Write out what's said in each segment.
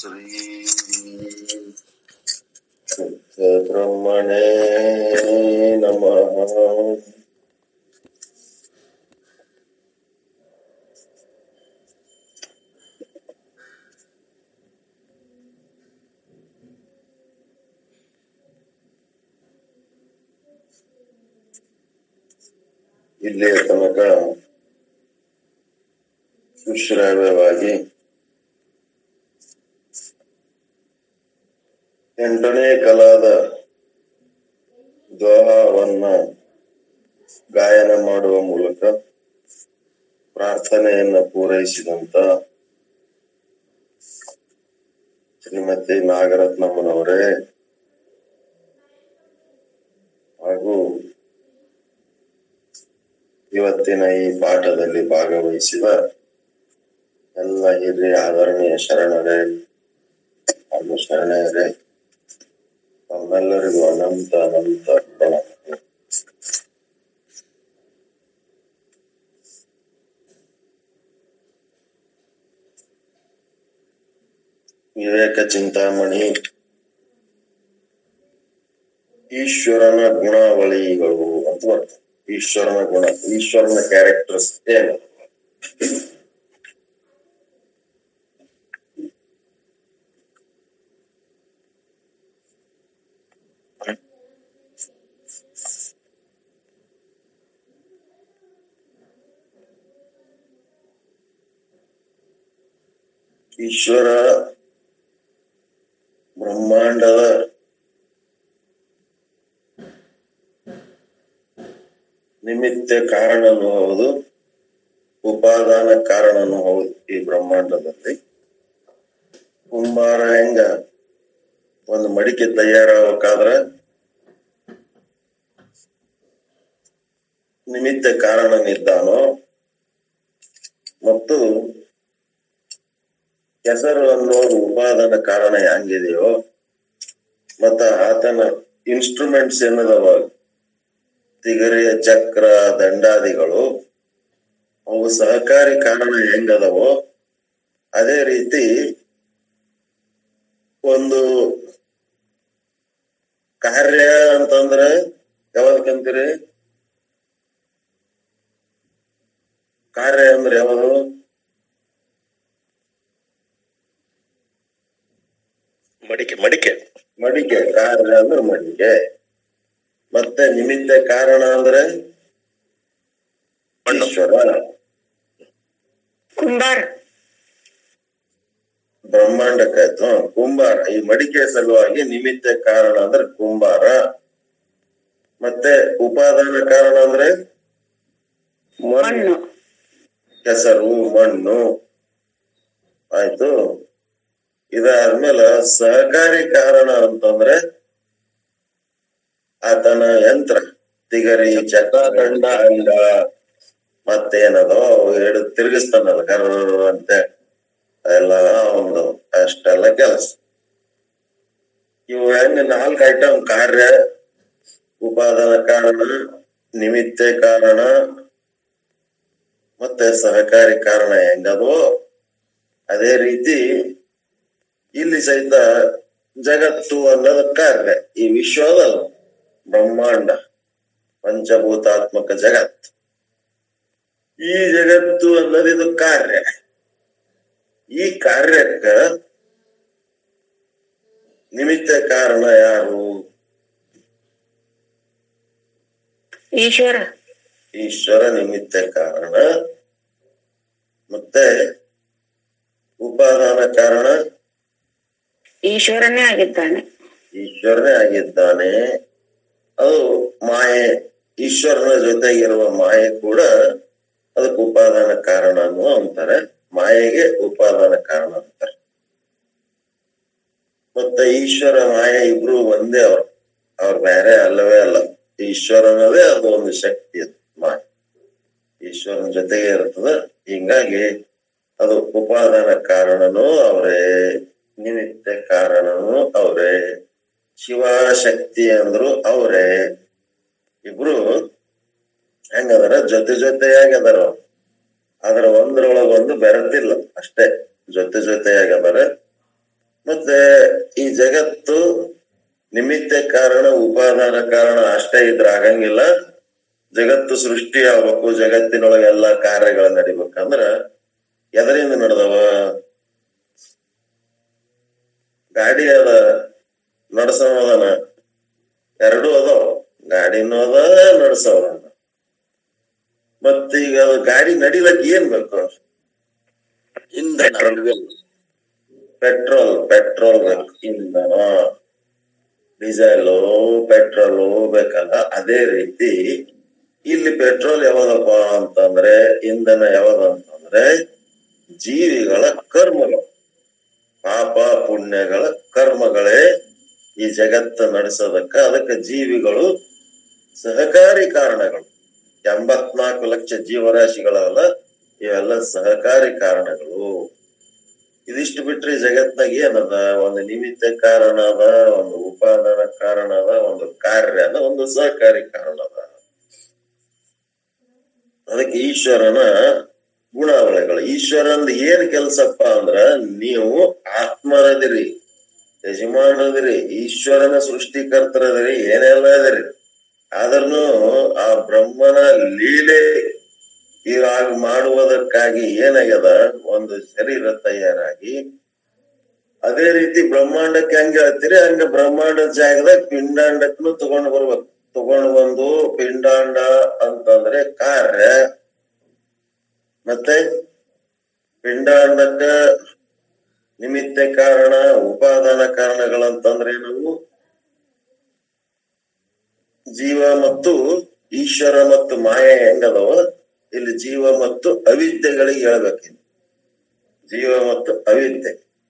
श्री ब्रह्मणे नमः ಇಲ್ಲಿಯ ತನಕ ಸುಶ್ರಾವ್ಯವಾಗಿ ಎಂಟನೇ ಕಲಾದ ದ್ವಾಹವನ್ನ ಗಾಯನ ಮಾಡುವ ಮೂಲಕ ಪ್ರಾರ್ಥನೆಯನ್ನ ಪೂರೈಸಿದಂತ ಶ್ರೀಮತಿ ನಾಗರತ್ನಮ್ಮನವರೇ ಹಾಗೂ ಇವತ್ತಿನ ಈ ಪಾಠದಲ್ಲಿ ಭಾಗವಹಿಸಿದ ಎಲ್ಲ ಹಿರಿಯ ಆದರಣೀಯ ಶರಣರೇ ಹಾಗೂ ಶರಣರೇ ತಮ್ಮೆಲ್ಲರಿಗೂ ಅನಂತ ಅನಂತ ಪ್ರಣಾಮಗಳು ವಿವೇಕ ಚಿಂತಾಮಣಿ ಈಶ್ವರನ ಗುಣಾವಳಿಗಳು ಅಂತ ಬರ್ತದೆ ಈಶ್ವರನ ಗುಣ ಈಶ್ವರನ ಕ್ಯಾರೆಕ್ಟರ್ಸ್ ಏನು ಈಶ್ವರ ಬ್ರಹ್ಮಾಂಡದ ನಿಮಿತ್ತ ಕಾರಣನೂ ಹೌದು ಉಪಾದಾನ ಕಾರಣನೂ ಹೌದು ಈ ಬ್ರಹ್ಮಾಂಡದಲ್ಲಿ ಕುಂಬಾರ ಹೆಂಗ ಒಂದು ಮಡಿಕೆ ತಯಾರಾಗಬೇಕಾದ್ರ ನಿಮಿತ್ತ ಕಾರಣನಿದ್ದಾನೋ ಮತ್ತು ಕೆಸರು ಅನ್ನೋದು ಉಪಾದಾನ ಕಾರಣ ಹೆಂಗಿದೆಯೋ ಮತ್ತ ಆತನ ಇನ್ಸ್ಟ್ರೂಮೆಂಟ್ಸ್ ಏನದವ ತಿಗರಿಯ ಚಕ್ರ ದಂಡಾದಿಗಳು ಅವು ಸಹಕಾರಿ ಕಾರಣ ಹೆಂಗದವೋ ಅದೇ ರೀತಿ ಒಂದು ಕಾರ್ಯ ಅಂತಂದ್ರ ಯಾವ್ದಕ್ಕಂತೀರಿ ಕಾರ್ಯ ಅಂದ್ರೆ ಯಾವುದು ಮಡಿಕೆ ಮಡಿಕೆ ಮಡಿಕೆ ಕಾರ್ಯ ಅಂದ್ರೆ ಮಡಿಕೆ ಮತ್ತೆ ನಿಮಿತ್ತ ಕಾರಣ ಅಂದ್ರೆ ಮಣ್ಣು. ಈಶ್ವರ ಕುಂಬಾರ ಬ್ರಹ್ಮಾಂಡಕ್ಕಾಯ್ತು ಕುಂಬಾರ ಈ ಮಡಿಕೆ ಸಲುವಾಗಿ ನಿಮಿತ್ತ ಕಾರಣ ಅಂದ್ರೆ ಕುಂಬಾರ ಮತ್ತೆ ಉಪಾದಾನ ಕಾರಣ ಅಂದ್ರೆ ಮಣ್ಣು ಮಣ್ಣು ಕೆಸರು ಮಣ್ಣು ಆಯ್ತು ಇದಾದ್ಮೇಲೆ ಸಹಕಾರಿ ಕಾರಣ ಅಂತಂದ್ರೆ ಆತನ ಯಂತ್ರ ತಿಗರಿ ಚಕ್ರ ದಂಡ ಅಂಡ ಮತ್ತೇನದೋ ಅವು ಎರಡು ತಿರುಗಿಸ್ತಾನಲ್ಲ ಕರ್ರ ಅಂತ ಎಲ್ಲ ಒಂದು ಅಷ್ಟೆಲ್ಲ ಕೆಲಸ ಇವು ಹೆಂಗ ನಾಲ್ಕು ಐಟಮ್ ಕಾರ್ಯ ಉಪಾದಾನ ಕಾರಣ ನಿಮಿತ್ತ ಕಾರಣ ಮತ್ತೆ ಸಹಕಾರಿ ಕಾರಣ ಹೆಂಗದೋ ಅದೇ ರೀತಿ ಇಲ್ಲಿ ಸಹಿತ ಜಗತ್ತು ಅನ್ನೋದು ಕಾರ್ಯ ಈ ವಿಶ್ವದ ಬ್ರಹ್ಮಾಂಡ ಪಂಚಭೂತಾತ್ಮಕ ಜಗತ್ ಈ ಜಗತ್ತು ಅನ್ನೋದು ಇದು ಕಾರ್ಯ ಈ ಕಾರ್ಯಕ್ಕ ನಿಮಿತ್ತ ಕಾರಣ ಯಾರು ಈಶ್ವರ ಈಶ್ವರ ನಿಮಿತ್ತ ಕಾರಣ ಮತ್ತೆ ಉಪಾದಾನ ಕಾರಣ ಈಶ್ವರನೇ ಆಗಿದ್ದಾನೆ ಈಶ್ವರನೇ ಆಗಿದ್ದಾನೆ ಅದು ಮಾಯೆ ಈಶ್ವರನ ಜೊತೆಗಿರುವ ಮಾಯೆ ಕೂಡ ಅದಕ್ಕೆ ಉಪಾದಾನ ಕಾರಣನು ಅಂತಾರೆ ಮಾಯೆಗೆ ಉಪಾದಾನ ಕಾರಣ ಅಂತಾರೆ ಮತ್ತೆ ಈಶ್ವರ ಮಾಯೆ ಇಬ್ರು ಒಂದೇ ಅವ್ರು ಅವ್ರು ಬೇರೆ ಅಲ್ಲವೇ ಅಲ್ಲ ಈಶ್ವರನದೇ ಅದು ಒಂದು ಶಕ್ತಿ ಅದು ಮಾಯೆ ಈಶ್ವರನ ಜೊತೆಗೆ ಇರ್ತದ ಹಿಂಗಾಗಿ ಅದು ಉಪಾದಾನ ಕಾರಣನೂ ಅವರೇ ನಿಮಿತ್ತ ಕಾರಣನೂ ಅವರೇ ಶಿವಶಕ್ತಿ ಅಂದ್ರು ಅವರೇ ಇಬ್ರು ಹೆಂಗದಾರ ಜೊತೆ ಜೊತೆಯಾಗಿ ಅದಾರ ಅವ್ರು. ಆದ್ರ ಒಂದ್ರೊಳಗ ಒಂದು ಬೆರೆತಿಲ್ಲ ಅಷ್ಟೇ ಜೊತೆ ಜೊತೆಯಾಗಿ ಅದಾರ ಮತ್ತೆ ಈ ಜಗತ್ತು ನಿಮಿತ್ತ ಕಾರಣ ಉಪಾದಾನ ಕಾರಣ ಅಷ್ಟೇ ಇದ್ರ ಆಗಂಗಿಲ್ಲ ಜಗತ್ತು ಸೃಷ್ಟಿ ಆಗ್ಬೇಕು ಜಗತ್ತಿನೊಳಗೆ ಎಲ್ಲಾ ಕಾರ್ಯಗಳು ನಡಿಬೇಕಂದ್ರ ಎದರಿಂದ ನಡೆದವ ಗಾಡಿ ಅದ ನಡ್ಸೋದನ ಎರಡೂ ಅದಾವ ಗಾಡಿನೂ ಅದ ನಡ್ಸವ ಮತ್ತೀಗ ಅದು ಗಾಡಿ ನಡಿಲಕ್ ಏನ್ ಬೇಕು ಇಂಧನ ಪೆಟ್ರೋಲ್ ಪೆಟ್ರೋಲ್ ಬೇಕು ಇಂಧನ ಡೀಸೆಲ್ ಪೆಟ್ರೋಲ್ ಬೇಕಲ್ಲ ಅದೇ ರೀತಿ ಇಲ್ಲಿ ಪೆಟ್ರೋಲ್ ಯಾವ್ದಪ್ಪ ಅಂತಂದ್ರೆ ಇಂಧನ ಯಾವ್ದು ಅಂತಂದ್ರೆ ಜೀವಿಗಳ ಕರ್ಮಗಳು ಪಾಪ ಪುಣ್ಯಗಳ ಕರ್ಮಗಳೇ ಈ ಜಗತ್ತ ನಡೆಸೋದಕ್ಕ ಅದಕ್ಕೆ ಜೀವಿಗಳು ಸಹಕಾರಿ ಕಾರಣಗಳು ಎಂಬತ್ನಾಲ್ಕು ಲಕ್ಷ ಜೀವರಾಶಿಗಳಲ್ಲ ಇವೆಲ್ಲ ಸಹಕಾರಿ ಕಾರಣಗಳು ಇದಿಷ್ಟು ಬಿಟ್ರೆ ಈ ಜಗತ್ನಾಗ ಏನದ ಒಂದು ನಿಮಿತ್ತ ಕಾರಣ ಅದ ಒಂದು ಉಪಾದಾನ ಕಾರಣ ಅದ ಒಂದು ಕಾರ್ಯ ಅದ ಒಂದು ಸಹಕಾರಿ ಕಾರಣ ಅದ ಅದಕ್ಕೆ ಈಶ್ವರನ ಗುಣಾವಳಿಗಳು ಈಶ್ವರಂದ ಏನ್ ಕೆಲ್ಸಪ್ಪ ಅಂದ್ರ ನೀವು ಆತ್ಮರದಿರಿ ಯಜಮಾನರದಿರಿ ಈಶ್ವರನ ಸೃಷ್ಟಿಕರ್ತರದಿರಿ ಏನೆಲ್ಲ ಅದಿರಿ ಆದ್ರೂ ಆ ಬ್ರಹ್ಮನ ಲೀಲೆ ಇವಾಗ ಮಾಡುವುದಕ್ಕಾಗಿ ಏನಾಗ್ಯದ ಒಂದು ಶರೀರ ತಯಾರಾಗಿ ಅದೇ ರೀತಿ ಬ್ರಹ್ಮಾಂಡಕ್ಕೆ ಹಂಗೆ ಹೇಳ್ತೀರಿ ಹಂಗ ಬ್ರಹ್ಮಾಂಡದ ಜಾಗದಾಗ ಪಿಂಡಾಂಡಕ್ಕೂ ತಗೊಂಡ್ ಬರ್ಬೇಕು ತಗೊಂಡ್ ಬಂದು ಪಿಂಡಾಂಡ ಅಂತಂದ್ರೆ ಕಾರ್ಯ ಮತ್ತೆ ಪಿಂಡಾಂಡಕ್ಕ ನಿಮಿತ್ತ ಕಾರಣ ಉಪಾದಾನ ಕಾರಣಗಳಂತಂದ್ರೆ ನಾವು ಜೀವ ಮತ್ತು ಈಶ್ವರ ಮತ್ತು ಮಾಯ ಹೆಂಗದವ ಇಲ್ಲಿ ಜೀವ ಮತ್ತು ಅವಿದ್ಯೆಗಳಿಗೆ ಹೇಳ್ಬೇಕಿನ್ನು ಜೀವ ಮತ್ತು ಅವಿದ್ಯೆ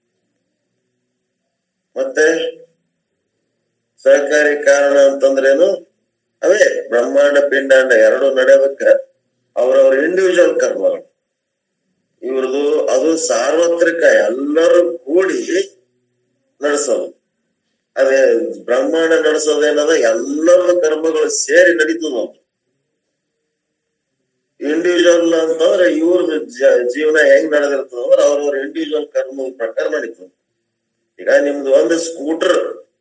ಮತ್ತೆ ಸಹಕಾರಿ ಕಾರಣ ಅಂತಂದ್ರೇನು ಅವೇ ಬ್ರಹ್ಮಾಂಡ ಪಿಂಡಾಂಡ ಎರಡು ನಡೆಯೋದಕ್ಕ ಅವ್ರವ್ರ ಇಂಡಿವಿಜುವಲ್ ಕರ್ಮಗಳು ಇವ್ರದು ಅದು ಸಾರ್ವತ್ರಿಕ ಎಲ್ಲರೂ ಕೂಡಿ ನಡೆಸೋದು ಅದೇ ಬ್ರಹ್ಮಾಂಡ ನಡೆಸೋದೇನದ ಎಲ್ಲರ ಕರ್ಮಗಳು ಸೇರಿ ನಡೀತದ ಇಂಡಿವಿಜುವಲ್ ಅಂತಂದ್ರೆ ಇವ್ರ ಜೀವನ ಹೆಂಗ್ ನಡೆದಿರ್ತದ ಅಂದ್ರೆ ಅವ್ರವ್ರ ಇಂಡಿವಿಜುವಲ್ ಕರ್ಮದ ಪ್ರಕಾರ ನಡೀತದ ಈಗ ನಿಮ್ದು ಒಂದು ಸ್ಕೂಟರ್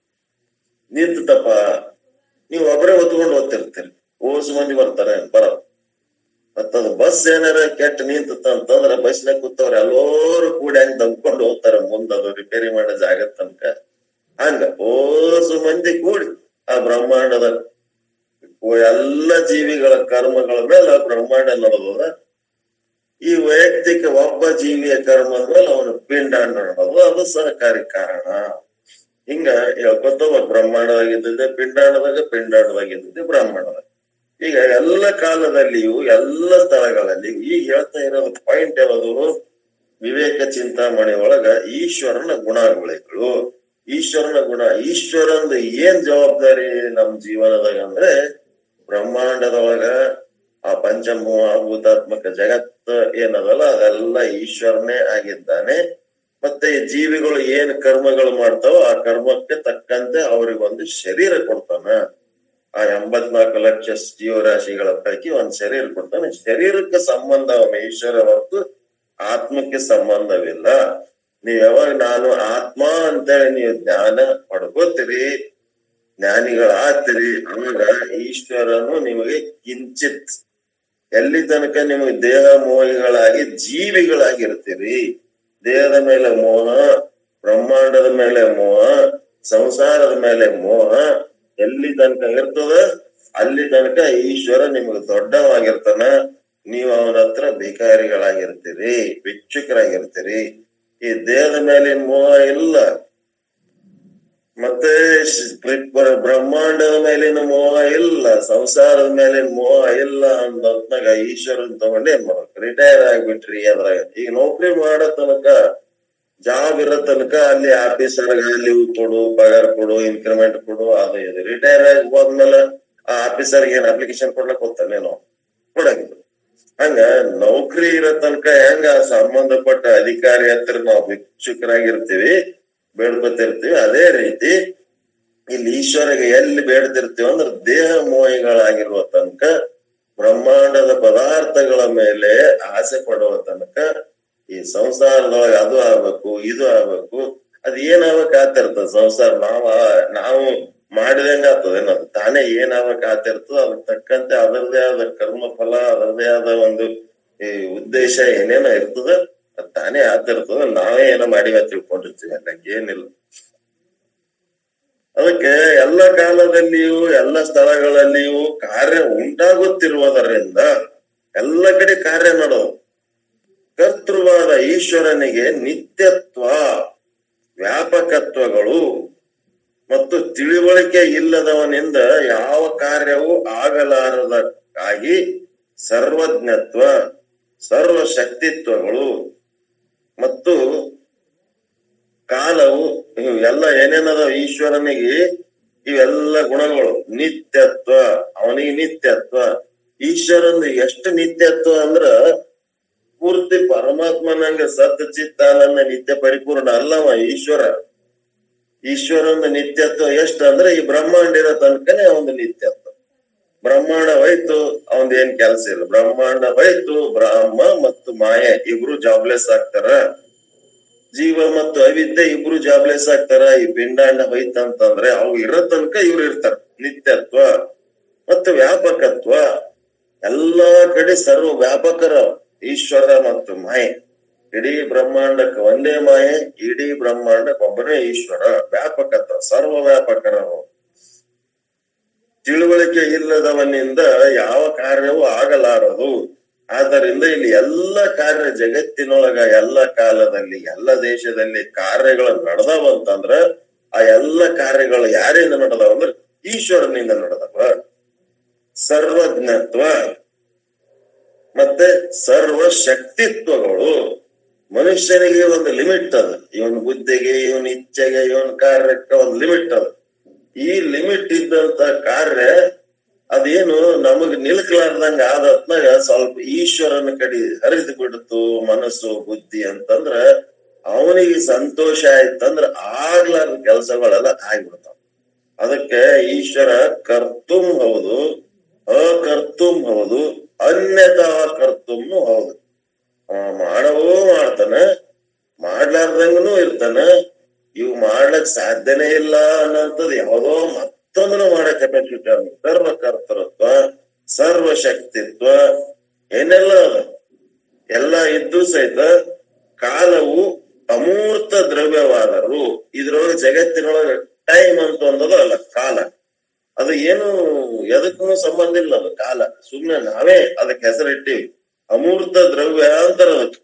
ನಿಂತಪ್ಪ ನೀವು ಒಬ್ಬರೇ ಹೊತ್ಕೊಂಡು ಹೋಗ್ತಿರ್ತೀರಿ ಓಸು ಮಂದಿ ಬರ್ತಾರೆ ಬರಲ್ಲ ಮತ್ತದು ಬಸ್ ಏನಾರ ಕೆಟ್ಟ ನಿಂತತ್ತ ಅಂತಂದ್ರ ಬಸ್ನಾಗ ಕೂತವ್ರ ಎಲ್ಲರೂ ಕೂಡಿ ಹಂಗ್ ದಬ್ಕೊಂಡು ಹೋಗ್ತಾರ ಮುಂದ ಅದು ರಿಪೇರಿ ಮಾಡೋ ಜಾಗ ತನಕ ಹಂಗ ಓಸು ಮಂದಿ ಕೂಡಿ ಆ ಬ್ರಹ್ಮಾಂಡದ ಎಲ್ಲ ಜೀವಿಗಳ ಕರ್ಮಗಳ ಮೇಲೆ ಆ ಬ್ರಹ್ಮಾಂಡ ನಡೆದದ ಈ ವೈಯಕ್ತಿಕ ಒಬ್ಬ ಜೀವಿಯ ಕರ್ಮದ ಮೇಲೆ ಅವನು ಪಿಂಡಾಂಡ ನಡೆದು ಅದು ಸಹಕಾರಿ ಕಾರಣ ಹಿಂಗ ಹೇಳ್ಕೊತ ಬ್ರಹ್ಮಾಂಡದಾಗಿದ್ದಿದ್ದೆ ಪಿಂಡಾಂಡದಾಗ ಪಿಂಡಾಂಡದಾಗಿದ್ದಿದ್ದೆ ಬ್ರಹ್ಮಾಂಡದಾಗ ಈಗ ಎಲ್ಲ ಕಾಲದಲ್ಲಿಯೂ ಎಲ್ಲ ಸ್ಥಳಗಳಲ್ಲಿಯೂ ಈಗ ಹೇಳ್ತಾ ಇರೋದು ಪಾಯಿಂಟ್ ಯಾವುದು ವಿವೇಕ ಚಿಂತಾಮಣಿ ಒಳಗ ಈಶ್ವರನ ಗುಣಾವಳಿಗಳು ಈಶ್ವರನ ಗುಣ ಈಶ್ವರಂದು ಏನ್ ಜವಾಬ್ದಾರಿ ನಮ್ ಜೀವನದಾಗ ಅಂದ್ರೆ ಬ್ರಹ್ಮಾಂಡದೊಳಗ ಆ ಪಂಚಮೂತಾತ್ಮಕ ಜಗತ್ ಏನದಲ್ಲ ಅದೆಲ್ಲ ಈಶ್ವರನೇ ಆಗಿದ್ದಾನೆ ಮತ್ತೆ ಈ ಜೀವಿಗಳು ಏನ್ ಕರ್ಮಗಳು ಮಾಡ್ತಾವೋ ಆ ಕರ್ಮಕ್ಕೆ ತಕ್ಕಂತೆ ಅವ್ರಿಗೊಂದು ಶರೀರ ಕೊಡ್ತಾನ ಆ ಎಂಬತ್ನಾಲ್ಕು ಲಕ್ಷ ಜೀವರಾಶಿಗಳ ಪೈಕಿ ಒಂದ್ ಶರೀರ ಕೊಡ್ತಾನೆ ಶರೀರಕ್ಕೆ ಸಂಬಂಧ ಅವನ ಈಶ್ವರ ಹೊರತು ಆತ್ಮಕ್ಕೆ ಸಂಬಂಧವಿಲ್ಲ ನೀವ್ ಯಾವಾಗ ನಾನು ಆತ್ಮ ಅಂತೇಳಿ ನೀವು ಜ್ಞಾನ ಪಡ್ಕೋತೀರಿ ಜ್ಞಾನಿಗಳಾಗ್ತೀರಿ ಅವಾಗ ಈಶ್ವರನು ನಿಮಗೆ ಕಿಂಚಿತ್ ಎಲ್ಲಿ ತನಕ ನಿಮಗೆ ದೇಹ ಮೋಹಿಗಳಾಗಿ ಜೀವಿಗಳಾಗಿರ್ತೀರಿ ದೇಹದ ಮೇಲೆ ಮೋಹ ಬ್ರಹ್ಮಾಂಡದ ಮೇಲೆ ಮೋಹ ಸಂಸಾರದ ಮೇಲೆ ಮೋಹ ಎಲ್ಲಿ ತನಕ ಇರ್ತದ ಅಲ್ಲಿ ತನಕ ಈಶ್ವರ ನಿಮಗೆ ದೊಡ್ಡವಾಗಿರ್ತಾನ ನೀವು ಅವನ ಹತ್ರ ಭಿಕಾರಿಗಳಾಗಿರ್ತೀರಿ ಭಿಕ್ಷುಕರಾಗಿರ್ತೀರಿ ಈ ದೇಹದ ಮೇಲಿನ ಮೋಹ ಇಲ್ಲ ಮತ್ತೆ ಬ್ರಹ್ಮಾಂಡದ ಮೇಲಿನ ಮೋಹ ಇಲ್ಲ ಸಂಸಾರದ ಮೇಲಿನ ಮೋಹ ಇಲ್ಲ ಅಂದಾಗ ಈಶ್ವರನ್ ತಗೊಂಡು ಏನ್ ಮಾಡ್ಬೇಕು ರಿಟೈರ್ ಆಗ್ಬಿಟ್ರಿ ಅದ್ರಾಗ ಈಗ ನೌಕರಿ ಮಾಡೋ ತನಕ ಜಾಬ್ ಇರೋ ತನಕ ಅಲ್ಲಿ ಆಫೀಸರ್ ಅಲ್ಲಿ ಕೊಡು ಪಗಾರ ಕೊಡು ಇನ್ಕ್ರಿಮೆಂಟ್ ಕೊಡು ಅದು ಇದು ರಿಟೈರ್ ಆಗಿ ಹೋದ್ಮೇಲೆ ಆ ಆಫೀಸರ್ ಏನ್ ಅಪ್ಲಿಕೇಶನ್ ಕೊಡ್ಲಕ್ ಹೋಗ್ತಾನೇನೋ ಕೊಡಂಗಿಲ್ಲ ಹಂಗ ನೌಕರಿ ಇರೋ ತನಕ ಹೆಂಗ ಸಂಬಂಧಪಟ್ಟ ಅಧಿಕಾರಿ ಹತ್ರ ನಾವು ಭಿಕ್ಷುಕರಾಗಿರ್ತೀವಿ ಬೇಡ್ಕೊತಿರ್ತೀವಿ ಅದೇ ರೀತಿ ಇಲ್ಲಿ ಈಶ್ವರಿಗೆ ಎಲ್ಲಿ ಬೇಡ್ತಿರ್ತೀವಿ ಅಂದ್ರೆ ದೇಹ ಮೋಹಿಗಳಾಗಿರುವ ತನಕ ಬ್ರಹ್ಮಾಂಡದ ಪದಾರ್ಥಗಳ ಮೇಲೆ ಆಸೆ ಪಡುವ ತನಕ ಈ ಸಂಸಾರದೊಳಗೆ ಅದು ಆಗ್ಬೇಕು ಇದು ಆಗ್ಬೇಕು ಅದ್ ಏನಾಗಕ್ ಆತಿರ್ತದ ಸಂಸಾರ ನಾವ ನಾವು ಮಾಡಿದಂಗ ಆಗ್ತದ ಏನದು ತಾನೇ ಏನಾಗಕ್ ಆತಿರ್ತದ ಅದಕ್ ತಕ್ಕಂತೆ ಅದರದೇ ಆದ ಕರ್ಮ ಫಲ ಅದರದೇ ಆದ ಒಂದು ಈ ಉದ್ದೇಶ ಏನೇನೋ ಇರ್ತದ ಅದ್ ತಾನೇ ಆತಿರ್ತದ ನಾವೇ ಏನೋ ಮಾಡಿವ ತಿಳ್ಕೊಂಡಿರ್ತೀವಿ ಅದಕ್ಕೆ ಏನಿಲ್ಲ ಅದಕ್ಕೆ ಎಲ್ಲ ಕಾಲದಲ್ಲಿಯೂ ಎಲ್ಲ ಸ್ಥಳಗಳಲ್ಲಿಯೂ ಕಾರ್ಯ ಉಂಟಾಗುತ್ತಿರುವುದರಿಂದ ಎಲ್ಲ ಕಡೆ ಕಾರ್ಯ ನಡೆದು ಕರ್ತೃವಾದ ಈಶ್ವರನಿಗೆ ನಿತ್ಯತ್ವ ವ್ಯಾಪಕತ್ವಗಳು ಮತ್ತು ತಿಳಿವಳಿಕೆ ಇಲ್ಲದವನಿಂದ ಯಾವ ಕಾರ್ಯವೂ ಆಗಲಾರದಕ್ಕಾಗಿ ಸರ್ವಜ್ಞತ್ವ ಸರ್ವಶಕ್ತಿತ್ವಗಳು ಮತ್ತು ಕಾಲವು ಇವೆಲ್ಲ ಏನೇನದ ಈಶ್ವರನಿಗೆ ಇವೆಲ್ಲ ಗುಣಗಳು ನಿತ್ಯತ್ವ ಅವನಿಗೆ ನಿತ್ಯತ್ವ ಈಶ್ವರನ್ ಎಷ್ಟು ನಿತ್ಯತ್ವ ಅಂದ್ರ ಪೂರ್ತಿ ಪರಮಾತ್ಮನಂಗ ಸತ್ ಚಿತ್ತಾನಂದ ನಿತ್ಯ ಪರಿಪೂರ್ಣ ಅಲ್ಲವ ಈಶ್ವರ ಈಶ್ವರನ ನಿತ್ಯತ್ವ ಎಷ್ಟು ಅಂದ್ರೆ ಈ ಬ್ರಹ್ಮಾಂಡ ಇರೋ ತನಕನೇ ಒಂದು ನಿತ್ಯತ್ವ ಬ್ರಹ್ಮಾಂಡ ಹೋಯ್ತು ಅವಂದ ಏನ್ ಕೆಲಸ ಇಲ್ಲ ಬ್ರಹ್ಮಾಂಡ ಹೋಯ್ತು ಬ್ರಹ್ಮ ಮತ್ತು ಮಾಯೆ ಇಬ್ರು ಜಾಬ್ಲೆಸ್ ಆಗ್ತಾರ ಜೀವ ಮತ್ತು ಅವಿದ್ಯೆ ಇಬ್ರು ಜಾಬ್ಲೆಸ್ ಆಗ್ತಾರ ಈ ಪಿಂಡಾಂಡ ಹೋಯ್ತಂತಂದ್ರೆ ಅವು ಇರೋ ತನಕ ಇವ್ರು ಇರ್ತಾರ ನಿತ್ಯತ್ವ ಮತ್ತು ವ್ಯಾಪಕತ್ವ ಎಲ್ಲಾ ಕಡೆ ಸರ್ವ ವ್ಯಾಪಕರ ಈಶ್ವರ ಮತ್ತು ಮಾಯೆ ಇಡೀ ಬ್ರಹ್ಮಾಂಡಕ್ಕೆ ಒಂದೇ ಮಾಯೆ ಇಡೀ ಬ್ರಹ್ಮಾಂಡಕ್ಕೆ ಒಬ್ಬನೇ ಈಶ್ವರ ವ್ಯಾಪಕತ್ವ ಸರ್ವ ವ್ಯಾಪಕರರು ತಿಳುವಳಿಕೆ ಇಲ್ಲದವನಿಂದ ಯಾವ ಕಾರ್ಯವೂ ಆಗಲಾರದು ಆದ್ದರಿಂದ ಇಲ್ಲಿ ಎಲ್ಲ ಕಾರ್ಯ ಜಗತ್ತಿನೊಳಗ ಎಲ್ಲ ಕಾಲದಲ್ಲಿ ಎಲ್ಲ ದೇಶದಲ್ಲಿ ಕಾರ್ಯಗಳು ನಡೆದವ ಅಂತಂದ್ರ ಆ ಎಲ್ಲ ಕಾರ್ಯಗಳು ಯಾರಿಂದ ನಡೆದವ ಅಂದ್ರೆ ಈಶ್ವರನಿಂದ ನಡೆದವ ಸರ್ವಜ್ಞತ್ವ ಮತ್ತೆ ಸರ್ವ ಶಕ್ತಿತ್ವಗಳು ಮನುಷ್ಯನಿಗೆ ಒಂದು ಲಿಮಿಟ್ ಅದ ಇವನ್ ಬುದ್ಧಿಗೆ ಇವನ್ ಇಚ್ಛೆಗೆ ಇವನ್ ಕಾರ್ಯಕ್ಕೆ ಒಂದು ಲಿಮಿಟ್ ಅದ ಈ ಲಿಮಿಟ್ ಇದ್ದಂತ ಕಾರ್ಯ ಅದೇನು ನಮಗ್ ನಿಲ್ಕಲಾರ್ದಂಗ ಆದತ್ನಾಗ ಸ್ವಲ್ಪ ಈಶ್ವರನ ಕಡೆ ಹರಿದು ಬಿಡ್ತು ಮನಸ್ಸು ಬುದ್ಧಿ ಅಂತಂದ್ರ ಅವನಿಗೆ ಸಂತೋಷ ಆಯ್ತಂದ್ರ ಆಗ್ಲಾರ್ದ ಕೆಲಸಗಳೆಲ್ಲ ಆಗ್ಬಿಡ್ತಾವ ಅದಕ್ಕೆ ಈಶ್ವರ ಕರ್ತುಂ ಹೌದು ಅಕರ್ತುಂ ಹೌದು ಅನ್ಯತಾ ಕರ್ತುಂನು ಹೌದು ಅವ ಮಾಡವೂ ಮಾಡ್ತಾನ ಮಾಡ್ಲಾರ್ದಂಗನು ಇರ್ತಾನ ಇವು ಮಾಡ್ಲಕ್ ಸಾಧ್ಯನೇ ಇಲ್ಲ ಅನ್ನೋಂಥದ್ದು ಯಾವ್ದೋ ಮತ್ತೊಂದನ್ನು ಮಾಡೋ ಕೆಪಾಸಿಟಿ ಅವ್ನಿಗೆ. ಸರ್ವ ಕರ್ತೃತ್ವ ಸರ್ವ ಶಕ್ತಿತ್ವ ಏನೆಲ್ಲ ಅದ ಎಲ್ಲ ಇದ್ದು ಸಹಿತ ಕಾಲವು ಅಮೂರ್ತ ದ್ರವ್ಯವಾದರು ಇದ್ರೊಳಗೆ ಜಗತ್ತಿನೊಳಗೆ ಟೈಮ್ ಅಂತ ಒಂದದ ಅಲ್ಲ ಕಾಲ ಅದು ಏನು ಎದಕ್ಕೂ ಸಂಬಂಧ ಇಲ್ಲ ಅದು ಕಾಲ ಸುಮ್ನೆ ನಾವೇ ಅದಕ್ಕೆ ಹೆಸರಿಟ್ಟಿವಿ ಅಮೂರ್ತ ದ್ರವ್ಯ ಅಂತಾರ ಅದಕ್ಕೆ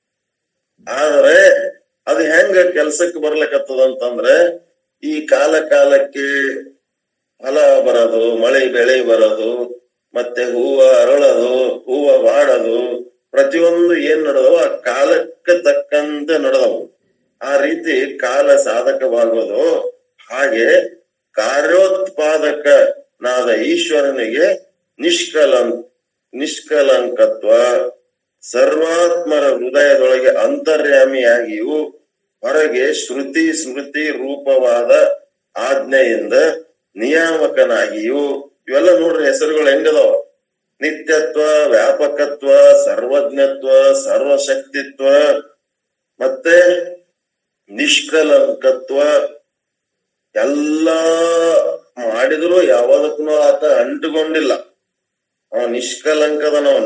ಆದ್ರೆ ಅದು ಹೆಂಗ ಕೆಲ್ಸಕ್ಕೆ ಬರ್ಲಕತ್ತದ ಅಂತಂದ್ರೆ ಈ ಕಾಲ ಕಾಲಕ್ಕೆ ಫಲ ಬರೋದು ಮಳೆ ಬೆಳೆ ಬರೋದು ಮತ್ತೆ ಹೂವ ಅರಳೋದು ಹೂವ ಬಾಡೋದು ಪ್ರತಿಯೊಂದು ಏನ್ ನಡೆದವು ಆ ಕಾಲಕ್ಕೆ ತಕ್ಕಂತೆ ನಡೆದವು ಆ ರೀತಿ ಕಾಲ ಸಾಧಕವಾಗೋದು ಹಾಗೆ ಕಾರ್ಯೋತ್ಪಾದಕನಾದ ಈಶ್ವರನಿಗೆ ನಿಷ್ಕಲಂ ನಿಷ್ಕಲಂಕತ್ವ ಸರ್ವಾತ್ಮರ ಹೃದಯದೊಳಗೆ ಅಂತರ್ಯಾಮಿಯಾಗಿಯೂ ಹೊರಗೆ ಶ್ರುತಿ ಸ್ಮೃತಿ ರೂಪವಾದ ಆಜ್ಞೆಯಿಂದ ನಿಯಾಮಕನಾಗಿಯೂ ಇವೆಲ್ಲ ನೋಡ್ರಿ ಹೆಸರುಗಳು ಹೆಂಗದಾವ ನಿತ್ಯತ್ವ ವ್ಯಾಪಕತ್ವ ಸರ್ವಜ್ಞತ್ವ ಸರ್ವಶಕ್ತಿತ್ವ ಮತ್ತೆ ನಿಷ್ಕಲಂಕತ್ವ ಎಲ್ಲಾ ಮಾಡಿದ್ರು ಯಾವದಕ್ಕೂ ಆತ ಅಂಟುಕೊಂಡಿಲ್ಲ ಅವ ನಿಷ್ಕಲಂಕದನವನು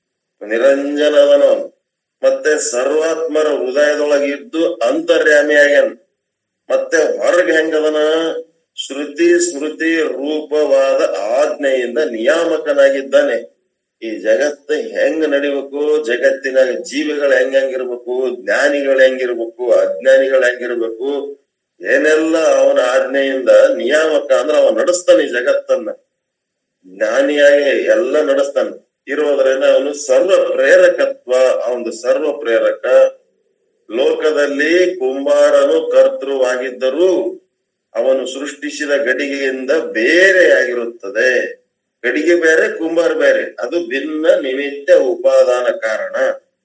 ನಿರಂಜನದನವನು ಮತ್ತೆ ಸರ್ವಾತ್ಮರ ಹೃದಯದೊಳಗೆ ಇದ್ದು ಅಂತರ್ಯಾಮಿಯಾಗ್ಯಾನ ಮತ್ತೆ ಹೊರಗೆ ಹೆಂಗದನ ಶ್ರುತಿ ಸ್ಮೃತಿ ರೂಪವಾದ ಆಜ್ಞೆಯಿಂದ ನಿಯಾಮಕನಾಗಿದ್ದಾನೆ ಈ ಜಗತ್ತು ಹೆಂಗ್ ನಡಿಬೇಕು ಜಗತ್ತಿನಾಗ ಜೀವಿಗಳು ಹೆಂಗ್ ಹೆಂಗಿರ್ಬೇಕು ಜ್ಞಾನಿಗಳು ಹೆಂಗಿರ್ಬೇಕು ಅಜ್ಞಾನಿಗಳು ಹೆಂಗಿರ್ಬೇಕು ಏನೆಲ್ಲ ಅವನ ಆಜ್ಞೆಯಿಂದ ನಿಯಾಮಕ ಅಂದ್ರೆ ಅವ ನಡೆಸ್ತಾನೆ ಈ ಜಗತ್ತನ್ನ ಜ್ಞಾನಿಯಾಗಿ ಎಲ್ಲ ನಡೆಸ್ತಾನೆ ಇರೋದ್ರಿಂದ ಅವನು ಸರ್ವ ಪ್ರೇರಕತ್ವ ಅವನು ಸರ್ವ ಪ್ರೇರಕ ಲೋಕದಲ್ಲಿ ಕುಂಬಾರನು ಕರ್ತೃವಾಗಿದ್ದರೂ ಅವನು ಸೃಷ್ಟಿಸಿದ ಗಡಿಗೆಯಿಂದ ಬೇರೆಯಾಗಿರುತ್ತದೆ ಗಡಿಗೆ ಬೇರೆ ಕುಂಬಾರ ಬೇರೆ ಅದು ಭಿನ್ನ ನಿಮಿತ್ತ ಉಪಾದಾನ ಕಾರಣ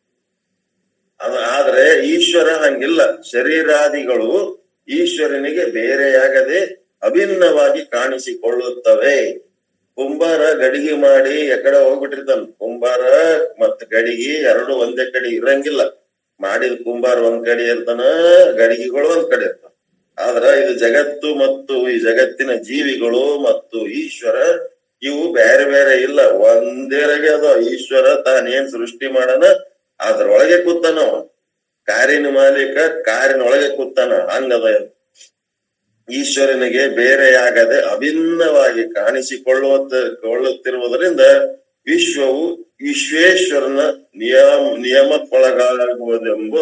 ಅದು ಆದ್ರೆ ಈಶ್ವರ ಹಂಗಿಲ್ಲ ಶರೀರಾದಿಗಳು ಈಶ್ವರನಿಗೆ ಬೇರೆಯಾಗದೆ ಅಭಿನ್ನವಾಗಿ ಕಾಣಿಸಿಕೊಳ್ಳುತ್ತವೆ ಕುಂಬಾರ ಗಡಿಗೆ ಮಾಡಿ ಎಕಡೆ ಹೋಗ್ಬಿಟ್ಟಿರ್ತಾನ ಕುಂಬಾರ ಮತ್ ಗಡಿಗೆ ಎರಡು ಒಂದೇ ಕಡೆ ಇರಂಗಿಲ್ಲ ಮಾಡಿದ ಕುಂಬಾರ ಒಂದ್ ಕಡೆ ಇರ್ತಾನ ಗಡಿಗೆಗಳು ಒಂದ್ ಕಡೆ ಇರ್ತಾನ ಆದ್ರ ಇದು ಜಗತ್ತು ಮತ್ತು ಈ ಜಗತ್ತಿನ ಜೀವಿಗಳು ಮತ್ತು ಈಶ್ವರ ಇವು ಬೇರೆ ಬೇರೆ ಇಲ್ಲ ಒಂದೇರಗೆ ಅದ ಈಶ್ವರ ತಾನೇನ್ ಸೃಷ್ಟಿ ಮಾಡನ ಅದ್ರೊಳಗೆ ಕೂತಾನ ಅವ ಕಾರಿನ ಮಾಲೀಕ ಕಾರಿನ ಒಳಗೆ ಕೂತಾನ ಹಂಗದ ಇದು. ಈಶ್ವರನಿಗೆ ಬೇರೆಯಾಗದೆ ಅಭಿನ್ನವಾಗಿ ಕಾಣಿಸಿಕೊಳ್ಳುವ ಕೊಳ್ಳುತ್ತಿರುವುದರಿಂದ ವಿಶ್ವವು ವಿಶ್ವೇಶ್ವರನ ನಿಯಮ ನಿಯಮಕ್ಕೊಳಗಾಗುವುದೆಂಬ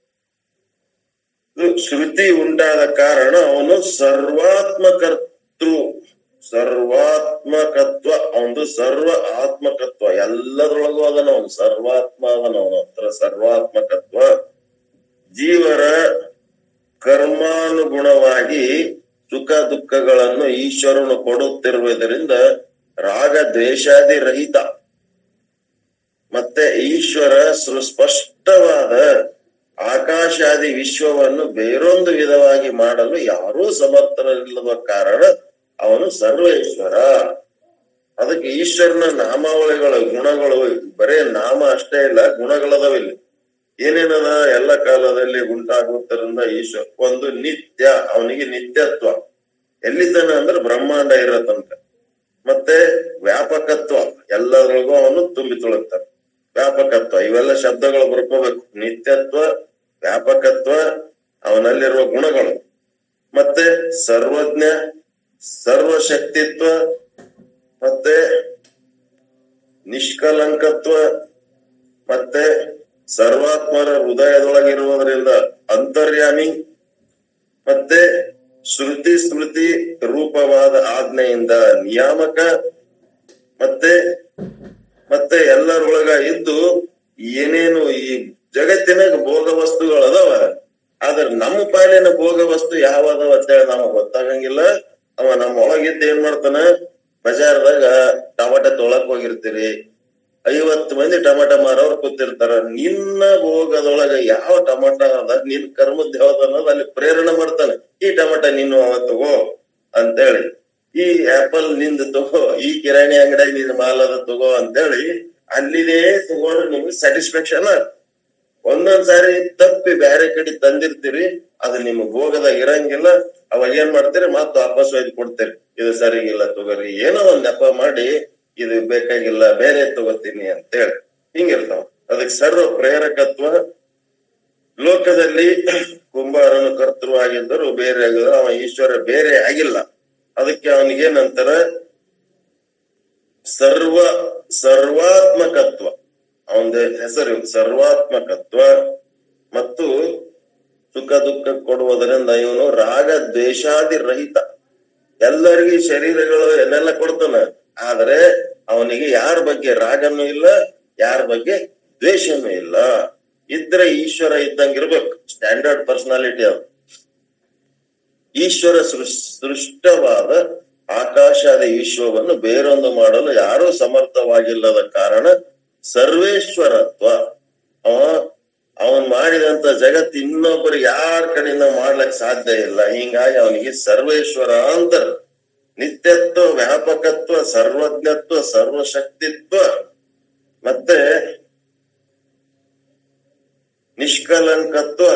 ಶ್ರುತಿ ಉಂಟಾದ ಕಾರಣ ಅವನು ಸರ್ವಾತ್ಮಕರ್ತೃ ಸರ್ವಾತ್ಮಕತ್ವ ಅವನು ಸರ್ವ ಆತ್ಮಕತ್ವ ಎಲ್ಲದ್ರೊಳಗೂ ಅದನ ಅವನು ಸರ್ವಾತ್ಮ ಅದನ ಅವನ ಹತ್ರ ಸರ್ವಾತ್ಮಕತ್ವ ಜೀವರ ಕರ್ಮಾನುಗುಣವಾಗಿ ಸುಖ ದುಃಖಗಳನ್ನು ಈಶ್ವರನು ಕೊಡುತ್ತಿರುವುದರಿಂದ ರಾಗ ದ್ವೇಷಾದಿ ರಹಿತ ಮತ್ತೆ ಈಶ್ವರ ಸುಸ್ಪಷ್ಟವಾದ ಆಕಾಶಾದಿ ವಿಶ್ವವನ್ನು ಬೇರೊಂದು ವಿಧವಾಗಿ ಮಾಡಲು ಯಾರೂ ಸಮರ್ಥರಿಲ್ಲದ ಕಾರಣ ಅವನು ಸರ್ವೇಶ್ವರ ಅದಕ್ಕೆ ಈಶ್ವರನ ನಾಮಾವಳಿಗಳ ಗುಣಗಳು ಬರೇ ನಾಮ ಅಷ್ಟೇ ಇಲ್ಲ ಗುಣಗಳದವಿಲ್ಲ ಏನೇನದ ಎಲ್ಲ ಕಾಲದಲ್ಲಿ ಉಂಟಾಗುವುದರಿಂದ ಈಶ್ವರ ಒಂದು ನಿತ್ಯ ಅವನಿಗೆ ನಿತ್ಯತ್ವ ಎಲ್ಲಿದ್ದಾನೆ ಅಂದ್ರೆ ಬ್ರಹ್ಮಾಂಡ ಇರೋ ತನಕ ಮತ್ತೆ ವ್ಯಾಪಕತ್ವ ಎಲ್ಲದ್ರೊಳಗೂ ಅವನು ತುಂಬಿ ತುಳುಕ್ತಾನೆ ವ್ಯಾಪಕತ್ವ ಇವೆಲ್ಲ ಶಬ್ದಗಳು ಬರ್ಕೋಬೇಕು ನಿತ್ಯತ್ವ ವ್ಯಾಪಕತ್ವ ಅವನಲ್ಲಿರುವ ಗುಣಗಳು ಮತ್ತೆ ಸರ್ವಜ್ಞ ಸರ್ವಶಕ್ತಿತ್ವ ಮತ್ತೆ ನಿಷ್ಕಲಂಕತ್ವ ಮತ್ತೆ ಸರ್ವಾತ್ಮರ ಹೃದಯದೊಳಗಿರುವುದರಿಂದ ಅಂತರ್ಯಾಮಿ ಮತ್ತೆ ಶ್ರುತಿ ಸ್ಮೃತಿ ರೂಪವಾದ ಆಜ್ಞೆಯಿಂದ ನಿಯಾಮಕ ಮತ್ತೆ ಮತ್ತೆ ಎಲ್ಲರೊಳಗ ಇದ್ದು ಏನೇನು ಈ ಜಗತ್ತಿನಾಗ ಭೋಗ ವಸ್ತುಗಳು ಅದಾವ ಆದ್ರ ನಮ್ಮ ಪಾಲಿನ ಭೋಗ ವಸ್ತು ಯಾವ ಅದಾವ ಅಂತೇಳಿ ನಮಗ್ ಗೊತ್ತಾಗಂಗಿಲ್ಲ ಅವ ನಮ್ಮ ಒಳಗಿದ್ದ ಏನ್ ಮಾಡ್ತಾನ ಬಜಾರ್ದಾಗ ಟಮಾಟ ತೊಳಕ್ ಹೋಗಿರ್ತೀರಿ ಐವತ್ತು ಮಂದಿ ಟಮಾಟ ಮಾರೋರ್ ಕೂತಿರ್ತಾರ ನಿನ್ನ ಭೋಗದೊಳಗ ಯಾವ ಟಮಾಟ ಅದ ನಿನ್ ಕರ್ಮದ ಯಾವ್ದು ಅನ್ನೋದು ಅಲ್ಲಿ ಪ್ರೇರಣೆ ಮಾಡ್ತಾನೆ ಈ ಟಮಾಟ ನೀನು ಅವ ತಗೋ ಅಂತೇಳಿ ಈ ಆಪಲ್ ನಿಂದ ತಗೋ ಈ ಕಿರಾಣಿ ಅಂಗಡಿಯಾಗ ನಿನ್ ಮಾಲ್ ಅದ ತಗೋ ಅಂತೇಳಿ ಅಲ್ಲಿದೇ ತಗೊಂಡ್ರೆ ನಿಮ್ಗೆ ಸ್ಯಾಟಿಸ್ಫ್ಯಾಕ್ಷನ್ ಒಂದೊಂದ್ ಸಾರಿ ತಪ್ಪಿ ಬ್ಯಾರೆ ಕಡೆ ತಂದಿರ್ತೀರಿ ಅದು ನಿಮ್ಮ ಭೋಗದಾಗ ಇರಂಗಿಲ್ಲ ಅವಾಗ ಏನ್ ಮಾಡ್ತೀರಿ ಮತ್ತ ವಾಪಸ್ ಒಯ್ದು ಕೊಡ್ತೀರಿ ಇದು ಸರಿಗಿಲ್ಲ ತಗೋರಿ ಏನೋ ಒಂದ್ ನೆಪ ಮಾಡಿ ಇದು ಬೇಕಾಗಿಲ್ಲ ಬೇರೆ ತಗೋತೀನಿ ಅಂತೇಳಿ ಹಿಂಗಿರ್ತಾವ ಅದಕ್ಕೆ ಸರ್ವ ಪ್ರೇರಕತ್ವ ಲೋಕದಲ್ಲಿ ಕುಂಬಾರನು ಕರ್ತೃವಾಗಿದ್ದರು ಬೇರೆ ಆಗಿದ್ರು ಅವ ಈಶ್ವರ ಬೇರೆ ಆಗಿಲ್ಲ ಅದಕ್ಕೆ ಅವನಿಗೇನಂತಾರ ಸರ್ವ ಸರ್ವಾತ್ಮಕತ್ವ ಅವನ ಹೆಸರು ಸರ್ವಾತ್ಮಕತ್ವ ಮತ್ತು ಸುಖ ದುಃಖ ಕೊಡುವುದರಿಂದ ಇವನು ರಾಗ ದ್ವೇಷಾದಿ ರಹಿತ ಎಲ್ಲರಿಗೂ ಶರೀರಗಳು ಏನೆಲ್ಲ ಕೊಡ್ತಾನ ಆದ್ರೆ ಅವನಿಗೆ ಯಾರ ಬಗ್ಗೆ ರಾಗನೂ ಇಲ್ಲ ಯಾರ ಬಗ್ಗೆ ದ್ವೇಷನೂ ಇಲ್ಲ ಇದ್ರೆ ಈಶ್ವರ ಇದ್ದಂಗಿರ್ಬೇಕು ಸ್ಟ್ಯಾಂಡರ್ಡ್ ಪರ್ಸನಾಲಿಟಿ ಅದು ಈಶ್ವರ ಸೃಷ್ ಸೃಷ್ಟವಾದ ಆಕಾಶಾದ ವಿಶ್ವವನ್ನು ಬೇರೊಂದು ಮಾಡಲು ಯಾರೂ ಸಮರ್ಥವಾಗಿಲ್ಲದ ಕಾರಣ ಸರ್ವೇಶ್ವರತ್ವ ಅವ ಅವನ್ ಮಾಡಿದಂತ ಜಗತ್ ಇನ್ನೊಬ್ಬರು ಯಾರ ಕಡೆಯಿಂದ ಮಾಡ್ಲಕ್ ಸಾಧ್ಯ ಇಲ್ಲ ಹಿಂಗಾಗಿ ಅವನಿಗೆ ಸರ್ವೇಶ್ವರ ಅಂತ ನಿತ್ಯತ್ವ ವ್ಯಾಪಕತ್ವ ಸರ್ವಜ್ಞತ್ವ ಸರ್ವಶಕ್ತಿತ್ವ ಮತ್ತೆ ನಿಷ್ಕಲಂಕತ್ವ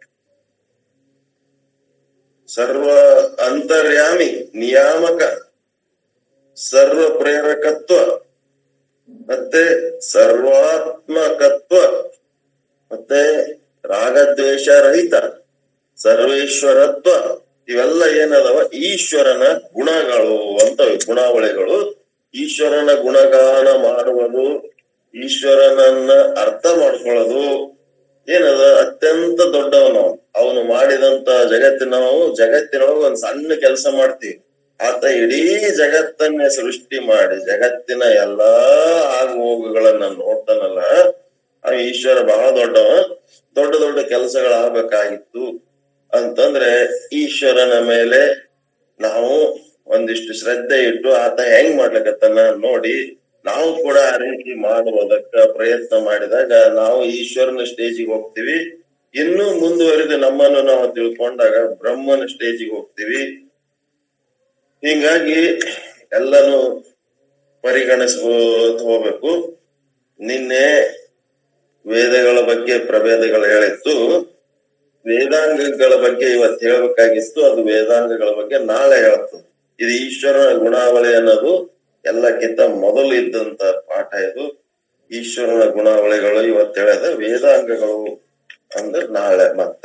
ಸರ್ವ ಅಂತರ್ಯಾಮಿ ನಿಯಾಮಕ ಸರ್ವ ಪ್ರೇರಕತ್ವ ಮತ್ತೆ ಸರ್ವಾತ್ಮಕತ್ವ ಮತ್ತೆ ರಾಗದ್ವೇಷ ರಹಿತ ಸರ್ವೇಶ್ವರತ್ವ ಇವೆಲ್ಲ ಏನದವ ಈಶ್ವರನ ಗುಣಗಳು ಅಂತ ಗುಣಾವಳಿಗಳು ಈಶ್ವರನ ಗುಣಗಾನ ಮಾಡುವುದು ಈಶ್ವರನನ್ನ ಅರ್ಥ ಮಾಡ್ಕೊಳ್ಳೋದು ಏನದ ಅತ್ಯಂತ ದೊಡ್ಡವನು ಅವನು ಮಾಡಿದಂತ ಜಗತ್ತಿನ ನಾವು ಜಗತ್ತಿನೊಳಗೆ ಒಂದ್ ಸಣ್ಣ ಕೆಲಸ ಮಾಡ್ತೀವಿ ಆತ ಇಡೀ ಜಗತ್ತನ್ನೇ ಸೃಷ್ಟಿ ಮಾಡಿ ಜಗತ್ತಿನ ಎಲ್ಲಾ ಆಗು ಹೋಗುಗಳನ್ನ ನೋಡ್ತಾನಲ್ಲ ಆ ಈಶ್ವರ ಬಹಳ ದೊಡ್ಡವ ದೊಡ್ಡ ದೊಡ್ಡ ಕೆಲಸಗಳಾಗಬೇಕಾಗಿತ್ತು ಅಂತಂದ್ರೆ ಈಶ್ವರನ ಮೇಲೆ ನಾವು ಒಂದಿಷ್ಟು ಶ್ರದ್ಧೆ ಇಟ್ಟು ಆತ ಹೆಂಗ್ ಮಾಡ್ಲಿಕತ್ತಾನ ನೋಡಿ ನಾವು ಕೂಡ ಆ ರೀತಿ ಮಾಡುವುದಕ್ಕ ಪ್ರಯತ್ನ ಮಾಡಿದಾಗ ನಾವು ಈಶ್ವರನ ಸ್ಟೇಜಿಗೆ ಹೋಗ್ತೀವಿ ಇನ್ನೂ ಮುಂದುವರಿದು ನಮ್ಮನ್ನು ನಾವು ತಿಳ್ಕೊಂಡಾಗ ಬ್ರಹ್ಮನ ಸ್ಟೇಜಿಗೆ ಹೋಗ್ತೀವಿ ಹಿಂಗಾಗಿ ಎಲ್ಲಾನು ಪರಿಗಣಿಸ್ಬೋದು ಹೋಗ್ಬೇಕು ನಿನ್ನೆ ವೇದಗಳ ಬಗ್ಗೆ ಪ್ರಭೇದಗಳು ಹೇಳಿತ್ತು ವೇದಾಂಗಗಳ ಬಗ್ಗೆ ಇವತ್ತು ಹೇಳ್ಬೇಕಾಗಿತ್ತು ಅದು ವೇದಾಂಗಗಳ ಬಗ್ಗೆ ನಾಳೆ ಹೇಳ್ತದೆ ಇದು ಈಶ್ವರನ ಗುಣಾವಳಿ ಅನ್ನೋದು ಎಲ್ಲಕ್ಕಿಂತ ಮೊದಲು ಇದ್ದಂತ ಪಾಠ ಇದು ಈಶ್ವರನ ಗುಣಾವಳಿಗಳು ಇವತ್ತು ಹೇಳಿದ ವೇದಾಂಗಗಳು ಅಂದ್ರೆ ನಾಳೆ ಮತ್ತೆ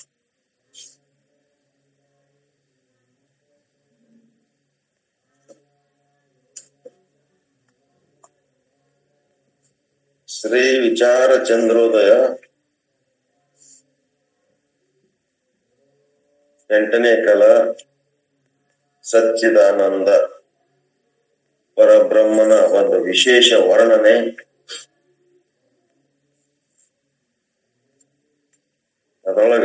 ಶ್ರೀ ವಿಚಾರ ಚಂದ್ರೋದಯ ಎಂಟನೇ ಕಲ ಸಚ್ಚಿದಾನಂದ ಪರಬ್ರಹ್ಮನ ಒಂದು ವಿಶೇಷ ವರ್ಣನೆ ಅದರೊಳಗ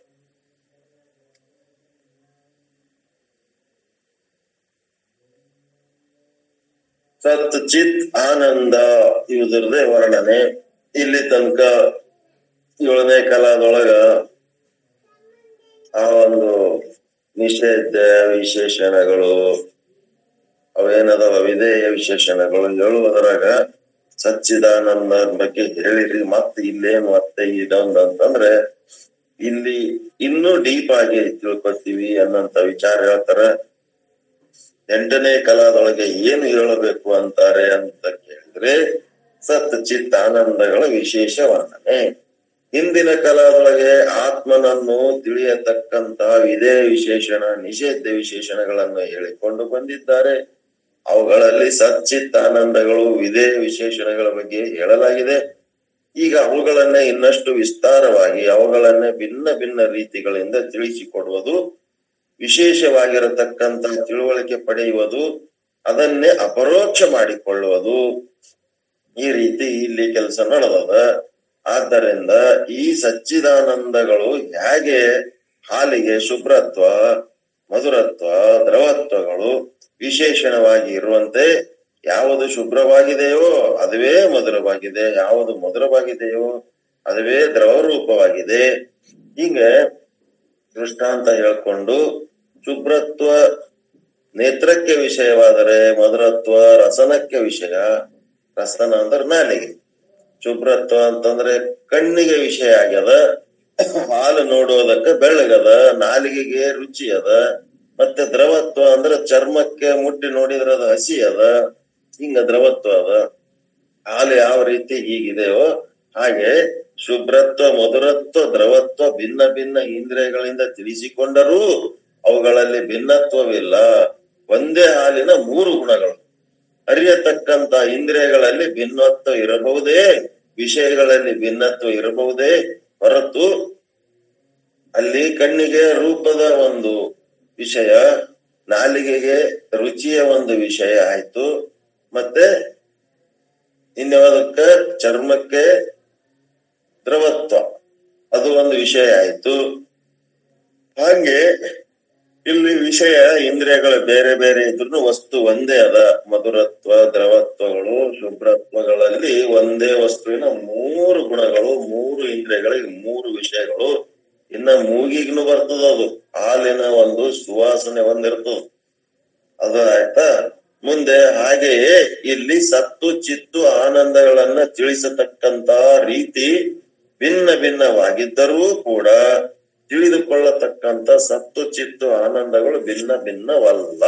ಸತ್ ಚಿತ್ ಆನಂದ ಇವುದ್ರದೇ ವರ್ಣನೆ ಇಲ್ಲಿ ತನಕ ಏಳನೇ ಕಾಲದೊಳಗ ಆ ಒಂದು ನಿಷೇಧ ವಿಶೇಷಣಗಳು ಅವೇನದಾವ ವಿಧೇಯ ವಿಶೇಷಣಗಳು ಹೇಳುವುದರಾಗ ಸಚ್ಚಿದಾನಂದ ಬಗ್ಗೆ ಹೇಳಿರಿ ಮತ್ತೆ ಇಲ್ಲೇನು ಮತ್ತೆ ಇದೊಂದು ಅಂತಂದ್ರೆ ಇಲ್ಲಿ ಇನ್ನೂ ಡೀಪ್ ಆಗಿ ತಿಳ್ಕೊತೀವಿ ಅನ್ನಂತ ವಿಚಾರ ಹೇಳ್ತಾರ ಎಂಟನೇ ಕಲಾದೊಳಗೆ ಏನು ಹೇಳಬೇಕು ಅಂತಾರೆ ಅಂತ ಕೇಳಿದ್ರೆ ಸತ್ ಚಿತ್ ಆನಂದಗಳ ವಿಶೇಷ ವರ್ಣನೆ ಹಿಂದಿನ ಕಲಾದೊಳಗೆ ಆತ್ಮನನ್ನು ತಿಳಿಯತಕ್ಕಂತ ವಿಧೇಯ ವಿಶೇಷಣ ನಿಷೇಧ ವಿಶೇಷಣಗಳನ್ನು ಹೇಳಿಕೊಂಡು ಬಂದಿದ್ದಾರೆ ಅವುಗಳಲ್ಲಿ ಸಚ್ಚಿತ್ ಆನಂದಗಳು ವಿಧೇಯ ವಿಶೇಷಣಗಳ ಬಗ್ಗೆ ಹೇಳಲಾಗಿದೆ ಈಗ ಅವುಗಳನ್ನೇ ಇನ್ನಷ್ಟು ವಿಸ್ತಾರವಾಗಿ ಅವುಗಳನ್ನೇ ಭಿನ್ನ ಭಿನ್ನ ರೀತಿಗಳಿಂದ ತಿಳಿಸಿಕೊಡುವುದು ವಿಶೇಷವಾಗಿರತಕ್ಕಂತ ತಿಳುವಳಿಕೆ ಪಡೆಯುವುದು ಅದನ್ನೇ ಅಪರೋಕ್ಷ ಮಾಡಿಕೊಳ್ಳುವುದು ಈ ರೀತಿ ಇಲ್ಲಿ ಕೆಲಸ ನಡೆದದ ಆದ್ದರಿಂದ ಈ ಸಚ್ಚಿದಾನಂದಗಳು ಹೇಗೆ ಹಾಲಿಗೆ ಶುಭ್ರತ್ವ ಮಧುರತ್ವ ದ್ರವತ್ವಗಳು ವಿಶೇಷಣವಾಗಿ ಇರುವಂತೆ ಯಾವುದು ಶುಭ್ರವಾಗಿದೆಯೋ ಅದುವೇ ಮಧುರವಾಗಿದೆ ಯಾವುದು ಮಧುರವಾಗಿದೆಯೋ ಅದುವೇ ದ್ರವ ರೂಪವಾಗಿದೆ ಹೀಗೆ ದೃಷ್ಟಾಂತ ಹೇಳ್ಕೊಂಡು ಶುಭ್ರತ್ವ ನೇತ್ರಕ್ಕೆ ವಿಷಯವಾದರೆ ಮಧುರತ್ವ ರಸನಕ್ಕೆ ವಿಷಯ ರಸನ ಅಂದ್ರೆ ನಾಲಿಗೆ ಶುಭ್ರತ್ವ ಅಂತಂದ್ರೆ ಕಣ್ಣಿಗೆ ವಿಷಯ ಆಗ್ಯದ ಹಾಲು ನೋಡೋದಕ್ಕ ಬೆಳ್ಳಗದ ನಾಲಿಗೆಗೆ ರುಚಿ ಅದ ಮತ್ತೆ ದ್ರವತ್ವ ಅಂದ್ರೆ ಚರ್ಮಕ್ಕೆ ಮುಟ್ಟಿ ನೋಡಿದ್ರೆ ಅದು ಹಸಿ ಅದ ಹಿಂಗ ದ್ರವತ್ವ ಅದ ಹಾಲು ಯಾವ ರೀತಿ ಹೀಗಿದೆಯೋ ಹಾಗೆ ಶುಭ್ರತ್ವ ಮಧುರತ್ವ ದ್ರವತ್ವ ಭಿನ್ನ ಭಿನ್ನ ಇಂದ್ರಿಯಗಳಿಂದ ತಿಳಿಸಿಕೊಂಡರೂ ಅವುಗಳಲ್ಲಿ ಭಿನ್ನತ್ವವಿಲ್ಲ ಒಂದೇ ಹಾಲಿನ ಮೂರು ಗುಣಗಳು ಅರಿಯತಕ್ಕಂತ ಇಂದ್ರಿಯಗಳಲ್ಲಿ ಭಿನ್ನತ್ವ ಇರಬಹುದೇ ವಿಷಯಗಳಲ್ಲಿ ಭಿನ್ನತ್ವ ಇರಬಹುದೇ ಹೊರತು ಅಲ್ಲಿ ಕಣ್ಣಿಗೆ ರೂಪದ ಒಂದು ವಿಷಯ ನಾಲಿಗೆಗೆ ರುಚಿಯ ಒಂದು ವಿಷಯ ಆಯ್ತು ಮತ್ತೆ ಇನ್ಯಾವುದಕ್ಕ ಚರ್ಮಕ್ಕೆ ದ್ರವತ್ವ ಅದು ಒಂದು ವಿಷಯ ಆಯ್ತು ಹಾಗೆ ಇಲ್ಲಿ ವಿಷಯ ಇಂದ್ರಿಯಗಳು ಬೇರೆ ಬೇರೆ ಇದ್ರು ವಸ್ತು ಒಂದೇ ಅದ ಮಧುರತ್ವ ದ್ರವತ್ವಗಳು ಶುಭ್ರತ್ವಗಳಲ್ಲಿ ಒಂದೇ ವಸ್ತುವಿನ ಮೂರು ಗುಣಗಳು ಮೂರು ಇಂದ್ರಿಯಗಳಿಗೆ ಮೂರು ವಿಷಯಗಳು ಇನ್ನ ಮೂಗಿಗ್ನು ಬರ್ತದ ಅದು ಹಾಲಿನ ಒಂದು ಸುವಾಸನೆ ಒಂದಿರ್ತದ ಅದು ಆಯ್ತಾ ಮುಂದೆ ಹಾಗೆಯೇ ಇಲ್ಲಿ ಸತ್ತು ಚಿತ್ತು ಆನಂದಗಳನ್ನ ತಿಳಿಸತಕ್ಕಂತ ರೀತಿ ಭಿನ್ನ ಭಿನ್ನವಾಗಿದ್ದರೂ ಕೂಡ ತಿಳಿದುಕೊಳ್ಳತಕ್ಕಂತ ಸತ್ತು ಚಿತ್ತು ಆನಂದಗಳು ಭಿನ್ನ ಭಿನ್ನವಲ್ಲ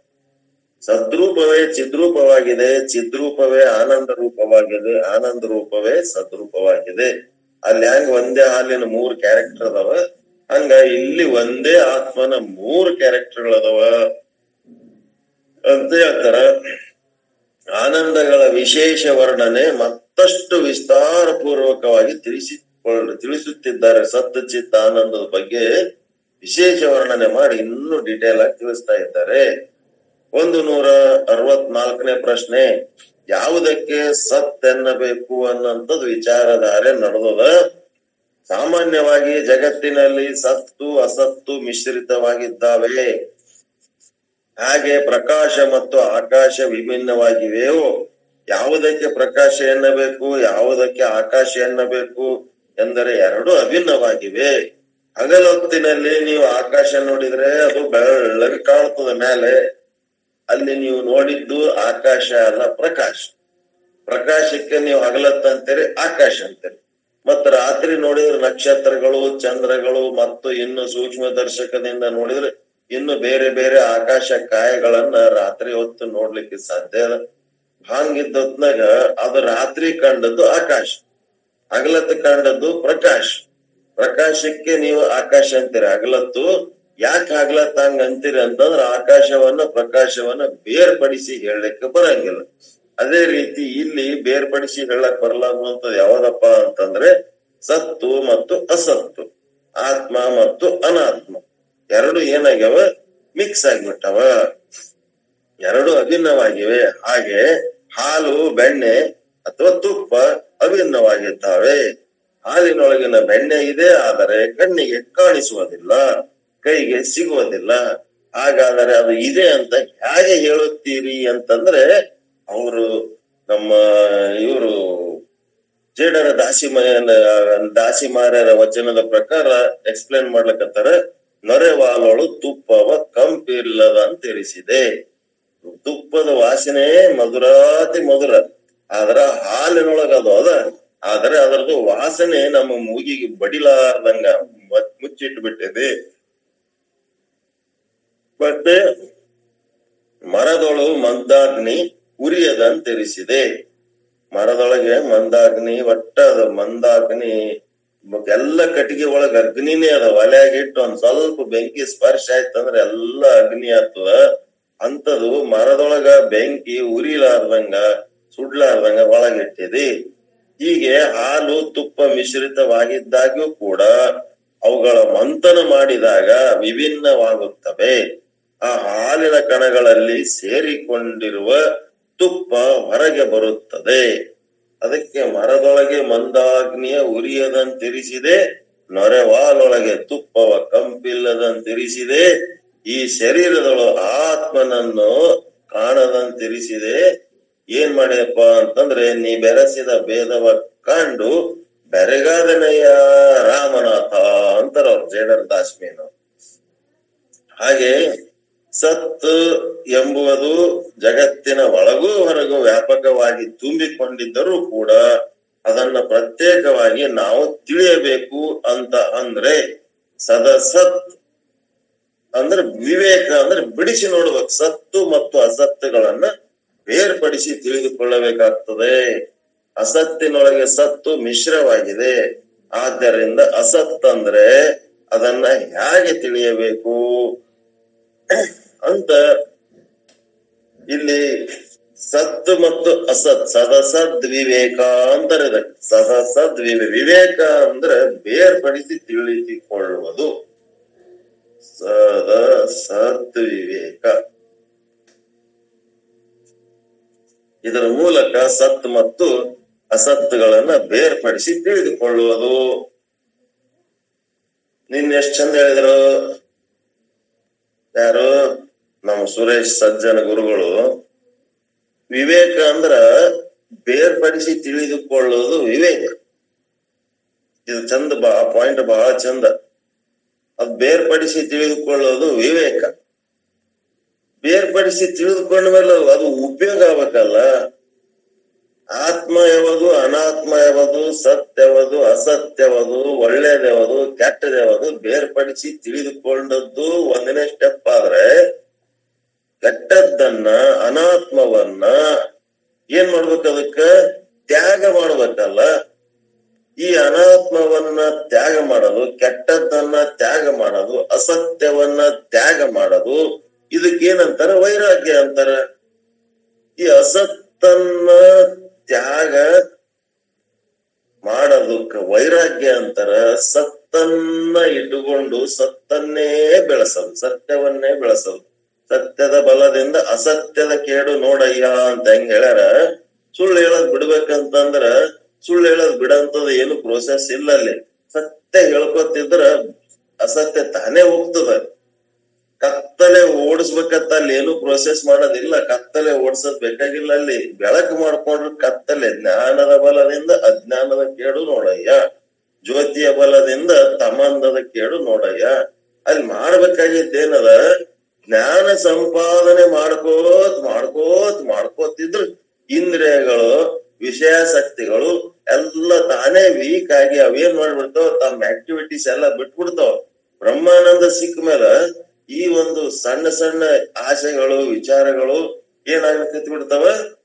ಸದ್ರೂಪವೇ ಚಿದ್ರೂಪವಾಗಿದೆ ಚಿದ್ರೂಪವೇ ಆನಂದ ರೂಪವಾಗಿದೆ ಆನಂದ ರೂಪವೇ ಸದ್ರೂಪವಾಗಿದೆ ಅಲ್ಲಿ ಹೆಂಗ್ ಒಂದೇ ಹಾಲಿನ ಮೂರ್ ಕ್ಯಾರೆಕ್ಟರ್ ಅದಾವ ಹಂಗ ಇಲ್ಲಿ ಒಂದೇ ಆತ್ಮನ ಮೂರ್ ಕ್ಯಾರೆಕ್ಟರ್ಗಳದಾವ ಅಂತ ಹೇಳ್ತಾರ ಆನಂದಗಳ ವಿಶೇಷ ವರ್ಣನೆ ಮತ್ತಷ್ಟು ವಿಸ್ತಾರ ಪೂರ್ವಕವಾಗಿ ತಿಳಿಸಿಕೊಳ್ಳ ತಿಳಿಸುತ್ತಿದ್ದಾರೆ ಸತ್ ಚಿತ್ ಆನಂದದ ಬಗ್ಗೆ ವಿಶೇಷ ವರ್ಣನೆ ಮಾಡಿ ಇನ್ನೂ ಡಿಟೇಲ್ ಆಗಿ ತಿಳಿಸ್ತಾ ಇದ್ದಾರೆ ಒಂದು ನೂರ ಅರವತ್ನಾಲ್ಕನೇ ಪ್ರಶ್ನೆ ಯಾವುದಕ್ಕೆ ಸತ್ ಎನ್ನಬೇಕು ಅನ್ನೋಂಥದ್ದು ವಿಚಾರಧಾರೆ ನಡೆದದ ಸಾಮಾನ್ಯವಾಗಿ ಜಗತ್ತಿನಲ್ಲಿ ಸತ್ತು ಅಸತ್ತು ಮಿಶ್ರಿತವಾಗಿದ್ದಾವೆ ಹಾಗೆ ಪ್ರಕಾಶ ಮತ್ತು ಆಕಾಶ ವಿಭಿನ್ನವಾಗಿವೆಯೋ ಯಾವುದಕ್ಕೆ ಪ್ರಕಾಶ ಎನ್ನಬೇಕು ಯಾವುದಕ್ಕೆ ಆಕಾಶ ಎನ್ನಬೇಕು ಎಂದರೆ ಎರಡು ಅಭಿನ್ನವಾಗಿವೆ ಹಗಲೊತ್ತಿನಲ್ಲಿ ನೀವು ಆಕಾಶ ನೋಡಿದ್ರೆ ಅದು ಬೆಳ್ಳಗೆ ಕಾಣುತ್ತದೆ ಮೇಲೆ ಅಲ್ಲಿ ನೀವು ನೋಡಿದ್ದು ಆಕಾಶ ಅಲ್ಲ ಪ್ರಕಾಶ ಪ್ರಕಾಶಕ್ಕೆ ನೀವು ಹಗಲತ್ತ ಅಂತೀರಿ ಆಕಾಶ ಅಂತೀರಿ ಮತ್ತ ರಾತ್ರಿ ನೋಡಿದ್ರೆ ನಕ್ಷತ್ರಗಳು ಚಂದ್ರಗಳು ಮತ್ತು ಇನ್ನು ಸೂಕ್ಷ್ಮ ದರ್ಶಕದಿಂದ ನೋಡಿದ್ರೆ ಇನ್ನು ಬೇರೆ ಬೇರೆ ಆಕಾಶ ಕಾಯಗಳನ್ನ ರಾತ್ರಿ ಹೊತ್ತು ನೋಡ್ಲಿಕ್ಕೆ ಸಾಧ್ಯ ಅದ ಹಂಗಿದ್ದತ್ನಾಗ ಅದು ರಾತ್ರಿ ಕಂಡದ್ದು ಆಕಾಶ ಹಗಲತ್ತು ಕಂಡದ್ದು ಪ್ರಕಾಶ್ ಪ್ರಕಾಶಕ್ಕೆ ನೀವು ಆಕಾಶ ಅಂತೀರಿ ಹಗಲತ್ತು ಯಾಕೆ ಹಗಲತ್ತ ಹಂಗ ಅಂತೀರಿ ಅಂತಂದ್ರ ಆಕಾಶವನ್ನ ಪ್ರಕಾಶವನ್ನ ಬೇರ್ಪಡಿಸಿ ಹೇಳಲಿಕ್ಕೆ ಬರಂಗಿಲ್ಲ ಅದೇ ರೀತಿ ಇಲ್ಲಿ ಬೇರ್ಪಡಿಸಿ ಹೇಳಕ್ ಬರಲಾಗುವಂತದ್ದು ಯಾವ್ದಪ್ಪ ಅಂತಂದ್ರೆ ಸತ್ತು ಮತ್ತು ಅಸತ್ತು ಆತ್ಮ ಮತ್ತು ಅನಾತ್ಮ ಎರಡು ಏನಾಗ್ಯಾವ ಮಿಕ್ಸ್ ಆಗ್ಬಿಟ್ಟವ ಎರಡು ಅಭಿನ್ನವಾಗಿವೆ ಹಾಗೆ ಹಾಲು ಬೆಣ್ಣೆ ಅಥವಾ ತುಪ್ಪ ಅಭಿನ್ನವಾಗಿದ್ದಾವೆ ಹಾಲಿನೊಳಗಿನ ಬೆಣ್ಣೆ ಇದೆ ಆದರೆ ಕಣ್ಣಿಗೆ ಕಾಣಿಸುವುದಿಲ್ಲ ಕೈಗೆ ಸಿಗುವುದಿಲ್ಲ ಹಾಗಾದರೆ ಅದು ಇದೆ ಅಂತ ಹೇಗೆ ಹೇಳುತ್ತೀರಿ ಅಂತಂದ್ರೆ ಅವರು ನಮ್ಮ ಇವರು ಜೇಡರ ದಾಸಿಮಯನ ದಾಸಿಮಾರರ ವಚನದ ಪ್ರಕಾರ ಎಕ್ಸ್ಪ್ಲೇನ್ ಮಾಡ್ಲಕತ್ತಾರ ನೊರೆವಾಲೋಳು ತುಪ್ಪವ ಕಂಪಿಲ್ಲದ ಅಂತ ತಿಳಿಸಿದೆ ತುಪ್ಪದ ವಾಸನೆ ಮಧುರಾತಿ ಮಧುರ ಆದ್ರ ಹಾಲಿನೊಳಗ ಅದು ಅದ ಆದ್ರೆ ಅದರದ್ದು ವಾಸನೆ ನಮ್ಮ ಮೂಗಿಗೆ ಬಡಿಲಾರ್ದಂಗ ಮ- ಮುಚ್ಚಿಟ್ಟು ಬಿಟ್ಟಿದೆ ಮತ್ತೆ ಮರದೊಳು ಮಂದಾಗ್ನಿ ಉರಿಯದಂತ ತಿಳಿಸಿದೆ ಮರದೊಳಗೆ ಮಂದಾಗ್ನಿ ಒಟ್ಟ ಅದ ಮಂದಾಗ್ನಿ ಮ- ಎಲ್ಲ ಕಟ್ಟಿಗೆ ಒಳಗ ಅಗ್ನಿನೇ ಅದ ಒಲೆಯಾಗಿಟ್ಟು ಒಂದ್ ಸ್ವಲ್ಪ ಬೆಂಕಿ ಸ್ಪರ್ಶ ಆಯ್ತಂದ್ರ ಎಲ್ಲ ಅಗ್ನಿ ಆಗ್ತದ ಅಂತದು ಮರದೊಳಗ ಬೆಂಕಿ ಉರಿಲಾರ್ದಂಗ ಸುಡ್ಲಾರ್ದಂಗ ಒಳಗಿಟ್ಟಿದೆ ಹೀಗೆ ಹಾಲು ತುಪ್ಪ ಮಿಶ್ರಿತವಾಗಿದ್ದಾಗ್ಯೂ ಕೂಡ ಅವುಗಳ ಮಂಥನ ಮಾಡಿದಾಗ ವಿಭಿನ್ನವಾಗುತ್ತವೆ ಆ ಹಾಲಿನ ಕಣಗಳಲ್ಲಿ ಸೇರಿಕೊಂಡಿರುವ ತುಪ್ಪ ಹೊರಗೆ ಬರುತ್ತದೆ ಅದಕ್ಕೆ ಮರದೊಳಗೆ ಮಂದಾಗ್ನಿಯ ಉರಿಯದಂತಿರಿಸಿದೆ ನೊರೆವಾಲೊಳಗೆ ತುಪ್ಪವ ಕಂಪಿಲ್ಲದಂತಿರಿಸಿದೆ ಈ ಶರೀರದೊಳು ಆತ್ಮನನ್ನು ಕಾಣದಂತಿರಿಸಿದೆ ಏನ್ ಮಾಡಿದಪ್ಪ ಅಂತಂದ್ರೆ ನೀ ಬೆರೆಸಿದ ಭೇದವ ಕಂಡು ಬೆರಗಾದನೆಯ ರಾಮನಾಥ ಅಂತಾರ ಅವ್ರು ಜೇಡರ್ ದಾಸ್ಮಿನು ಹಾಗೆ ಸತ್ ಎಂಬುವುದು ಜಗತ್ತಿನ ಒಳಗೂ ಹೊರಗೂ ವ್ಯಾಪಕವಾಗಿ ತುಂಬಿಕೊಂಡಿದ್ದರೂ ಕೂಡ ಅದನ್ನ ಪ್ರತ್ಯೇಕವಾಗಿ ನಾವು ತಿಳಿಯಬೇಕು ಅಂತ ಅಂದ್ರೆ ಸದಸತ್ ಅಂದ್ರೆ ವಿವೇಕ ಅಂದ್ರೆ ಬಿಡಿಸಿ ನೋಡ್ಬೇಕು ಸತ್ತು ಮತ್ತು ಅಸತ್ತುಗಳನ್ನ ಬೇರ್ಪಡಿಸಿ ತಿಳಿದುಕೊಳ್ಳಬೇಕಾಗ್ತದೆ ಅಸತ್ತಿನೊಳಗೆ ಸತ್ತು ಮಿಶ್ರವಾಗಿದೆ ಆದ್ದರಿಂದ ಅಸತ್ ಅಂದ್ರೆ ಅದನ್ನ ಹೇಗೆ ತಿಳಿಯಬೇಕು ಅಂತ ಇಲ್ಲಿ ಸತ್ ಮತ್ತು ಅಸತ್ ಸದಸದ್ ವಿವೇಕ ಅಂತಾರೆ ಸದಸದ್ ವಿವೇಕ ವಿವೇಕ ಅಂದ್ರೆ ಬೇರ್ಪಡಿಸಿ ತಿಳಿದುಕೊಳ್ಳುವುದು ಸದ ಸತ್ ವಿವೇಕ ಇದರ ಮೂಲಕ ಸತ್ ಮತ್ತು ಅಸತ್ತುಗಳನ್ನ ಬೇರ್ಪಡಿಸಿ ತಿಳಿದುಕೊಳ್ಳುವುದು ನಿನ್ ಎಷ್ಟ್ ಚಂದ ಹೇಳಿದ್ರು ಯಾರು ನಮ್ಮ ಸುರೇಶ್ ಸಜ್ಜನ ಗುರುಗಳು ವಿವೇಕ ಅಂದ್ರ ಬೇರ್ಪಡಿಸಿ ತಿಳಿದುಕೊಳ್ಳುವುದು ವಿವೇಕ ಇದು ಚಂದ ಬಾ ಪಾಯಿಂಟ್ ಬಹಳ ಚಂದ ಅದ್ ಬೇರ್ಪಡಿಸಿ ತಿಳಿದುಕೊಳ್ಳೋದು ವಿವೇಕ ಬೇರ್ಪಡಿಸಿ ತಿಳಿದುಕೊಂಡ ಮೇಲೆ ಅದು ಉಪಯೋಗ ಆಗ್ಬೇಕಲ್ಲ ಆತ್ಮ ಯಾವುದು ಅನಾತ್ಮ ಯಾವುದು ಸತ್ಯ ಯಾವುದು ಅಸತ್ಯ ಯಾವುದು ಒಳ್ಳೇದ್ಯಾವುದು ಕೆಟ್ಟದ್ಯಾವುದು ಬೇರ್ಪಡಿಸಿ ತಿಳಿದುಕೊಂಡದ್ದು ಒಂದನೇ ಸ್ಟೆಪ್ ಆದ್ರೆ ಕೆಟ್ಟದ್ದನ್ನ ಅನಾತ್ಮವನ್ನ ಏನ್ ಮಾಡ್ಬೇಕು ಅದಕ್ಕ ತ್ಯಾಗ ಮಾಡ್ಬೇಕಲ್ಲ ಈ ಅನಾತ್ಮವನ್ನ ತ್ಯಾಗ ಮಾಡೋದು ಕೆಟ್ಟದ್ದನ್ನ ತ್ಯಾಗ ಮಾಡೋದು ಅಸತ್ಯವನ್ನ ತ್ಯಾಗ ಮಾಡೋದು ಇದಕ್ಕೇನಂತಾರ ವೈರಾಗ್ಯ ಅಂತಾರ ಈ ಅಸತ್ತನ್ನ ತ್ಯಾಗ ಮಾಡೋದಕ್ಕ ವೈರಾಗ್ಯ ಅಂತಾರ ಸತ್ತನ್ನ ಇಟ್ಟುಕೊಂಡು ಸತ್ತನ್ನೇ ಬೆಳೆಸೋದು ಸತ್ಯವನ್ನೇ ಬೆಳೆಸೋದು ಸತ್ಯದ ಬಲದಿಂದ ಅಸತ್ಯದ ಕೇಡು ನೋಡಯ್ಯ ಅಂತ ಹೆಂಗ್ ಹೇಳ್ಯಾರ ಸುಳ್ಳು ಹೇಳೋದ್ ಬಿಡ್ಬೇಕಂತಂದ್ರ ಸುಳ್ಳು ಹೇಳೋದ್ ಬಿಡಂತದ ಏನು ಪ್ರೋಸೆಸ್ ಇಲ್ಲ ಅಲ್ಲಿ ಸತ್ಯ ಹೇಳ್ಕೊತಿದ್ರ ಅಸತ್ಯ ತಾನೇ ಹೋಗ್ತದ ಕತ್ತಲೆ ಓಡಿಸ್ಬೇಕಂತ ಅಲ್ಲಿ ಏನು ಪ್ರೋಸೆಸ್ ಮಾಡೋದಿಲ್ಲ ಕತ್ತಲೆ ಓಡಿಸೋದ್ ಬೇಕಾಗಿಲ್ಲ ಅಲ್ಲಿ ಬೆಳಕು ಮಾಡ್ಕೊಂಡ್ರೆ ಕತ್ತಲೆ ಜ್ಞಾನದ ಬಲದಿಂದ ಅಜ್ಞಾನದ ಕೇಡು ನೋಡಯ್ಯ ಜ್ಯೋತಿಯ ಬಲದಿಂದ ತಮಂದದ ಕೇಡು ನೋಡಯ್ಯ ಅಲ್ಲಿ ಮಾಡ್ಬೇಕಾಗಿದ್ದೇನದ ಜ್ಞಾನ ಸಂಪಾದನೆ ಮಾಡ್ಕೋತ್ ಮಾಡ್ಕೋತ್ ಮಾಡ್ಕೋತಿದ್ರು ಇಂದ್ರಿಯಗಳು ವಿಷಯಾಸಕ್ತಿಗಳು ಎಲ್ಲ ತಾನೇ ವೀಕ್ ಆಗಿ ಅವೇನ್ ಮಾಡ್ಬಿಡ್ತಾವ ತಮ್ಮ ಆಕ್ಟಿವಿಟೀಸ್ ಎಲ್ಲ ಬಿಟ್ಬಿಡ್ತಾವ ಬ್ರಹ್ಮಾನಂದ ಸಿಕ್ಕ ಮೇಲೆ ಈ ಒಂದು ಸಣ್ಣ ಸಣ್ಣ ಆಸೆಗಳು ವಿಚಾರಗಳು ಏನಾಗಕತ್ ಬಿಡ್ತಾವ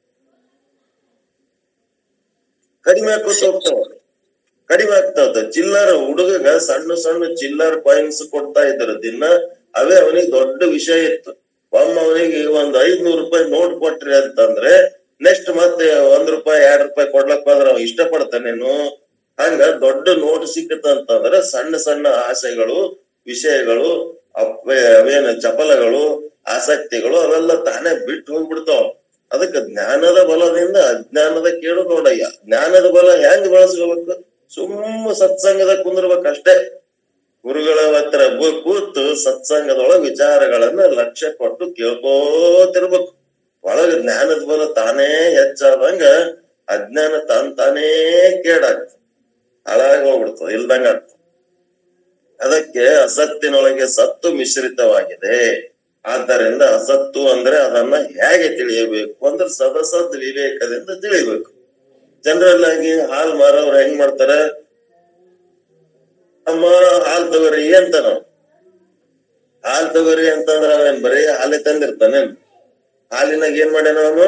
ಕಡಿಮೆ ಆಕೋತ ಹೋಗ್ತಾವ ಕಡಿಮೆ ಆಗ್ತಾ ಹೋಗ್ತಾವ ಚಿಲ್ಲರ್ ಹುಡುಗಗ ಸಣ್ಣ ಸಣ್ಣ ಚಿಲ್ಲರ್ ಕಾಯಿನ್ಸ್ ಕೊಡ್ತಾ ಇದ್ರು ದಿನ ಅವೇ ಅವನಿಗೆ ದೊಡ್ಡ ವಿಷಯ ಇತ್ತು ಒಮ್ಮ ಅವನಿಗೆ ಒಂದ್ ಐದ್ನೂರು ರೂಪಾಯಿ ನೋಟ್ ಕೊಟ್ರಿ ಅಂತಂದ್ರೆ ನೆಕ್ಸ್ಟ್ ಮತ್ತೆ ಒಂದ್ ರೂಪಾಯಿ ಎರಡ್ ರೂಪಾಯಿ ಕೊಡ್ಲಕ್ ಹೋದ್ರ ಅವ ಇಷ್ಟ ಪಡ್ತಾನೇನು ಹಂಗ ದೊಡ್ಡ ನೋಟ್ ಸಿಕ್ಕತ್ತಂತಂದ್ರ ಸಣ್ಣ ಸಣ್ಣ ಆಸೆಗಳು ವಿಷಯಗಳು ಅವೇ- ಅವೇನ ಚಪಲಗಳು ಆಸಕ್ತಿಗಳು ಅವೆಲ್ಲ ತಾನೇ ಬಿಟ್ಟು ಹೋಗ್ಬಿಡ್ತಾವ ಅದಕ್ಕೆ ಜ್ಞಾನದ ಬಲದಿಂದ ಅಜ್ಞಾನದ ಕೇಳು ನೋಡಯ್ಯ ಜ್ಞಾನದ ಬಲ ಹೆಂಗ್ ಬಳಸ್ಕೋಬೇಕು ಸುಮ್ಮ ಸತ್ಸಂಗದ ಕುಂದಿರ್ಬೇಕಷ್ಟೇ ಗುರುಗಳ ಹತ್ರ ಬ- ಕೂತು ಸತ್ಸಂಗದೊಳಗ ವಿಚಾರಗಳನ್ನ ಲಕ್ಷ್ಯ ಕೊಟ್ಟು ಕೇಳ್ಕೋತಿರ್ಬೇಕು ಒಳಗ ಜ್ಞಾನದ ಬಲ ತಾನೇ ಹೆಚ್ಚಾದಂಗ ಅಜ್ಞಾನ ತಾನ್ ತಾನೇ ಕೇಡಾಗ್ತದೆ ಹಾಳಾಗಿ ಹೋಗ್ಬಿಡ್ತದೆ ಇಲ್ದಂಗ ಆಗ್ತದೆ ಅದಕ್ಕೆ ಅಸತ್ತಿನೊಳಗೆ ಸತ್ತು ಮಿಶ್ರಿತವಾಗಿದೆ ಆದ್ದರಿಂದ ಅಸತ್ತು ಅಂದ್ರೆ ಅದನ್ನ ಹೇಗೆ ತಿಳಿಯಬೇಕು ಅಂದ್ರೆ ಸದಸದ್ ವಿವೇಕದಿಂದ ತಿಳಿಬೇಕು ಜನರಲ್ ಆಗಿ ಹಾಲ್ ಮಾರೋರು ಹೆಂಗ್ ಮಾಡ್ತಾರ ಅಮ್ಮ ಹಾಲ್ ತಗೋರಿ ಅಂತ ನಾವು ಹಾಲ್ ತಗೋರಿ ಅಂತಂದ್ರ ಅವೇನ್ ಬರೀ ಹಾಲೆ ತಂದಿರ್ತಾನೆ ಹಾಲಿನಾಗ ಏನ್ ಮಾಡ್ಯಾನ ಅವನು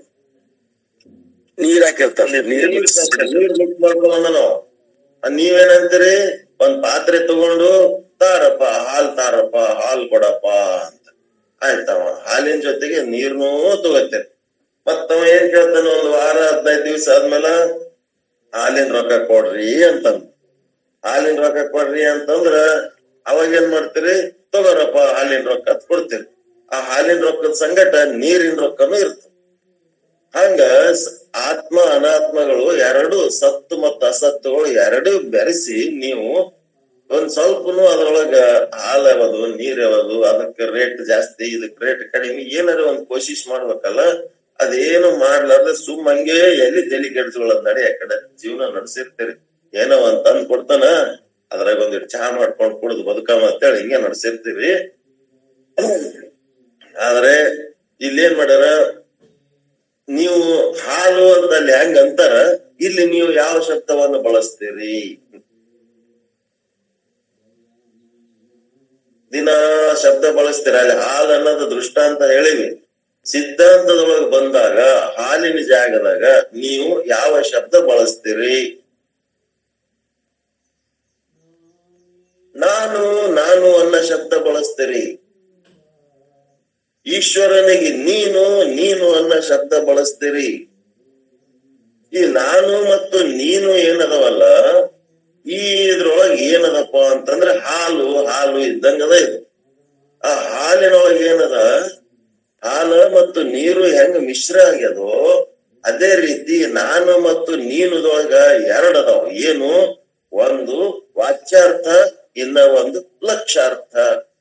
ನೀರ್ ಹಾಕಿರ್ತಾನೆ ನೀರ್ ನೀರ್ ನೀರ್ ಮಿಕ್ಸ್ ಮಾಡ್ಕೊಳ್ಳೋಣ ನಾವು ಅದ್ ನೀವೇನಂತೀರಿ ಒಂದ್ ಪಾತ್ರೆ ತಗೊಂಡು ತಾರಪ್ಪ ಹಾಲ್ ತಾರಪ್ಪ ಹಾಲ್ ಕೊಡಪ್ಪ ಅಂತ ಆಯ್ತವ ಹಾಲಿನ ಜೊತೆಗೆ ನೀರ್ನೂ ತಗೋತೀರಿ ಮತ್ತವ ಏನ್ ಕೇಳ್ತಾನ ಒಂದ್ ವಾರ ಹದಿನೈದು ದಿವ್ಸ ಆದ್ಮೇಲೆ ಹಾಲಿನ ರೊಕ್ಕ ಕೊಡ್ರಿ ಅಂತಂದ ಹಾಲಿನ ರೊಕ್ಕ ಕೊಡ್ರಿ ಅಂತಂದ್ರ ಅವಾಗ ಏನ್ ಮಾಡ್ತೀರಿ ತಗೋರಪ್ಪ ಹಾಲಿನ ರೊಕ್ಕ ಅಂತ ಕೊಡ್ತೀರಿ ಆ ಹಾಲಿನ ರೊಕ್ಕದ ಸಂಗಟ ನೀರಿನ ರೊಕ್ಕನೂ ಇರ್ತದೆ ಹಂಗ ಸ- ಆತ್ಮ ಅನಾತ್ಮಗಳು ಎರಡು ಸತ್ತು ಮತ್ತು ಅಸತ್ತುಗಳು ಎರಡು ಬೆರೆಸಿ ನೀವು ಒಂದ್ ಸ್ವಲ್ಪನು ಅದ್ರೊಳಗ ಹಾಲ್ ಯಾವದು ನೀರ್ ಯಾವದು ಅದಕ್ಕೆ ರೇಟ್ ಜಾಸ್ತಿ ಇದಕ್ ರೇಟ್ ಕಡಿಮೆ ಏನಾರ ಒಂದ್ ಕೋಶಿಶ್ ಮಾಡ್ಬೇಕಲ್ಲ ಅದೇನು ಮಾಡ್ಲಾರ್ದೆ ಸುಮ್ ಹಂಗೆ ಎಲ್ಲಿ ತಲೆ ಕೆಡ್ಸ್ಕೊಳ್ಳೋದ್ ನಡಿ ಆ ಕಡೆ ಜೀವನ ನಡ್ಸಿರ್ತೀರಿ ಏನೋ ಒಂದ್ ತಂದ್ ಕೊಡ್ತಾನ ಅದ್ರಾಗ ಒಂದಿಟ್ಟು ಚಹಾ ಮಾಡ್ಕೊಂಡ್ ಕುಡ್ದು ಬದುಕಮ್ಮ ಅಂತೇಳಿ ಹಿಂಗೆ ನಡ್ಸಿರ್ತೀವಿ ಆದ್ರೆ ಇಲ್ಲೇನ್ ಮಾಡ್ಯಾರ ನೀವು ಹಾಲು ಅಂತ ಅಲ್ಲಿ ಹೆಂಗ್ ಅಂತಾರ ಇಲ್ಲಿ ನೀವು ಯಾವ ಶಬ್ದವನ್ನು ಬಳಸ್ತೀರಿ ದಿನ ಶಬ್ದ ಬಳಸ್ತೀರ ಅಲ್ಲಿ ಹಾಲು ಅನ್ನೋದು ದೃಷ್ಟಾಂತ ಹೇಳಿವಿ ಸಿದ್ಧಾಂತದೊಳಗೆ ಬಂದಾಗ ಹಾಲಿನ ಜಾಗದಾಗ ನೀವು ಯಾವ ಶಬ್ದ ಬಳಸ್ತೀರಿ ನಾನು ನಾನು ಅನ್ನೋ ಶಬ್ದ ಬಳಸ್ತೀರಿ ಈಶ್ವರನಿಗೆ ನೀನು ನೀನು ಅನ್ನೋ ಶಬ್ದ ಬಳಸ್ತೀರಿ ಈ ನಾನು ಮತ್ತು ನೀನು ಏನದವಲ್ಲ ಈ ಇದ್ರೊಳಗೆ ಏನದಪ್ಪ ಅಂತಂದ್ರೆ ಹಾಲು ಹಾಲು ಇದ್ದಂಗದ ಇದು ಆ ಹಾಲಿನೊಳಗೆ ಏನದ ಹಾಲು ಮತ್ತು ನೀರು ಹೆಂಗ ಮಿಶ್ರ ಆಗ್ಯದೋ ಅದೇ ರೀತಿ ನಾನು ಮತ್ತು ನೀನುದೊಳಗ ಎರಡದಾವ ಏನು ಒಂದು ವಾಚ್ಯಾರ್ಥ ಇನ್ನ ಒಂದು ಲಕ್ಷ್ಯಾರ್ಥ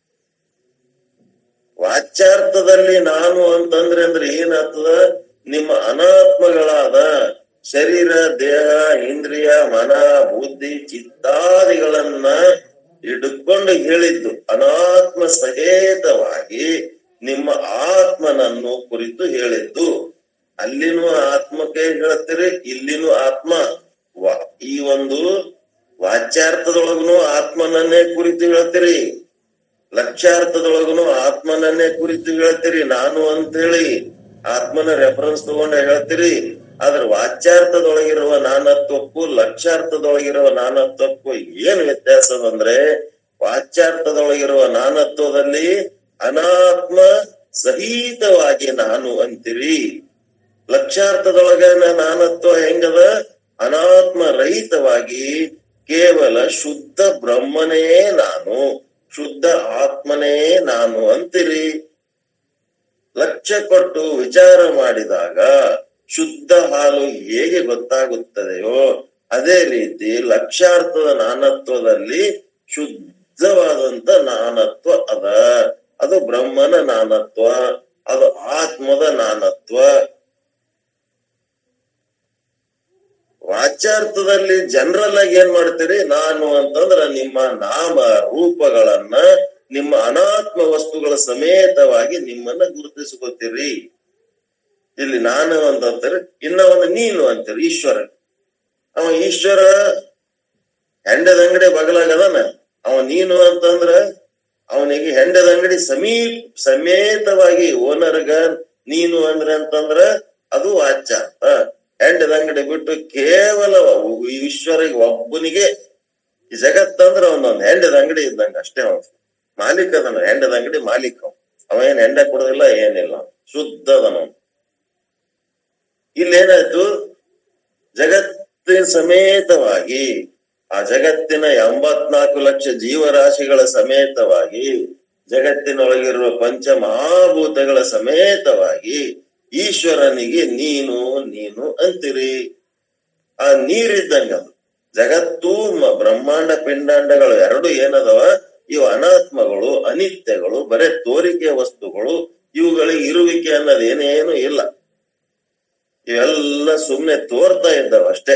ವಾಚ್ಯಾರ್ಥದಲ್ಲಿ ನಾನು ಅಂತಂದ್ರೆ ಅಂದ್ರೆ ಏನಾಗ್ತದ ನಿಮ್ಮ ಅನಾತ್ಮಗಳಾದ ಶರೀರ ದೇಹ ಇಂದ್ರಿಯ ಮನ ಬುದ್ಧಿ ಚಿತ್ತಾದಿಗಳನ್ನ ಹಿಡ್ಕೊಂಡು ಹೇಳಿದ್ದು ಅನಾತ್ಮ ಸಹೇತವಾಗಿ ನಿಮ್ಮ ಆತ್ಮನನ್ನು ಕುರಿತು ಹೇಳಿದ್ದು ಅಲ್ಲಿನೂ ಆತ್ಮಕ್ಕೆ ಹೇಳ್ತೀರಿ ಇಲ್ಲಿನೂ ಆತ್ಮ ವಾ- ಈ ಒಂದು ವಾಚ್ಯಾರ್ಥದೊಳಗನು ಆತ್ಮನನ್ನೇ ಕುರಿತು ಹೇಳ್ತೀರಿ ಲಕ್ಷ್ಯಾರ್ಥದೊಳಗನು ಆತ್ಮನನ್ನೇ ಕುರಿತು ಹೇಳ್ತೀರಿ ನಾನು ಅಂತೇಳಿ ಆತ್ಮನ ರೆಫರೆನ್ಸ್ ತಗೊಂಡ ಹೇಳ್ತೀರಿ ಆದ್ರ ವಾಚ್ಯಾರ್ಥದೊಳಗಿರುವ ನಾನತ್ವಕ್ಕೂ ಲಕ್ಷ್ಯಾರ್ಥದೊಳಗಿರುವ ನಾನತ್ವಕ್ಕೂ ಏನ್ ವ್ಯತ್ಯಾಸ ಅಂದ್ರೆ ವಾಚ್ಯಾರ್ಥದೊಳಗಿರುವ ನಾನತ್ವದಲ್ಲಿ ಅನಾತ್ಮ ಸಹಿತವಾಗಿ ನಾನು ಅಂತೀರಿ ಲಕ್ಷ್ಯಾರ್ಥದೊಳಗ ನಾನತ್ವ ಹೆಂಗದ ಅನಾತ್ಮ ರಹಿತವಾಗಿ ಕೇವಲ ಶುದ್ಧ ಬ್ರಹ್ಮನೇ ನಾನು ಶುದ್ಧ ಆತ್ಮನೇ ನಾನು ಅಂತೀರಿ ಲಕ್ಷ್ಯ ಕೊಟ್ಟು ವಿಚಾರ ಮಾಡಿದಾಗ ಶುದ್ಧ ಹಾಲು ಹೇಗೆ ಗೊತ್ತಾಗುತ್ತದೆಯೋ ಅದೇ ರೀತಿ ಲಕ್ಷ್ಯಾರ್ಥದ ನಾನತ್ವದಲ್ಲಿ ಶುದ್ಧವಾದಂತ ನಾನತ್ವ ಅದ ಅದು ಬ್ರಹ್ಮನ ನಾನತ್ವ ಅದು ಆತ್ಮದ ನಾನತ್ವ ವಾಚ್ಯಾರ್ಥದಲ್ಲಿ ಜನರಲ್ ಆಗಿ ಏನ್ ಮಾಡ್ತೀರಿ ನಾನು ಅಂತಂದ್ರ ನಿಮ್ಮ ನಾಮ ರೂಪಗಳನ್ನ ನಿಮ್ಮ ಅನಾತ್ಮ ವಸ್ತುಗಳ ಸಮೇತವಾಗಿ ನಿಮ್ಮನ್ನ ಗುರುತಿಸ್ಕೋತೀರಿ ಇಲ್ಲಿ ನಾನು ಅಂತ ಅಂತಾರೆ ಇನ್ನ ಒಂದು ನೀನು ಅಂತೀರಿ ಈಶ್ವರ ಅವ ಈಶ್ವರ ಹೆಂಡದ ಅಂಗಡಿ ಬಗಲಾಗದಾನ ಅವ ನೀನು ಅಂತಂದ್ರ ಅವನಿಗೆ ಹೆಂಡದ ಅಂಗಡಿ ಸಮೀಪ ಸಮೇತವಾಗಿ ಓನರ್ಗ ನೀನು ಅಂದ್ರ ಅಂತಂದ್ರ ಅದು ವಾಚ್ಯ ಅಂತ ಹೆಂಡದ ಅಂಗಡಿ ಬಿಟ್ಟು ಕೇವಲ ಈಶ್ವರಿಗೆ ಒಬ್ಬನಿಗೆ ಈ ಜಗತ್ತಂದ್ರ ಅವನೊಂದ್ ಹೆಂಡದ ಅಂಗಡಿ ಇದ್ದಂಗ ಅಷ್ಟೇ ಅವ ಮಾಲೀಕ ಅದನ ಹೆಂಡದ ಅಂಗಡಿ ಮಾಲೀಕ ಅವ. ಅವ ಏನ್ ಹೆಂಡ ಕೊಡೋದಿಲ್ಲ ಏನಿಲ್ಲ ಶುದ್ಧ ಅದನ ಅವ. ಇಲ್ಲೇನಾಯ್ತು ಜಗತ್ತಿನ ಸಮೇತವಾಗಿ ಆ ಜಗತ್ತಿನ ಎಂಬತ್ನಾಲ್ಕು ಲಕ್ಷ ಜೀವರಾಶಿಗಳ ಸಮೇತವಾಗಿ ಜಗತ್ತಿನೊಳಗಿರುವ ಪಂಚಮಹಾಭೂತಗಳ ಸಮೇತವಾಗಿ ಈಶ್ವರನಿಗೆ ನೀನು ನೀನು ಅಂತೀರಿ ಆ ನೀರಿದ್ದಂಗ ಅದು ಜಗತ್ತು ಮ- ಬ್ರಹ್ಮಾಂಡ ಪಿಂಡಾಂಡಗಳು ಎರಡು ಏನದವ ಇವು ಅನಾತ್ಮಗಳು ಅನಿತ್ಯಗಳು ಬರೇ ತೋರಿಕೆ ವಸ್ತುಗಳು ಇವುಗಳಿಗೆ ಇರುವಿಕೆ ಅನ್ನೋದು ಏನೇನು ಇಲ್ಲ ಇವೆಲ್ಲ ಸುಮ್ನೆ ತೋರ್ತಾ ಇದ್ದಾವ ಅಷ್ಟೇ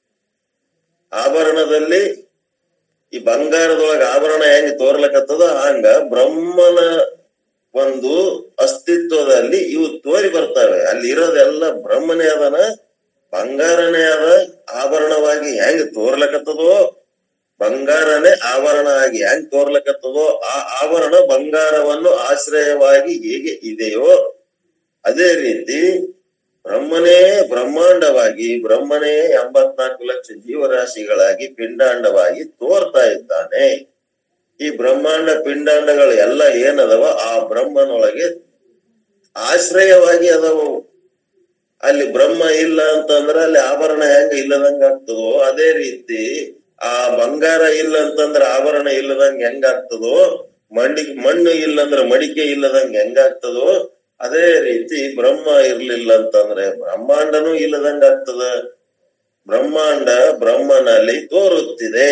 ಆಭರಣದಲ್ಲಿ ಈ ಬಂಗಾರದೊಳಗ ಆಭರಣ ಹೆಂಗ್ ತೋರ್ಲಕತ್ತದ ಹಂಗ ಬ್ರಹ್ಮನ ಒಂದು ಅಸ್ತಿತ್ವದಲ್ಲಿ ಇವು ತೋರಿ ಬರ್ತವೆ ಅಲ್ಲಿ ಇರೋದೆಲ್ಲ ಬ್ರಹ್ಮನೇ ಅದನ ಬಂಗಾರನೇ ಅದ ಆಭರಣವಾಗಿ ಹೆಂಗ್ ತೋರ್ಲಕತ್ತದೋ ಬಂಗಾರನೇ ಆಭರಣ ಆಗಿ ಹೆಂಗ್ ತೋರ್ಲಕತ್ತದೋ ಆ ಆಭರಣ ಬಂಗಾರವನ್ನು ಆಶ್ರಯವಾಗಿ ಹೇಗೆ ಇದೆಯೋ ಅದೇ ರೀತಿ ಬ್ರಹ್ಮನೇ ಬ್ರಹ್ಮಾಂಡವಾಗಿ ಬ್ರಹ್ಮನೇ ಎಂಬತ್ನಾಲ್ಕು ಲಕ್ಷ ಜೀವರಾಶಿಗಳಾಗಿ ಪಿಂಡಾಂಡವಾಗಿ ತೋರ್ತಾ ಇದ್ದಾನೆ ಈ ಬ್ರಹ್ಮಾಂಡ ಪಿಂಡಾಂಡಗಳು ಎಲ್ಲ ಏನದವ ಆ ಬ್ರಹ್ಮನೊಳಗೆ ಆಶ್ರಯವಾಗಿ ಅದಾವು ಅಲ್ಲಿ ಬ್ರಹ್ಮ ಇಲ್ಲ ಅಂತಂದ್ರ ಅಲ್ಲಿ ಆಭರಣ ಹೆಂಗ ಇಲ್ಲದಂಗ ಆಗ್ತದೋ ಅದೇ ರೀತಿ ಆ ಬಂಗಾರ ಇಲ್ಲ ಅಂತಂದ್ರ ಆಭರಣ ಇಲ್ಲದಂಗ ಹೆಂಗಾಗ್ತದೋ ಮಂಡಿ ಮಣ್ಣು ಇಲ್ಲ ಅಂದ್ರ ಮಡಿಕೆ ಇಲ್ಲದಂಗ ಹೆಂಗಾಗ್ತದೋ ಅದೇ ರೀತಿ ಬ್ರಹ್ಮ ಇರ್ಲಿಲ್ಲ ಅಂತಂದ್ರೆ ಬ್ರಹ್ಮಾಂಡನೂ ಇಲ್ಲದಂಗ ಆಗ್ತದ ಬ್ರಹ್ಮಾಂಡ ಬ್ರಹ್ಮನಲ್ಲಿ ತೋರುತ್ತಿದೆ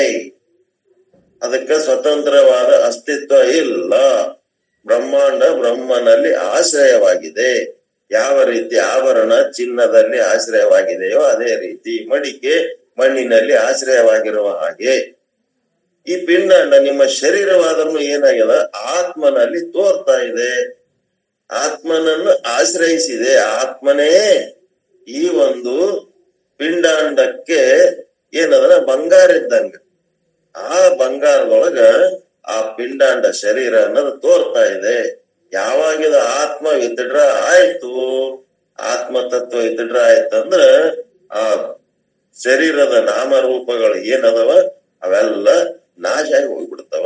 ಅದಕ್ಕೆ ಸ್ವತಂತ್ರವಾದ ಅಸ್ತಿತ್ವ ಇಲ್ಲ ಬ್ರಹ್ಮಾಂಡ ಬ್ರಹ್ಮನಲ್ಲಿ ಆಶ್ರಯವಾಗಿದೆ ಯಾವ ರೀತಿ ಆಭರಣ ಚಿನ್ನದಲ್ಲಿ ಆಶ್ರಯವಾಗಿದೆಯೋ ಅದೇ ರೀತಿ ಮಡಿಕೆ ಮಣ್ಣಿನಲ್ಲಿ ಆಶ್ರಯವಾಗಿರುವ ಹಾಗೆ ಈ ಪಿಂಡಾಂಡ ನಿಮ್ಮ ಶರೀರವಾದರೂ ಏನಾಗ್ಯದ ಆತ್ಮನಲ್ಲಿ ತೋರ್ತಾ ಇದೆ ಆತ್ಮನನ್ನು ಆಶ್ರಯಿಸಿದೆ ಆತ್ಮನೇ ಈ ಒಂದು ಪಿಂಡಾಂಡಕ್ಕೆ ಏನದ ಬಂಗಾರ ಇದ್ದಂಗ ಆ ಬಂಗಾರದೊಳಗ ಆ ಪಿಂಡಾಂಡ ಶರೀರ ಅನ್ನೋದು ತೋರ್ತಾ ಇದೆ ಯಾವಾಗಿದ ಆತ್ಮ ವಿತ್ಡ್ರ ಆಯ್ತು ಆತ್ಮ ತತ್ವ ವಿತ್ಡ್ರ ಆಯ್ತಂದ್ರ ಆ ಶರೀರದ ನಾಮರೂಪಗಳು ಏನದವ ಅವೆಲ್ಲ ನಾಶ ಆಗಿ ಹೋಗ್ಬಿಡ್ತಾವ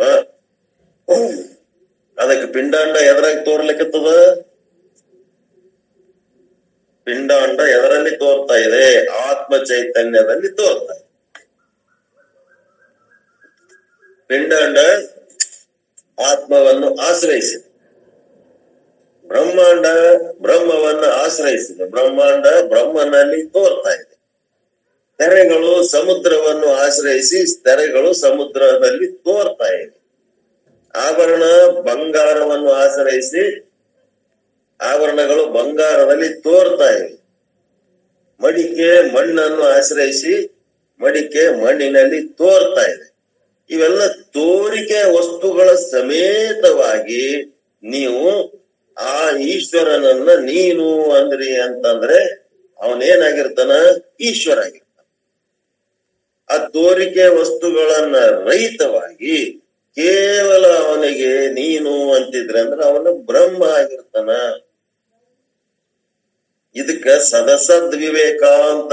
ಅದಕ್ಕೆ ಪಿಂಡಾಂಡ ಎದ್ರಾಗ ತೋರ್ಲಿಕ್ಕತ್ತದ ಪಿಂಡಾಂಡ ಎದರಲ್ಲಿ ತೋರ್ತಾ ಇದೆ ಆತ್ಮ ಚೈತನ್ಯದಲ್ಲಿ ತೋರ್ತಾ ಇದೆ ಪಿಂಡಾಂಡ ಆತ್ಮವನ್ನು ಆಶ್ರಯಿಸಿದೆ ಬ್ರಹ್ಮಾಂಡ ಬ್ರಹ್ಮವನ್ನು ಆಶ್ರಯಿಸಿದೆ ಬ್ರಹ್ಮಾಂಡ ಬ್ರಹ್ಮನಲ್ಲಿ ತೋರ್ತಾ ಇದೆ ತೆರೆಗಳು ಸಮುದ್ರವನ್ನು ಆಶ್ರಯಿಸಿ ತೆರೆಗಳು ಸಮುದ್ರದಲ್ಲಿ ತೋರ್ತಾ ಇದೆ ಆಭರಣ ಬಂಗಾರವನ್ನು ಆಶ್ರಯಿಸಿ ಆಭರಣಗಳು ಬಂಗಾರದಲ್ಲಿ ತೋರ್ತಾ ಇವೆ ಮಡಿಕೆ ಮಣ್ಣನ್ನು ಆಶ್ರಯಿಸಿ ಮಡಿಕೆ ಮಣ್ಣಿನಲ್ಲಿ ತೋರ್ತಾ ಇದೆ ಇವೆಲ್ಲ ತೋರಿಕೆ ವಸ್ತುಗಳ ಸಮೇತವಾಗಿ ನೀವು ಆ ಈಶ್ವರನನ್ನ ನೀನು ಅಂದ್ರಿ ಅಂತಂದ್ರೆ ಅವನೇನಾಗಿರ್ತಾನ ಈಶ್ವರ ಆಗಿರ್ತಾನ ಆ ತೋರಿಕೆ ವಸ್ತುಗಳನ್ನ ರಹಿತವಾಗಿ ಕೇವಲ ಅವನಿಗೆ ನೀನು ಅಂತಿದ್ರೆ ಅಂದ್ರೆ ಅವನು ಬ್ರಹ್ಮ ಆಗಿರ್ತಾನ ಇದಕ್ಕ ಸದಸದ್ ವಿವೇಕ ಅಂತ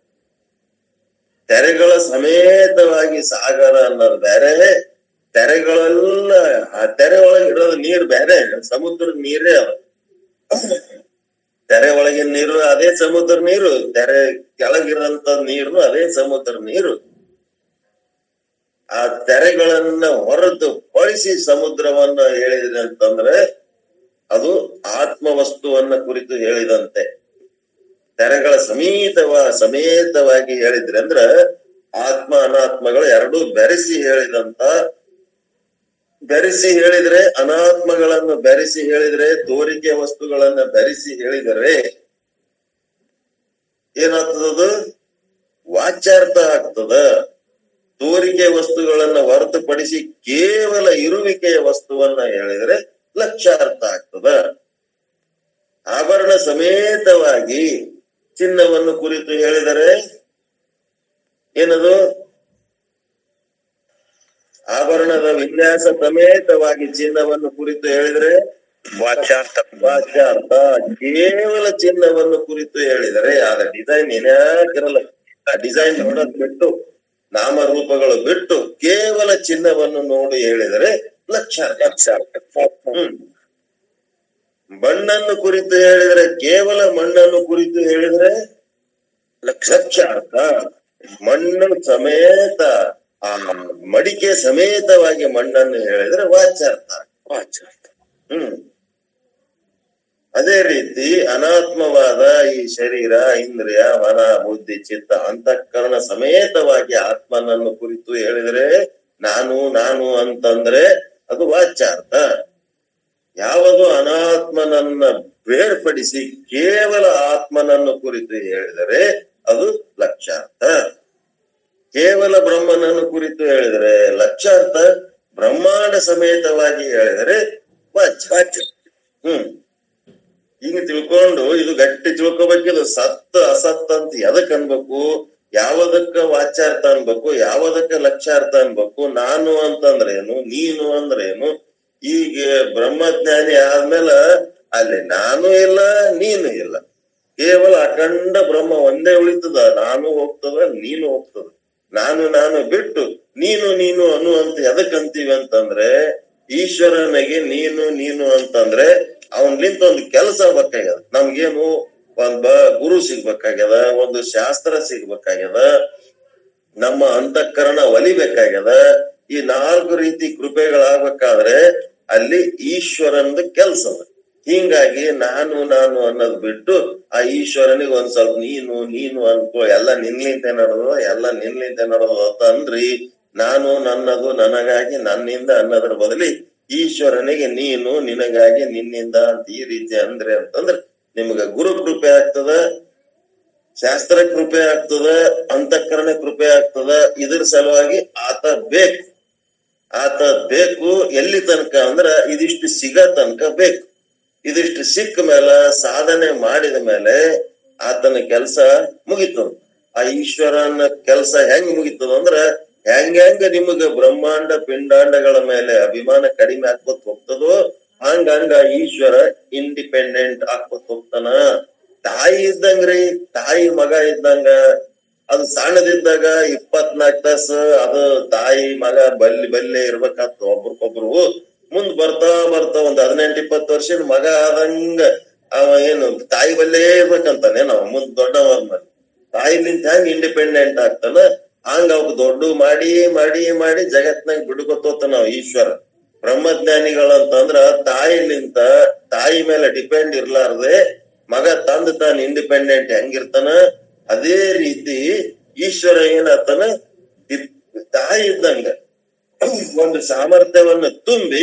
ತೆರೆಗಳ ಸಮೇತವಾಗಿ ಸಾಗರ ಅನ್ನೋದು ಬೇರೆ ತೆರೆಗಳೆಲ್ಲ ಆ ತೆರೆ ಒಳಗೆ ಇರೋದು ನೀರ್ ಬೇರೆ ಸಮುದ್ರ ನೀರೇ ಅವ ತೆರೆ ಒಳಗಿನ ನೀರು ಅದೇ ಸಮುದ್ರ ನೀರು ತೆರೆ ಕೆಳಗಿರಂತ ನೀರು ಅದೇ ಸಮುದ್ರ ನೀರು ಆ ತೆರೆಗಳನ್ನ ಹೊರತು ಪಡಿಸಿ ಸಮುದ್ರವನ್ನ ಹೇಳಿದ್ರೆ ಅಂತಂದ್ರೆ ಅದು ಆತ್ಮವಸ್ತುವನ್ನ ಕುರಿತು ಹೇಳಿದಂತೆ ತೆರೆಗಳ ಸಮೀತವ ಸಮೇತವಾಗಿ ಹೇಳಿದ್ರೆ ಅಂದ್ರ ಆತ್ಮ ಅನಾತ್ಮಗಳು ಎರಡೂ ಬೆರೆಸಿ ಹೇಳಿದಂತ ಬೆರೆಸಿ ಹೇಳಿದ್ರೆ ಅನಾತ್ಮಗಳನ್ನು ಬೆರೆಸಿ ಹೇಳಿದ್ರೆ ತೋರಿಕೆ ವಸ್ತುಗಳನ್ನ ಬೆರೆಸಿ ಹೇಳಿದರೆ ಏನಾಗ್ತದದು ವಾಚ್ಯಾರ್ಥ ಆಗ್ತದ ತೋರಿಕೆ ವಸ್ತುಗಳನ್ನ ಹೊರತುಪಡಿಸಿ ಕೇವಲ ಇರುವಿಕೆಯ ವಸ್ತುವನ್ನ ಹೇಳಿದ್ರೆ ಲಕ್ಷ್ಯಾರ್ಥ ಆಗ್ತದ ಆಭರಣ ಸಮೇತವಾಗಿ ಚಿನ್ನವನ್ನು ಕುರಿತು ಹೇಳಿದರೆ ಏನದು ಆಭರಣದ ವಿನ್ಯಾಸ ಸಮೇತವಾಗಿ ಚಿನ್ನವನ್ನು ಕುರಿತು ಹೇಳಿದ್ರೆ ವಾಚ್ಯಾರ್ಥ ವಾಚ್ಯಾರ್ಥ ಕೇವಲ ಚಿನ್ನವನ್ನು ಕುರಿತು ಹೇಳಿದರೆ ಆದ ಡಿಸೈನ್ ಏನಾಗಿರಲ್ಲ ಆ ಡಿಸೈನ್ ನೋಡೋದ್ ಬಿಟ್ಟು ನಾಮರೂಪಗಳು ಬಿಟ್ಟು ಕೇವಲ ಚಿನ್ನವನ್ನು ನೋಡಿ ಹೇಳಿದರೆ ಲಕ್ಷಾರ್ಥ ಹ್ಮ್ ಮಣ್ಣನ್ನು ಕುರಿತು ಹೇಳಿದ್ರೆ ಕೇವಲ ಮಣ್ಣನ್ನು ಕುರಿತು ಹೇಳಿದ್ರೆ ಲಕ್ಷಾರ್ಥ ಮಣ್ಣು ಸಮೇತ ಆ ಮಡಿಕೆ ಸಮೇತವಾಗಿ ಮಣ್ಣನ್ನು ಹೇಳಿದ್ರೆ ವಾಚ್ಯಾರ್ಥ ವಾಚ್ಯಾರ್ಥ ಹ್ಮ್ ಅದೇ ರೀತಿ ಅನಾತ್ಮವಾದ ಈ ಶರೀರ ಇಂದ್ರಿಯ ಮನ ಬುದ್ಧಿ ಚಿತ್ತ ಅಂತಃಕರಣ ಸಮೇತವಾಗಿ ಆತ್ಮನನ್ನು ಕುರಿತು ಹೇಳಿದ್ರೆ ನಾನು ನಾನು ಅಂತಂದ್ರೆ ಅದು ವಾಚ್ಯಾರ್ಥ ಯಾವುದು ಅನಾತ್ಮನನ್ನ ಬೇರ್ಪಡಿಸಿ ಕೇವಲ ಆತ್ಮನನ್ನು ಕುರಿತು ಹೇಳಿದರೆ ಅದು ಲಕ್ಷಾರ್ಥ ಕೇವಲ ಬ್ರಹ್ಮನನ್ನು ಕುರಿತು ಹೇಳಿದರೆ ಲಕ್ಷಾರ್ಥ ಬ್ರಹ್ಮಾಂಡ ಸಮೇತವಾಗಿ ಹೇಳಿದರೆ ವಾಚ್ಯ ಹ್ಮ್ ಹಿಂಗ ತಿಳ್ಕೊಂಡು ಇದು ಗಟ್ಟಿ ತಿಳ್ಕೊಬೇಕಿದು ಸತ್ ಅಸತ್ ಅಂತ ಎದಕ್ ಅನ್ಬೇಕು ಯಾವದಕ್ಕ ವಾಚ್ಯಾರ್ಥ ಅನ್ಬೇಕು ಯಾವದಕ್ಕ ಲಕ್ಷ್ಯಾರ್ಥ ಅನ್ಬೇಕು ನಾನು ಅಂತಂದ್ರೇನು ನೀನು ಅಂದ್ರೇನು ಈಗ ಬ್ರಹ್ಮಜ್ಞಾನಿ ಆದ್ಮೇಲೆ ಅಲ್ಲಿ ನಾನು ಇಲ್ಲ ನೀನು ಇಲ್ಲ ಕೇವಲ ಅಖಂಡ ಬ್ರಹ್ಮ ಒಂದೇ ಉಳಿತದ ನಾನು ಹೋಗ್ತದ ನೀನು ಹೋಗ್ತದ ನಾನು ನಾನು ಬಿಟ್ಟು ನೀನು ನೀನು ಅನ್ನುವಂತ ಎದಕ್ ಅಂತೀವಿ ಅಂತಂದ್ರೆ ಈಶ್ವರನಿಗೆ ನೀನು ನೀನು ಅಂತಂದ್ರೆ ಅವನ್ಲಿಂತ ಒಂದು ಕೆಲಸ ಬೇಕಾಗ್ಯದ ನಮ್ಗೇನು ಒಂದ್ ಬ ಗುರು ಸಿಗ್ಬೇಕಾಗ್ಯದ ಒಂದು ಶಾಸ್ತ್ರ ಸಿಗ್ಬೇಕಾಗ್ಯದ ನಮ್ಮ ಅಂತಃಕರಣ ಒಲಿಬೇಕಾಗ್ಯದ ಈ ನಾಲ್ಕು ರೀತಿ ಕೃಪೆಗಳಾಗ್ಬೇಕಾದ್ರೆ ಅಲ್ಲಿ ಈಶ್ವರನದ ಕೆಲಸ ಹಿಂಗಾಗಿ ನಾನು ನಾನು ಅನ್ನೋದ್ ಬಿಟ್ಟು ಆ ಈಶ್ವರನಿಗೆ ಒಂದ್ ಸ್ವಲ್ಪ ನೀನು ನೀನು ಅನ್ಕೋ ಎಲ್ಲ ನಿನ್ಲಿಂತೆ ನಡೆದ ಎಲ್ಲ ನಿನ್ಲಿಂತೆ ನಡೆದ ಅಂತ ಅಂದ್ರಿ ನಾನು ನನ್ನದು ನನಗಾಗಿ ನನ್ನಿಂದ ಅನ್ನೋದ್ರ ಬದಲಿ ಈಶ್ವರನಿಗೆ ನೀನು ನಿನಗಾಗಿ ನಿನ್ನಿಂದ ಅಂತ ಈ ರೀತಿ ಅಂದ್ರೆ ಅಂತಂದ್ರೆ ನಿಮ್ಗ ಗುರು ಕೃಪೆ ಆಗ್ತದ ಶಾಸ್ತ್ರ ಕೃಪೆ ಆಗ್ತದ ಅಂತಃಕರಣ ಕೃಪೆ ಆಗ್ತದ ಇದ್ರ ಸಲುವಾಗಿ ಆತ ಬೇಕು ಆತ ಬೇಕು ಎಲ್ಲಿ ತನಕ ಅಂದ್ರ ಇದಿಷ್ಟು ಸಿಗ ತನಕ ಬೇಕು ಇದಿಷ್ಟು ಸಿಕ್ಕ ಮೇಲೆ ಸಾಧನೆ ಮಾಡಿದ ಮೇಲೆ ಆತನ ಕೆಲಸ ಮುಗಿತು ಆ ಈಶ್ವರನ ಕೆಲಸ ಹೆಂಗ್ ಮುಗಿತದ ಅಂದ್ರ ಹೆಂಗ್ ಹೆಂಗ ನಿಮಗ ಬ್ರಹ್ಮಾಂಡ ಪಿಂಡಾಂಡಗಳ ಮೇಲೆ ಅಭಿಮಾನ ಕಡಿಮೆ ಆಗ್ಕೊತ್ ಹೋಗ್ತದೋ ಹಂಗ ಹಂಗ ಈಶ್ವರ ಇಂಡಿಪೆಂಡೆಂಟ್ ಆಗ್ಕೊತ್ ಹೋಗ್ತಾನ ತಾಯಿ ಇದ್ದಂಗ್ರಿ ತಾಯಿ ಮಗ ಇದ್ದಂಗ ಅದು ಸಣ್ಣದಿದ್ದಾಗ ಇಪ್ಪತ್ನಾಲ್ಕು ತಾಸ ಅದು ತಾಯಿ ಮಗ ಬಲ್ಲಿ ಬಲ್ಲೆ ಇರ್ಬೇಕಾಗ್ತ ಒಬ್ರಿಗೊಬ್ರು ಮುಂದ್ ಬರ್ತಾ ಬರ್ತಾ ಒಂದ್ ಹದಿನೆಂಟು ಇಪ್ಪತ್ತು ವರ್ಷದ ಮಗ ಆದಂಗ ಅವ ಏನು ತಾಯಿ ಬಲ್ಲೇ ಇರ್ಬೇಕಂತಾನೆ ನಾವ್ ಮುಂದ್ ದೊಡ್ಡವಾದ್ಮೇಲೆ ತಾಯಿಲಿಂದ ಹೆಂಗ್ ಇಂಡಿಪೆಂಡೆಂಟ್ ಆಗ್ತಾನ ಹಂಗ ಅವ್ ದೊಡ್ಡ ಮಾಡಿ ಮಾಡಿ ಮಾಡಿ ಜಗತ್ನಾಗ ಬಿಡ್ಕೊತೋತ ನಾವ್ ಈಶ್ವರ ಬ್ರಹ್ಮಜ್ಞಾನಿಗಳಂತಂದ್ರ ತಾಯಿಲಿಂತ ತಾಯಿ ಮೇಲೆ ಡಿಪೆಂಡ್ ಇರ್ಲಾರ್ದೆ ಮಗ ತಂದ್ ತಾನ್ ಇಂಡಿಪೆಂಡೆಂಟ್ ಹೆಂಗಿರ್ತಾನ ಅದೇ ರೀತಿ ಈಶ್ವರ ಏನಾಗ್ತಾನ ಇದ್- ತಾಯಿ ಇದ್ದಂಗ ಒಂದು ಸಾಮರ್ಥ್ಯವನ್ನ ತುಂಬಿ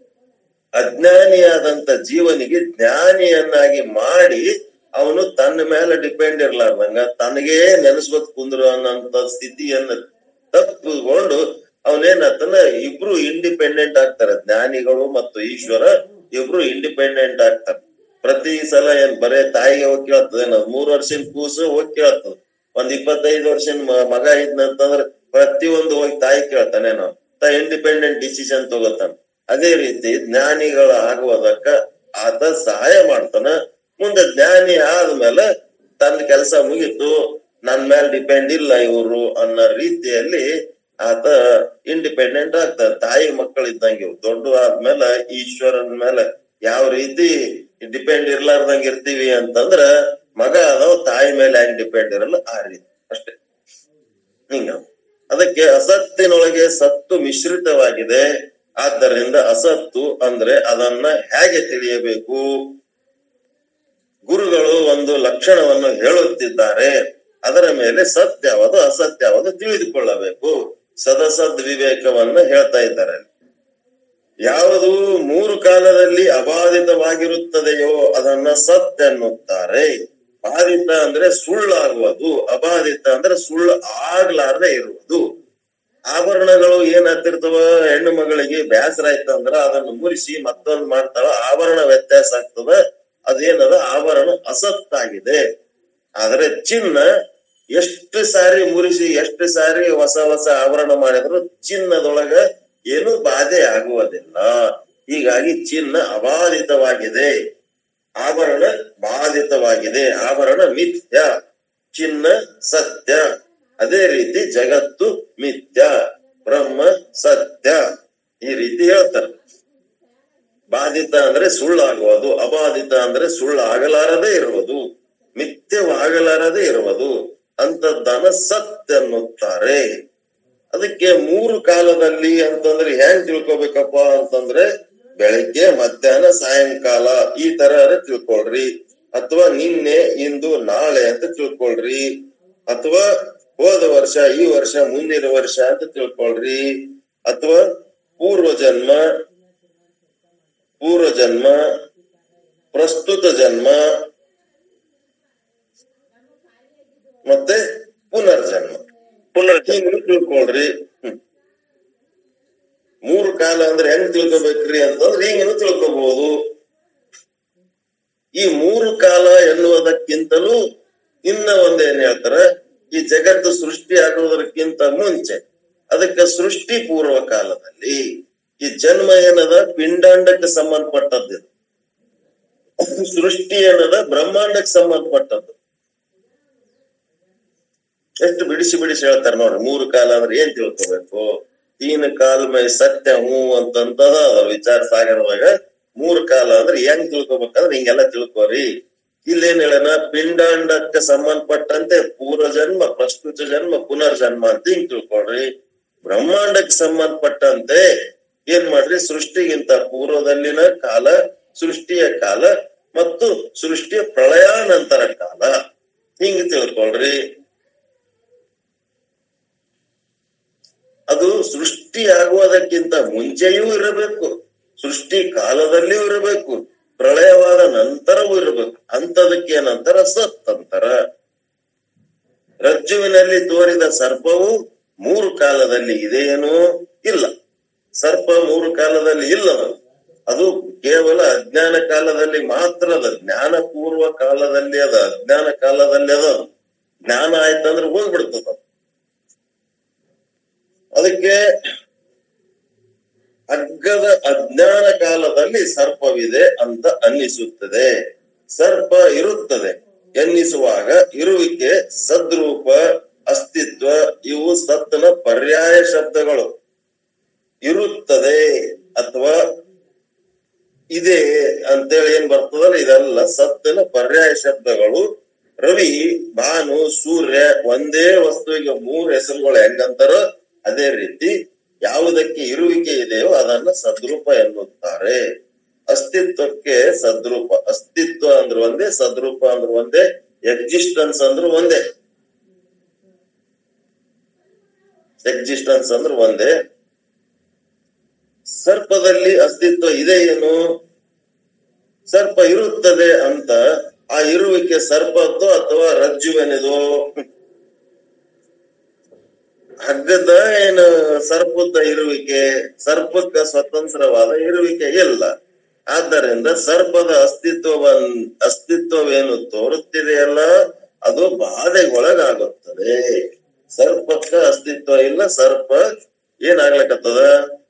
ಅಜ್ಞಾನಿಯಾದಂತ ಜೀವನಿಗೆ ಜ್ಞಾನಿಯನ್ನಾಗಿ ಮಾಡಿ ಅವನು ತನ್ನ ಮೇಲೆ ಡಿಪೆಂಡ್ ಇರ್ಲಾರ್ದಂಗ ತನಗೇ ನೆನೆಸ್ಕೊತ್ ಕುಂದ್ರು ಅನ್ನೋಂತ ಸ್ಥಿತಿಯನ್ನ ತಪ್ಪಿಕೊಂಡು ಅವನೇನತ್ತನ ಇಬ್ರು ಇಂಡಿಪೆಂಡೆಂಟ್ ಆಗ್ತಾರೆ ಜ್ಞಾನಿಗಳು ಮತ್ತು ಈಶ್ವರ ಇಬ್ರು ಇಂಡಿಪೆಂಡೆಂಟ್ ಆಗ್ತಾರೆ ಪ್ರತಿ ಸಲ ಏನ್ ಬರೇ ತಾಯಿಗೆ ಹೋಗಿ ಕೇಳ್ತದೆ ನಾವು ಮೂರ್ ವರ್ಷದ ಕೂಸು ಹೋಗಿ ಕೇಳ್ತದ ಒಂದ್ ಇಪ್ಪತ್ತೈದು ವರ್ಷದ ಮ- ಮಗ ಇದ್ನಂತಂದ್ರ ಪ್ರತಿಯೊಂದು ಹೋಗಿ ತಾಯಿ ಕೇಳ್ತಾನೆ ನಾವು ತ ಇಂಡಿಪೆಂಡೆಂಟ್ ಡಿಸಿಷನ್ ತಗೋತಾನ ಅದೇ ರೀತಿ ಜ್ಞಾನಿಗಳ ಆಗುವುದಕ್ಕ ಆತ ಸಹಾಯ ಮಾಡ್ತಾನ ಮುಂದೆ ಜ್ಞಾನಿ ಆದ್ಮೇಲೆ ತನ್ನ ಕೆಲಸ ಮುಗೀತು ನನ್ ಮೇಲೆ ಡಿಪೆಂಡ್ ಇಲ್ಲ ಇವರು ಅನ್ನೋ ರೀತಿಯಲ್ಲಿ ಆತ ಇಂಡಿಪೆಂಡೆಂಟ್ ಆಗ್ತಾನೆ ತಾಯಿ ಮಕ್ಕಳು ಇದ್ದಂಗೆ ಇವ್ರು. ದೊಡ್ಡ ಆದ್ಮೇಲೆ ಈಶ್ವರನ ಮೇಲೆ ಯಾವ ರೀತಿ ಡಿಪೆಂಡ್ ಇರ್ಲಾರ್ದಂಗ ಇರ್ತೀವಿ ಅಂತಂದ್ರ ಮಗ ಅದಾವ ತಾಯಿ ಮೇಲೆ ಹೆಂಗ್ ಡಿಪೆಂಡ್ ಇರಲ್ಲ ಆ ರೀತಿ ಅಷ್ಟೇ ಹಿಂಗ ಅದಕ್ಕೆ ಅಸತ್ತಿನೊಳಗೆ ಸತ್ತು ಮಿಶ್ರಿತವಾಗಿದೆ ಆದ್ದರಿಂದ ಅಸತ್ತು ಅಂದ್ರೆ ಅದನ್ನ ಹೇಗೆ ತಿಳಿಯಬೇಕು ಗುರುಗಳು ಒಂದು ಲಕ್ಷಣವನ್ನು ಹೇಳುತ್ತಿದ್ದಾರೆ ಅದರ ಮೇಲೆ ಸತ್ಯಾವುದು ಅಸತ್ಯಾವುದು ತಿಳಿದುಕೊಳ್ಳಬೇಕು ಸದಸದ್ ವಿವೇಕವನ್ನ ಹೇಳ್ತಾ ಇದ್ದಾರೆ ಯಾವುದು ಮೂರು ಕಾಲದಲ್ಲಿ ಅಬಾಧಿತವಾಗಿರುತ್ತದೆಯೋ ಅದನ್ನ ಸತ್ ಎನ್ನುತ್ತಾರೆ ಬಾಧಿತ ಅಂದ್ರೆ ಸುಳ್ಳಾಗುವುದು ಅಬಾಧಿತ ಅಂದ್ರೆ ಸುಳ್ಳು ಆಗ್ಲಾರ್ದೆ ಇರುವುದು ಆಭರಣಗಳು ಏನ್ ಹತ್ತಿರ್ತವ ಹೆಣ್ಣು ಮಗಳಿಗೆ ಬೇಸರ ಆಯ್ತಂದ್ರ ಅದನ್ನು ಮುರಿಸಿ ಮತ್ತೊಂದ್ ಮಾಡ್ತಾಳ ಆಭರಣ ವ್ಯತ್ಯಾಸ ಆಗ್ತದ ಅದೇನದ ಆಭರಣ ಅಸತ್ತಾಗಿದೆ ಆದ್ರೆ ಚಿನ್ನ ಎಷ್ಟು ಸಾರಿ ಮುರಿಸಿ ಎಷ್ಟು ಸಾರಿ ಹೊಸ ಹೊಸ ಆವರಣ ಮಾಡಿದ್ರು ಚಿನ್ನದೊಳಗ ಏನು ಬಾಧೆ ಆಗುವುದಿಲ್ಲ ಹೀಗಾಗಿ ಚಿನ್ನ ಅಬಾಧಿತವಾಗಿದೆ ಆಭರಣ ಬಾಧಿತವಾಗಿದೆ ಆಭರಣ ಮಿಥ್ಯ ಚಿನ್ನ ಸತ್ಯ ಅದೇ ರೀತಿ ಜಗತ್ತು ಮಿಥ್ಯ ಬ್ರಹ್ಮ ಸತ್ಯ ಈ ರೀತಿ ಹೇಳ್ತಾರೆ ಬಾಧಿತ ಅಂದ್ರೆ ಸುಳ್ಳಾಗುವುದು ಅಬಾಧಿತ ಅಂದ್ರೆ ಸುಳ್ಳಾಗಲಾರದೆ ಇರುವುದು ಮಿಥ್ಯವಾಗಲಾರದೆ ಇರುವುದು ಅಂತದ್ದನ್ನ ಸತ್ಯ ಅನ್ನುತ್ತಾರೆ ಅದಕ್ಕೆ ಮೂರು ಕಾಲದಲ್ಲಿ ಅಂತಂದ್ರೆ ಹೆಂಗ್ ತಿಳ್ಕೊಬೇಕಪ್ಪ ಅಂತಂದ್ರೆ ಬೆಳಗ್ಗೆ ಮಧ್ಯಾಹ್ನ ಸಾಯಂಕಾಲ ಈ ತರ ತಿಳ್ಕೊಳ್ರಿ ಅಥವಾ ನಿನ್ನೆ ಇಂದು ನಾಳೆ ಅಂತ ತಿಳ್ಕೊಳ್ರಿ ಅಥವಾ ಹೋದ ವರ್ಷ ಈ ವರ್ಷ ಮುಂದಿನ ವರ್ಷ ಅಂತ ತಿಳ್ಕೊಳ್ರಿ ಅಥವಾ ಪೂರ್ವ ಜನ್ಮ ಪೂರ್ವ ಜನ್ಮ ಪ್ರಸ್ತುತ ಜನ್ಮ ಮತ್ತೆ ಪುನರ್ಜನ್ಮ ಪುನರ್ಜನ್ಮ ಹಿಂಗ್ ತಿಳ್ಕೊಳ್ರಿ ಹ್ಮ್. ಮೂರು ಕಾಲ ಅಂದ್ರೆ ಹೆಂಗ್ ತಿಳ್ಕೊಬೇಕ್ರಿ ಅಂತಂದ್ರೆ ಹಿಂಗೇನು ತಿಳ್ಕೊಬಹುದು ಈ ಮೂರು ಕಾಲ ಎನ್ನುವುದಕ್ಕಿಂತಲೂ ಇನ್ನ ಒಂದೇನ್ ಹೇಳ್ತಾರ ಈ ಜಗತ್ತು ಸೃಷ್ಟಿ ಆಗುವುದಕ್ಕಿಂತ ಮುಂಚೆ ಅದಕ್ಕೆ ಸೃಷ್ಟಿ ಪೂರ್ವ ಕಾಲದಲ್ಲಿ ಈ ಜನ್ಮ ಏನದ ಪಿಂಡಾಂಡಕ್ಕೆ ಸಂಬಂಧಪಟ್ಟದ್ದು ಸೃಷ್ಟಿ ಏನದ ಬ್ರಹ್ಮಾಂಡಕ್ಕೆ ಸಂಬಂಧಪಟ್ಟದ್ದು ಎಷ್ಟು ಬಿಡಿಸಿ ಬಿಡಿಸಿ ಹೇಳ್ತಾರೆ ನೋಡ್ರಿ ಮೂರು ಕಾಲ ಅಂದ್ರೆ ಏನ್ ತಿಳ್ಕೊಬೇಕು ತೀನ್ ಕಾಲ ಮೈ ಸತ್ಯ ಹೂ ಅಂತಂತದ ವಿಚಾರ ಸಾಗರದಾಗ ಮೂರು ಕಾಲ ಅಂದ್ರೆ ಹೆಂಗ್ ತಿಳ್ಕೊಬೇಕಂದ್ರೆ ಹಿಂಗೆಲ್ಲ ತಿಳ್ಕೊರಿ ಇಲ್ಲೇನ್ ಹೇಳನ ಪಿಂಡಾಂಡಕ್ಕೆ ಸಂಬಂಧಪಟ್ಟಂತೆ ಪೂರ್ವ ಜನ್ಮ ಪ್ರಸ್ತುತ ಜನ್ಮ ಪುನರ್ಜನ್ಮ ಅಂತ ಹಿಂಗ್ ತಿಳ್ಕೊಳ್ರಿ ಬ್ರಹ್ಮಾಂಡಕ್ಕೆ ಸಂಬಂಧಪಟ್ಟಂತೆ ಏನ್ ಮಾಡ್ರಿ ಸೃಷ್ಟಿಗಿಂತ ಪೂರ್ವದಲ್ಲಿನ ಕಾಲ ಸೃಷ್ಟಿಯ ಕಾಲ ಮತ್ತು ಸೃಷ್ಟಿಯ ಪ್ರಳಯಾನಂತರ ಕಾಲ ಹಿಂಗ್ ತಿಳ್ಕೊಳ್ರಿ ಅದು ಸೃಷ್ಟಿ ಆಗುವುದಕ್ಕಿಂತ ಮುಂಚೆಯೂ ಇರಬೇಕು ಸೃಷ್ಟಿ ಕಾಲದಲ್ಲಿಯೂ ಇರಬೇಕು ಪ್ರಳಯವಾದ ನಂತರವೂ ಇರಬೇಕು ಅಂತದಕ್ಕೆ ಏನಂತಾರ ಸತ್ ಅಂತಾರ ರಜ್ಜುವಿನಲ್ಲಿ ತೋರಿದ ಸರ್ಪವು ಮೂರು ಕಾಲದಲ್ಲಿ ಇದೆಯೇನೋ ಇಲ್ಲ ಸರ್ಪ ಮೂರು ಕಾಲದಲ್ಲಿ ಇಲ್ಲ ಅದು. ಅದು ಕೇವಲ ಅಜ್ಞಾನ ಕಾಲದಲ್ಲಿ ಮಾತ್ರ ಅದ ಜ್ಞಾನ ಪೂರ್ವ ಕಾಲದಲ್ಲಿ ಅದ ಅಜ್ಞಾನ ಕಾಲದಲ್ಲಿ ಅದ ಅದು. ಜ್ಞಾನ ಆಯ್ತಂದ್ರೆ ಹೋಗ್ಬಿಡ್ತದ ಅದು. ಅದಕ್ಕೆ ಅಗ್ಗದ ಅಜ್ಞಾನ ಕಾಲದಲ್ಲಿ ಸರ್ಪವಿದೆ ಅಂತ ಅನ್ನಿಸುತ್ತದೆ ಸರ್ಪ ಇರುತ್ತದೆ ಎನ್ನಿಸುವಾಗ ಇರುವಿಕೆ ಸದ್ರೂಪ ಅಸ್ತಿತ್ವ ಇವು ಸತ್ತನ ಪರ್ಯಾಯ ಶಬ್ದಗಳು ಇರುತ್ತದೆ ಅಥವಾ ಇದೆ ಅಂತೇಳಿ ಏನ್ ಬರ್ತದಲ್ಲ ಇದೆಲ್ಲ ಸತ್ತಿನ ಪರ್ಯಾಯ ಶಬ್ದಗಳು ರವಿ ಭಾನು ಸೂರ್ಯ ಒಂದೇ ವಸ್ತುವಿಗೆ ಮೂರು ಹೆಸರುಗಳು ಹೆಂಗಂತಾರೋ ಅದೇ ರೀತಿ ಯಾವುದಕ್ಕೆ ಇರುವಿಕೆ ಇದೆಯೋ ಅದನ್ನ ಸದ್ರೂಪ ಎನ್ನುತ್ತಾರೆ ಅಸ್ತಿತ್ವಕ್ಕೆ ಸದ್ರೂಪ ಅಸ್ತಿತ್ವ ಅಂದ್ರೆ ಒಂದೇ ಸದ್ರೂಪ ಅಂದ್ರೆ ಒಂದೇ ಎಕ್ಸಿಸ್ಟೆನ್ಸ್ ಅಂದ್ರೆ ಒಂದೇ ಎಕ್ಸಿಸ್ಟೆನ್ಸ್ ಅಂದ್ರೆ ಒಂದೇ ಸರ್ಪದಲ್ಲಿ ಅಸ್ತಿತ್ವ ಇದೆ ಏನು ಸರ್ಪ ಇರುತ್ತದೆ ಅಂತ ಆ ಇರುವಿಕೆ ಸರ್ಪದ್ದೋ ಅಥವಾ ರಜ್ಜುವೆನಿದೋ ಹಗ್ಗದ ಏನು ಸರ್ಪದ ಇರುವಿಕೆ ಸರ್ಪಕ್ಕ ಸ್ವತಂತ್ರವಾದ ಇರುವಿಕೆ ಇಲ್ಲ ಆದ್ದರಿಂದ ಸರ್ಪದ ಅಸ್ತಿತ್ವವನ್ ಅಸ್ತಿತ್ವವೇನು ತೋರುತ್ತಿದೆಯಲ್ಲ ಅದು ಬಾಧೆಗೊಳಗಾಗುತ್ತದೆ ಸರ್ಪಕ್ಕ ಅಸ್ತಿತ್ವ ಇಲ್ಲ ಸರ್ಪ ಏನಾಗ್ಲಕತ್ತದ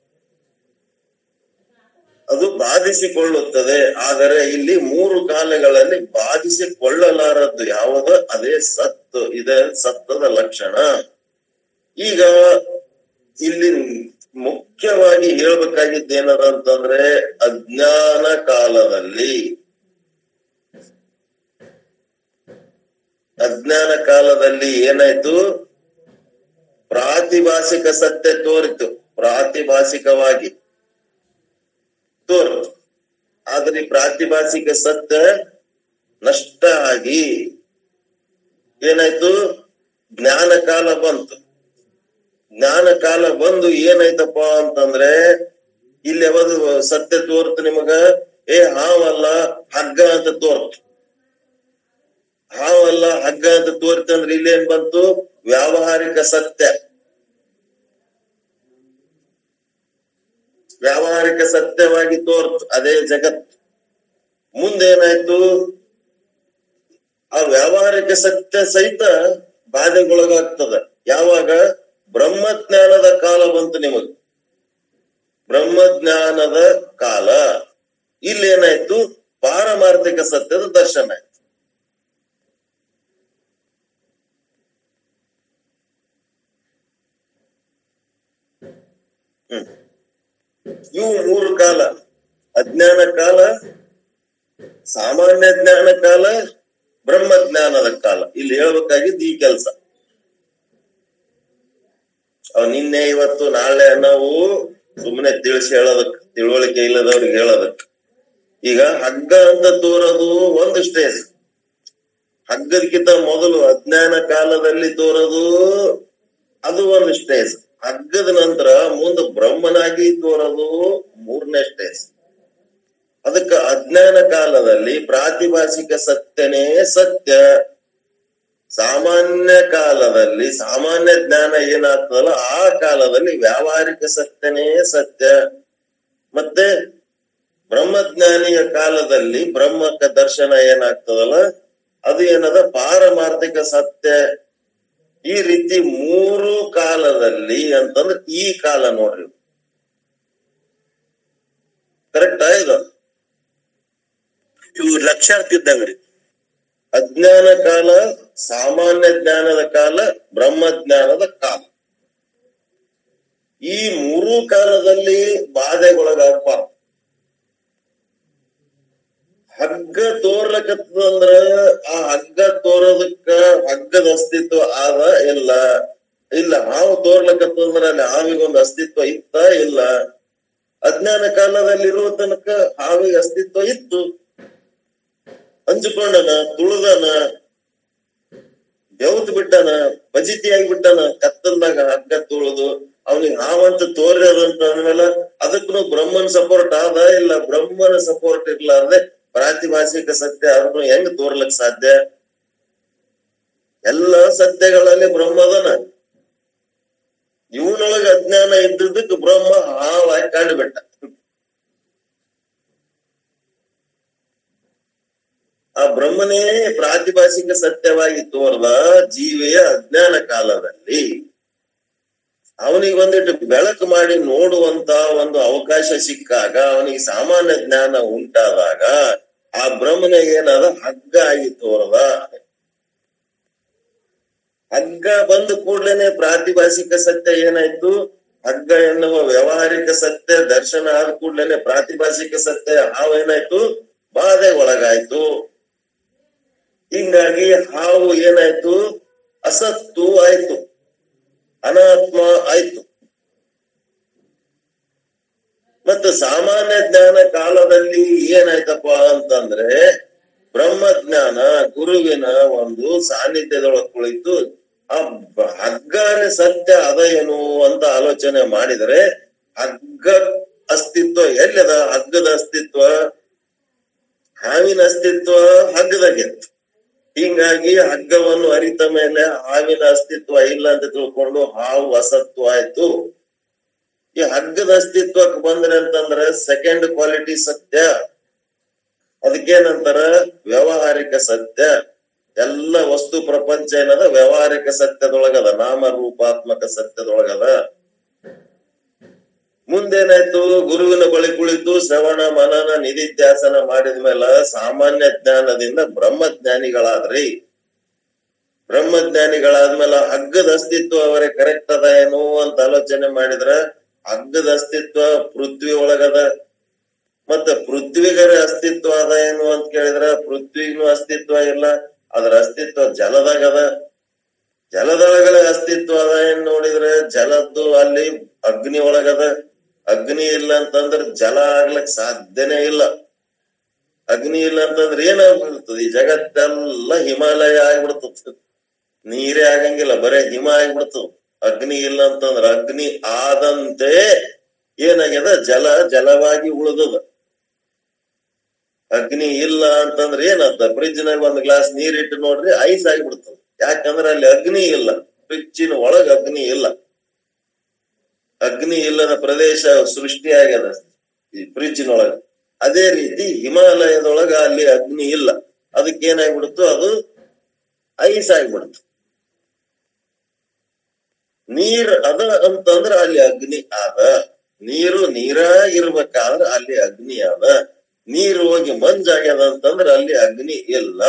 ಅದು ಬಾಧಿಸಿಕೊಳ್ಳುತ್ತದೆ ಆದರೆ ಇಲ್ಲಿ ಮೂರು ಕಾಲಗಳಲ್ಲಿ ಬಾಧಿಸಿಕೊಳ್ಳಲಾರದ್ದು ಯಾವುದು ಅದೇ ಸತ್ತು ಇದೆ ಸತ್ತದ ಲಕ್ಷಣ ಈಗ ಇಲ್ಲಿ ಮುಖ್ಯವಾಗಿ ಹೇಳ್ಬೇಕಾಗಿದ್ದು ಏನದ ಅಂತಂದ್ರೆ ಅಜ್ಞಾನ ಕಾಲದಲ್ಲಿ ಅಜ್ಞಾನ ಕಾಲದಲ್ಲಿ ಏನಾಯ್ತು ಪ್ರಾತಿಭಾಸಿಕ ಸತ್ಯ ತೋರಿತು ಪ್ರಾತಿಭಾಸಿಕವಾಗಿ ತೋರಿತು ಆದ್ರೆ ಈ ಪ್ರಾತಿಭಾಸಿಕ ಸತ್ಯ ನಷ್ಟ ಆಗಿ ಏನಾಯ್ತು ಜ್ಞಾನ ಕಾಲ ಬಂತು ಜ್ಞಾನ ಕಾಲ ಬಂದು ಏನಾಯ್ತಪ್ಪ ಅಂತಂದ್ರೆ ಇಲ್ಲಿ ಯಾವುದು ಸತ್ಯ ತೋರ್ತು ನಿಮಗ ಏ ಹಾವಲ್ಲ ಹಗ್ಗ ಅಂತ ತೋರ್ತು ಹಾವಲ್ಲ ಹಗ್ಗ ಅಂತ ತೋರ್ತಂದ್ರೆ ಇಲ್ಲೇನ್ ಬಂತು ವ್ಯಾವಹಾರಿಕ ಸತ್ಯ ವ್ಯಾವಹಾರಿಕ ಸತ್ಯವಾಗಿ ತೋರ್ತು ಅದೇ ಜಗತ್ ಮುಂದೇನಾಯ್ತು ಆ ವ್ಯಾವಹಾರಿಕ ಸತ್ಯ ಸಹಿತ ಬಾಧೆಗೊಳಗಾಗ್ತದ ಯಾವಾಗ ಬ್ರಹ್ಮಜ್ಞಾನದ ಕಾಲ ಬಂತು ನಿಮಗ್ ಬ್ರಹ್ಮಜ್ಞಾನದ ಕಾಲ ಇಲ್ಲೇನಾಯ್ತು ಪಾರಮಾರ್ಥಿಕ ಸತ್ಯದ ದರ್ಶನ ಆಯ್ತು ಹ್ಮ್ ಇವು ಮೂರು ಕಾಲ ಅಜ್ಞಾನ ಕಾಲ ಸಾಮಾನ್ಯ ಜ್ಞಾನ ಕಾಲ ಬ್ರಹ್ಮಜ್ಞಾನದ ಕಾಲ ಇಲ್ಲಿ ಹೇಳ್ಬೇಕಾಗಿದ್ದು ಈ ಕೆಲಸ ಅವ್ ನಿನ್ನೆ ಇವತ್ತು ನಾಳೆ ನಾವು ಸುಮ್ಮನೆ ತಿಳಿಸಿ ಹೇಳೋದಕ್ ತಿಳುವಳಿಕೆ ಇಲ್ಲದವ್ರಿಗೆ ಹೇಳೋದಕ್ ಈಗ ಹಗ್ಗ ಅಂತ ತೋರೋದು ಒಂದು ಸ್ಟೇಜ್ ಹಗ್ಗದಕ್ಕಿಂತ ಮೊದಲು ಅಜ್ಞಾನ ಕಾಲದಲ್ಲಿ ತೋರೋದು ಅದು ಒಂದು ಸ್ಟೇಜ್ ಹಗ್ಗದ ನಂತರ ಮುಂದೆ ಬ್ರಹ್ಮನಾಗಿ ತೋರೋದು ಮೂರನೇ ಸ್ಟೇಜ್ ಅದಕ್ಕ ಅಜ್ಞಾನ ಕಾಲದಲ್ಲಿ ಪ್ರಾತಿಭಾಸಿಕ ಸತ್ಯನೇ ಸತ್ಯ ಸಾಮಾನ್ಯ ಕಾಲದಲ್ಲಿ ಸಾಮಾನ್ಯ ಜ್ಞಾನ ಏನಾಗ್ತದಲ್ಲ ಆ ಕಾಲದಲ್ಲಿ ವ್ಯಾವಹಾರಿಕ ಸತ್ಯನೇ ಸತ್ಯ ಮತ್ತೆ ಬ್ರಹ್ಮಜ್ಞಾನಿಯ ಕಾಲದಲ್ಲಿ ಬ್ರಹ್ಮಕ ದರ್ಶನ ಏನಾಗ್ತದಲ್ಲ ಅದು ಏನದ ಪಾರಮಾರ್ಥಿಕ ಸತ್ಯ ಈ ರೀತಿ ಮೂರು ಕಾಲದಲ್ಲಿ ಅಂತಂದ್ರೆ ಈ ಕಾಲ ನೋಡ್ರಿ ಕರೆಕ್ಟಾ ಇದು ಇವು ಲಕ್ಷಾರ್ಥ ಇದ್ದಂಗ್ರಿ ಅಜ್ಞಾನ ಕಾಲ ಸಾಮಾನ್ಯ ಜ್ಞಾನದ ಕಾಲ ಬ್ರಹ್ಮಜ್ಞಾನದ ಕಾಲ ಈ ಮೂರು ಕಾಲದಲ್ಲಿ ಬಾಧೆಗೊಳಗಾಗಬಾರ್ದು ಹಗ್ಗ ತೋರ್ಲಕತ್ತದಂದ್ರ ಆ ಹಗ್ಗ ತೋರೋದಕ್ಕ ಹಗ್ಗದ ಅಸ್ತಿತ್ವ ಆದ ಇಲ್ಲ ಇಲ್ಲ ಹಾವು ತೋರ್ಲಕತ್ತಂದ್ರ ಅಲ್ಲಿ ಹಾವಿಗೊಂದು ಅಸ್ತಿತ್ವ ಇತ್ತ ಇಲ್ಲ ಅಜ್ಞಾನ ಕಾಲದಲ್ಲಿ ಇರುವ ತನಕ ಹಾವಿಗೆ ಅಸ್ತಿತ್ವ ಇತ್ತು ಅಂಜುಕೊಂಡನ ತುಳಿದನ ಬೆವತ್ ಬಿಟ್ಟನ ಬಜಿತಿಯಾಗಿ ಬಿಟ್ಟನ ಕತ್ತಲ್ದಾಗ ಹಗ್ಗ ತುಳಿದು ಅವನಿಗೆ ಹಾವಂತ ತೋರ್ಯದಂತ ಅಂದ್ಮೇಲೆ ಅದಕ್ಕೂ ಬ್ರಹ್ಮನ್ ಸಪೋರ್ಟ್ ಆದ ಇಲ್ಲ ಬ್ರಹ್ಮನ ಸಪೋರ್ಟ್ ಇರ್ಲಾರ್ದೆ ಪ್ರಾತಿಭಾಷಿಕ ಸತ್ಯ ಅದನ್ನು ಹೆಂಗ್ ತೋರ್ಲಕ್ ಸಾಧ್ಯ ಎಲ್ಲ ಸತ್ಯಗಳಲ್ಲಿ ಬ್ರಹ್ಮದನ ಇವನೊಳಗ ಅಜ್ಞಾನ ಇದ್ದದಕ್ಕೆ ಬ್ರಹ್ಮ ಹಾವಾಗಿ ಕಂಡುಬಿಟ್ಟ ಆ ಬ್ರಹ್ಮನೇ ಪ್ರಾತಿಭಾಷಿಕ ಸತ್ಯವಾಗಿ ತೋರ್ದ ಜೀವಿಯ ಅಜ್ಞಾನ ಕಾಲದಲ್ಲಿ ಅವನಿಗೆ ಒಂದಿಟ್ಟು ಬೆಳಕು ಮಾಡಿ ನೋಡುವಂತ ಒಂದು ಅವಕಾಶ ಸಿಕ್ಕಾಗ ಅವನಿಗೆ ಸಾಮಾನ್ಯ ಜ್ಞಾನ ಉಂಟಾದಾಗ ಆ ಬ್ರಹ್ಮನ ಏನದ ಹಗ್ಗ ಆಗಿ ತೋರದ ಹಗ್ಗ ಬಂದ ಕೂಡ್ಲೇನೆ ಪ್ರಾತಿಭಾಷಿಕ ಸತ್ಯ ಏನಾಯ್ತು ಹಗ್ಗ ಎನ್ನುವ ವ್ಯವಹಾರಿಕ ಸತ್ಯ ದರ್ಶನ ಆದ ಕೂಡ್ಲೇನೆ ಪ್ರಾತಿಭಾಷಿಕ ಸತ್ಯ ಹಾವು ಏನಾಯ್ತು ಬಾಧೆ ಒಳಗಾಯ್ತು ಹಿಂಗಾಗಿ ಹಾವು ಏನಾಯ್ತು ಅಸತ್ತು ಆಯ್ತು ಅನಾತ್ಮ ಆಯ್ತು ಮತ್ತು ಸಾಮಾನ್ಯ ಜ್ಞಾನ ಕಾಲದಲ್ಲಿ ಏನಾಯ್ತಪ್ಪ ಅಂತಂದ್ರೆ ಬ್ರಹ್ಮಜ್ಞಾನ ಗುರುವಿನ ಒಂದು ಸಾನ್ನಿಧ್ಯದೊಳಗೆ ಕುಳಿತು ಆ ಬ- ಹಗ್ಗನೇ ಸತ್ಯ ಅದ ಏನು ಅಂತ ಆಲೋಚನೆ ಮಾಡಿದರೆ ಹಗ್ಗ ಅಸ್ತಿತ್ವ ಎಲ್ಲದ ಹಗ್ಗದ ಅಸ್ತಿತ್ವ ಹಾವಿನ ಅಸ್ತಿತ್ವ ಹಗ್ಗದಾಗಿತ್ತು ಹಿಂಗಾಗಿ ಹಗ್ಗವನ್ನು ಅರಿತ ಮೇಲೆ ಹಾವಿನ ಅಸ್ತಿತ್ವ ಇಲ್ಲ ಅಂತ ತಿಳ್ಕೊಂಡು ಹಾವು ಅಸತ್ವ ಆಯ್ತು ಈ ಹಗ್ಗದ ಅಸ್ತಿತ್ವಕ್ಕೆ ಬಂದ್ರೆ ಅಂತಂದ್ರೆ ಸೆಕೆಂಡ್ ಕ್ವಾಲಿಟಿ ಸತ್ಯ ಅದಕ್ಕೇನಂತಾರ ವ್ಯವಹಾರಿಕ ಸತ್ಯ ಎಲ್ಲ ವಸ್ತು ಪ್ರಪಂಚ ಏನದ ವ್ಯವಹಾರಿಕ ಸತ್ಯದೊಳಗದ ನಾಮ ರೂಪಾತ್ಮಕ ಸತ್ಯದೊಳಗದ ಮುಂದೇನಾಯ್ತು ಗುರುವಿನ ಬಳಿ ಕುಳಿತು ಶ್ರವಣ ಮನನ ನಿಧಿಧ್ಯಾಸನ ಮಾಡಿದ ಮೇಲೆ ಸಾಮಾನ್ಯ ಜ್ಞಾನದಿಂದ ಬ್ರಹ್ಮಜ್ಞಾನಿಗಳಾದ್ರಿ ಬ್ರಹ್ಮಜ್ಞಾನಿಗಳಾದ್ಮೇಲೆ ಹಗ್ಗದ ಅಸ್ತಿತ್ವ ಅವರೇ ಕರೆಕ್ಟ್ ಅದ ಏನು ಅಂತ ಆಲೋಚನೆ ಮಾಡಿದ್ರ ಹಗ್ಗದ ಅಸ್ತಿತ್ವ ಪೃಥ್ವಿ ಒಳಗದ ಮತ್ತ ಪೃಥ್ವಿಗರ ಅಸ್ತಿತ್ವ ಅದ ಏನು ಅಂತ ಕೇಳಿದ್ರ ಪೃಥ್ವಿಗೂ ಅಸ್ತಿತ್ವ ಇಲ್ಲ ಅದರ ಅಸ್ತಿತ್ವ ಜಲದಾಗದ ಜಲದೊಳಗಡೆ ಅಸ್ತಿತ್ವ ಅದ ಏನ್ ನೋಡಿದ್ರೆ ಜಲದ್ದು ಅಲ್ಲಿ ಅಗ್ನಿ ಒಳಗದ ಅಗ್ನಿ ಇಲ್ಲ ಅಂತಂದ್ರ ಜಲ ಆಗ್ಲಕ್ ಸಾಧ್ಯನೇ ಇಲ್ಲ ಅಗ್ನಿ ಇಲ್ಲ ಅಂತಂದ್ರೆ ಏನಾಗ್ಬಿಡ್ತದೆ ಈ ಜಗತ್ತೆಲ್ಲ ಹಿಮಾಲಯ ಆಗ್ಬಿಡ್ತದ ನೀರೇ ಆಗಂಗಿಲ್ಲ ಬರೇ ಹಿಮ ಆಗ್ಬಿಡ್ತದ ಅಗ್ನಿ ಇಲ್ಲ ಅಂತಂದ್ರ ಅಗ್ನಿ ಆದಂತೆ ಏನಾಗ್ಯದ ಜಲ ಜಲವಾಗಿ ಉಳಿದದ ಅಗ್ನಿ ಇಲ್ಲ ಅಂತಂದ್ರೆ ಏನಂತ ಫ್ರಿಜ್ನಾಗ ಒಂದ್ ಗ್ಲಾಸ್ ನೀರ್ ಇಟ್ಟು ನೋಡ್ರಿ ಐಸ್ ಆಗಿಬಿಡ್ತದ ಯಾಕಂದ್ರೆ ಅಲ್ಲಿ ಅಗ್ನಿ ಇಲ್ಲ ಫ್ರಿಜ್ಜಿನ ಒಳಗ ಅಗ್ನಿ ಇಲ್ಲ ಅಗ್ನಿ ಇಲ್ಲದ ಪ್ರದೇಶ ಸೃಷ್ಟಿ ಆಗ್ಯದ ಈ ಫ್ರಿಜ್ಜಿನೊಳಗ ಅದೇ ರೀತಿ ಹಿಮಾಲಯದೊಳಗ ಅಲ್ಲಿ ಅಗ್ನಿ ಇಲ್ಲ ಅದಕ್ಕೆ ಏನಾಗ್ಬಿಡ್ತು ಅದು ಐಸ್ ಆಗ್ಬಿಡ್ತು ನೀರ್ ಅದ ಅಂತಂದ್ರ ಅಲ್ಲಿ ಅಗ್ನಿ ಆದ ನೀರು ನೀರ ಇರ್ಬೇಕಾದ್ರ ಅಲ್ಲಿ ಅಗ್ನಿ ಅದ ನೀರು ಹೋಗಿ ಮಂಜಾಗ್ಯದ ಅಂತಂದ್ರ ಅಲ್ಲಿ ಅಗ್ನಿ ಇಲ್ಲ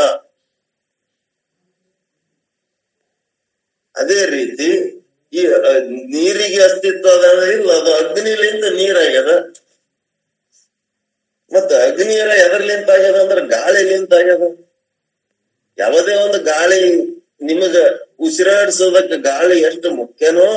ಅದೇ ರೀತಿ ಈ ಅ, ನೀರಿಗೆ ಅಸ್ತಿತ್ವ ಅದ ಅಂದ್ರೆ ಇಲ್ಲ ಅದು ಅಗ್ನಿಲಿಂದ ನೀರಾಗ್ಯದ ಮತ್ತ ಅಗ್ನಿಯರ ಎದರ್ಲಿಂತ ಆಗ್ಯದ ಅಂದ್ರ ಗಾಳಿಲಿಂತ ಆಗ್ಯದ ಯಾವುದೇ ಒಂದು ಗಾಳಿ ನಿಮಗ ಉಸಿರಾಡ್ಸೋದಕ್ಕ ಗಾಳಿ ಎಷ್ಟು ಮುಖ್ಯನೋ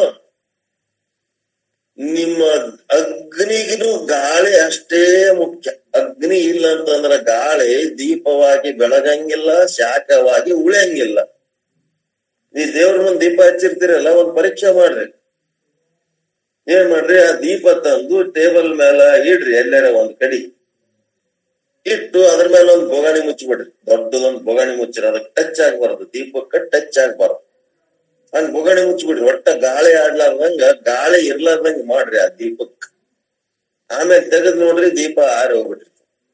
ನಿಮ್ಮ ಅಗ್ನಿಗಿನೂ ಗಾಳಿ ಅಷ್ಟೇ ಮುಖ್ಯ ಅಗ್ನಿ ಇಲ್ಲ ಅಂತಂದ್ರ ಗಾಳಿ ದೀಪವಾಗಿ ಬೆಳಗಂಗಿಲ್ಲ ಶಾಖವಾಗಿ ಉಳಿಯಂಗಿಲ್ಲ ಈ ದೇವ್ರ ಮುಂದ್ ದೀಪ ಹಚ್ಚಿರ್ತೀರಲ್ಲ ಒಂದ್ ಪರೀಕ್ಷೆ ಮಾಡ್ರಿ ಏನ್ ಮಾಡ್ರಿ ಆ ದೀಪ ತಂದು ಟೇಬಲ್ ಮೇಲ ಇಡ್ರಿ ಎಲ್ಲಾರ ಒಂದ್ ಕಡಿ ಇಟ್ಟು ಅದ್ರ ಮೇಲೆ ಒಂದ್ ಬೊಗಾಣಿ ಮುಚ್ಚಿಬಿಡ್ರಿ ದೊಡ್ಡದೊಂದ್ ಬೊಗಾಣಿ ಮುಚ್ಚಿರಿ ಅದಕ್ಕೆ ಟಚ್ ಆಗ್ಬಾರ್ದು ದೀಪಕ್ಕ ಟಚ್ ಆಗ್ಬಾರ್ದು ಹಂಗ್ ಬೊಗಾಣಿ ಮುಚ್ಚಿಬಿಡ್ರಿ ಒಟ್ಟ ಗಾಳಿ ಆಡ್ಲಾರ್ದಂಗ ಗಾಳಿ ಇರ್ಲಾರ್ದಂಗ ಮಾಡ್ರಿ ಆ ದೀಪಕ್ ಆಮೇಲೆ ತೆಗೆದ್ ನೋಡ್ರಿ ದೀಪ ಆರಿ ಹೋಗ್ಬಿಟ್ರಿ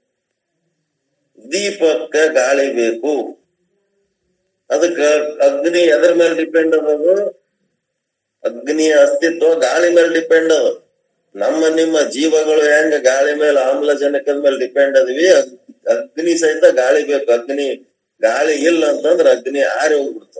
ದೀಪಕ್ಕ ಗಾಳಿ ಬೇಕು ಅದಕ್ಕ ಅಗ್ನಿ ಎದ್ರ ಮೇಲೆ ಡಿಪೆಂಡ್ ಅದದು ಅಗ್ನಿಯ ಅಸ್ತಿತ್ವ ಗಾಳಿ ಮೇಲೆ ಡಿಪೆಂಡ್ ಅದ ನಮ್ಮ ನಿಮ್ಮ ಜೀವಗಳು ಹೆಂಗ ಗಾಳಿ ಮೇಲೆ ಆಮ್ಲಜನಕದ ಮೇಲೆ ಡಿಪೆಂಡ್ ಅದವಿ ಅಗ್- ಅಗ್ನಿ ಸಹಿತ ಗಾಳಿ ಬೇಕು ಅಗ್ನಿ ಗಾಳಿ ಇಲ್ಲ ಅಂತಂದ್ರ ಅಗ್ನಿ ಆರಿ ಹೋಗ್ಬಿಡ್ತಾವ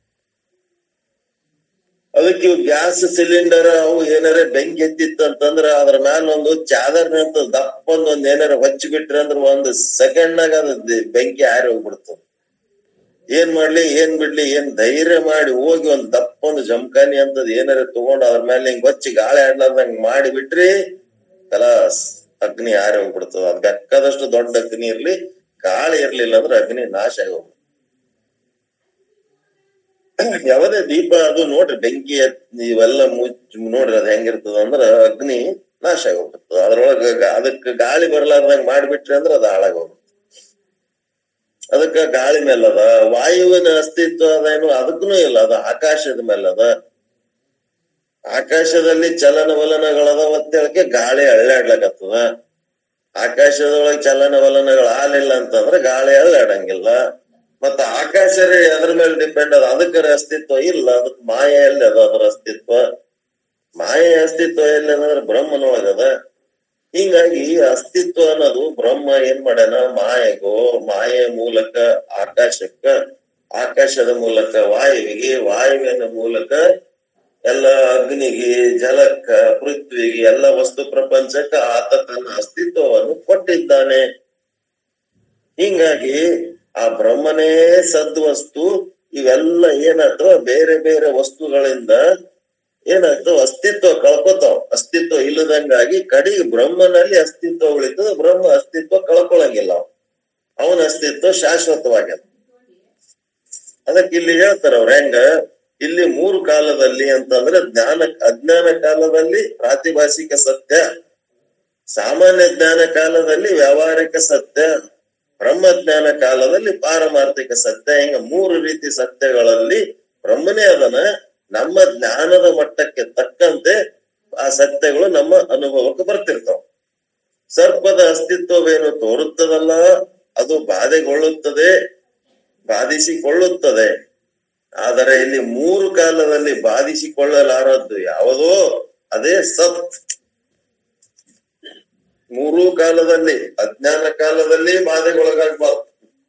ಅದಕ್ಕೆ ಇವು ಗ್ಯಾಸ್ ಸಿಲಿಂಡರ್ ಅವು ಏನಾರ ಬೆಂಕಿ ಎತ್ತಿತ್ತು ಅಂತಂದ್ರ ಅದ್ರ ಮ್ಯಾಲ ಒಂದು ಚಾದರ್ ಅಂತ ದಪ್ಪಂದ್ ಒಂದ್ ಏನಾರ ಹಚ್ಚಿ ಬಿಟ್ರಿ ಅಂದ್ರ ಒಂದ್ ಸೆಕೆಂಡ್ ನಾಗ ಅದ ದ- ಬೆಂಕಿ ಆರಿ ಹೋಗ್ಬಿಡ್ತದ ಏನ್ ಮಾಡ್ಲಿ ಏನ್ ಬಿಡ್ಲಿ ಏನ್ ಧೈರ್ಯ ಮಾಡಿ ಹೋಗಿ ಒಂದ್ ದಪ್ಪೊಂದು ಜಮಖಾನಿ ಅಂತದ್ ಏನಾರ ತಗೊಂಡ್ ಅದ್ರ ಮೇಲೆ ಹಿಂಗ್ ಹೊಚ್ಚಿ ಗಾಳಿ ಆಡ್ಲಾರ್ದಂಗ್ ಮಾಡಿ ಬಿಟ್ರಿ ಕಲಾಸ್ ಅಗ್ನಿ ಆರಿ ಹೋಗ್ಬಿಡ್ತದ ಅದ್ ಬೇಕಾದಷ್ಟು ದೊಡ್ಡ ಅಗ್ನಿ ಇರ್ಲಿ ಗಾಳಿ ಇರ್ಲಿಲ್ಲ ಅಂದ್ರೆ ಅಗ್ನಿ ನಾಶ ಆಗಿ ಹೋಗ್ಬಿಡ್ತದ ಯಾವುದೇ ದೀಪ ಅದು ನೋಡ್ರಿ ಬೆಂಕಿ ಹತ್- ಇವೆಲ್ಲ ಮುಚ್ಚ ನೋಡ್ರಿ ಅದ್ ಹೆಂಗಿರ್ತದ ಅಂದ್ರ ಅಗ್ನಿ ನಾಶ ಆಗಿ ಹೋಗ್ಬಿಡ್ತದ ಅದ್ರೊಳಗ ಗಾ- ಅದಕ್ಕ ಗಾಳಿ ಬರ್ಲಾರ್ದಂಗ್ ಮಾಡ್ಬಿಟ್ರಿ ಅಂದ್ರ ಅದ್ ಹಾಳಾಗಿ ಹೋಗ್ಬಿಡ್ತದ ಅದಕ್ಕ ಗಾಳಿ ಮೇಲದ ವಾಯುವಿನ ಅಸ್ತಿತ್ವ ಅದೇನು ಅದಕ್ಕೂ ಇಲ್ಲ ಅದ ಆಕಾಶದ ಮೇಲದ ಆಕಾಶದಲ್ಲಿ ಚಲನವಲನಗಳದಾವ ಅಂತ ಹೇಳಕ್ಕೆ ಗಾಳಿ ಅಳ್ಳಾಡ್ಲಕತ್ತದ ಆಕಾಶದೊಳಗೆ ಚಲನವಲನಗಳು ಆಲಿಲ್ಲ ಅಂತಂದ್ರ ಗಾಳಿ ಅಳ್ಳಾಡಂಗಿಲ್ಲ ಮತ್ತ ಆಕಾಶರೇ ಅದ್ರ ಮೇಲೆ ಡಿಪೆಂಡ್ ಅದ ಅದಕ್ಕರ ಅಸ್ತಿತ್ವ ಇಲ್ಲ ಅದಕ್ ಮಾಯ ಎಲ್ಲಿ ಅದ ಅದ್ರ ಅಸ್ತಿತ್ವ ಮಾಯೆ ಅಸ್ತಿತ್ವ ಎಲ್ಲಿ ಅಂದ್ರೆ ಬ್ರಹ್ಮನೊಳಗದ ಹಿಂಗಾಗಿ ಈ ಅಸ್ತಿತ್ವ ಅನ್ನೋದು ಬ್ರಹ್ಮ ಏನ್ ಮಾಡ್ಯಾನ ಮಾಯೆಗೋ ಮಾಯೆಯ ಮೂಲಕ ಆಕಾಶಕ್ಕ ಆಕಾಶದ ಮೂಲಕ ವಾಯುವಿಗೆ ವಾಯುವಿನ ಮೂಲಕ ಎಲ್ಲ ಅಗ್ನಿಗೆ ಜಲಕ್ಕ ಪೃಥ್ವಿಗೆ ಎಲ್ಲ ವಸ್ತು ಪ್ರಪಂಚಕ್ಕ ಆತ ತನ್ನ ಅಸ್ತಿತ್ವವನ್ನು ಕೊಟ್ಟಿದ್ದಾನೆ ಹಿಂಗಾಗಿ ಆ ಬ್ರಹ್ಮನೇ ಸದ್ವಸ್ತು ಇವೆಲ್ಲ ಏನಾಗ್ತವ ಬೇರೆ ಬೇರೆ ವಸ್ತುಗಳಿಂದ ಏನಾಗ್ತವ ಅಸ್ತಿತ್ವ ಕಳ್ಕೊತಾವ ಅಸ್ತಿತ್ವ ಇಲ್ಲದಂಗಾಗಿ ಕಡೆಗೆ ಬ್ರಹ್ಮನಲ್ಲಿ ಅಸ್ತಿತ್ವ ಉಳಿತದ ಬ್ರಹ್ಮ ಅಸ್ತಿತ್ವ ಕಳ್ಕೊಳಂಗಿಲ್ಲ ಅವ. ಅವನ ಅಸ್ತಿತ್ವ ಶಾಶ್ವತವಾಗ್ಯದ ಅದಕ್ಕೆ ಇಲ್ಲಿ ಹೇಳ್ತಾರ ಅವ್ರ ಹೆಂಗ ಇಲ್ಲಿ ಮೂರು ಕಾಲದಲ್ಲಿ ಅಂತಂದ್ರೆ ಜ್ಞಾನ ಅಜ್ಞಾನ ಕಾಲದಲ್ಲಿ ಪ್ರಾತಿಭಾಸಿಕ ಸತ್ಯ ಸಾಮಾನ್ಯ ಜ್ಞಾನ ಕಾಲದಲ್ಲಿ ವ್ಯಾವಹಾರಿಕ ಸತ್ಯ ಬ್ರಹ್ಮಜ್ಞಾನ ಕಾಲದಲ್ಲಿ ಪಾರಮಾರ್ಥಿಕ ಸತ್ಯ ಹಿಂಗ ಮೂರು ರೀತಿ ಸತ್ಯಗಳಲ್ಲಿ ಬ್ರಹ್ಮನೇ ಅದನ ನಮ್ಮ ಜ್ಞಾನದ ಮಟ್ಟಕ್ಕೆ ತಕ್ಕಂತೆ ಆ ಸತ್ಯಗಳು ನಮ್ಮ ಅನುಭವಕ್ಕೆ ಬರ್ತಿರ್ತಾವ ಸರ್ಪದ ಅಸ್ತಿತ್ವವೇನು ತೋರುತ್ತದಲ್ಲ ಅದು ಬಾಧೆಗೊಳ್ಳುತ್ತದೆ ಬಾಧಿಸಿಕೊಳ್ಳುತ್ತದೆ ಆದರೆ ಇಲ್ಲಿ ಮೂರು ಕಾಲದಲ್ಲಿ ಬಾಧಿಸಿಕೊಳ್ಳಲಾರದ್ದು ಯಾವುದೋ ಅದೇ ಸತ್ ಮೂರೂ ಕಾಲದಲ್ಲಿ ಅಜ್ಞಾನ ಕಾಲದಲ್ಲಿ ಬಾಧೆಗೊಳಗಾಗಬಾರ್ದು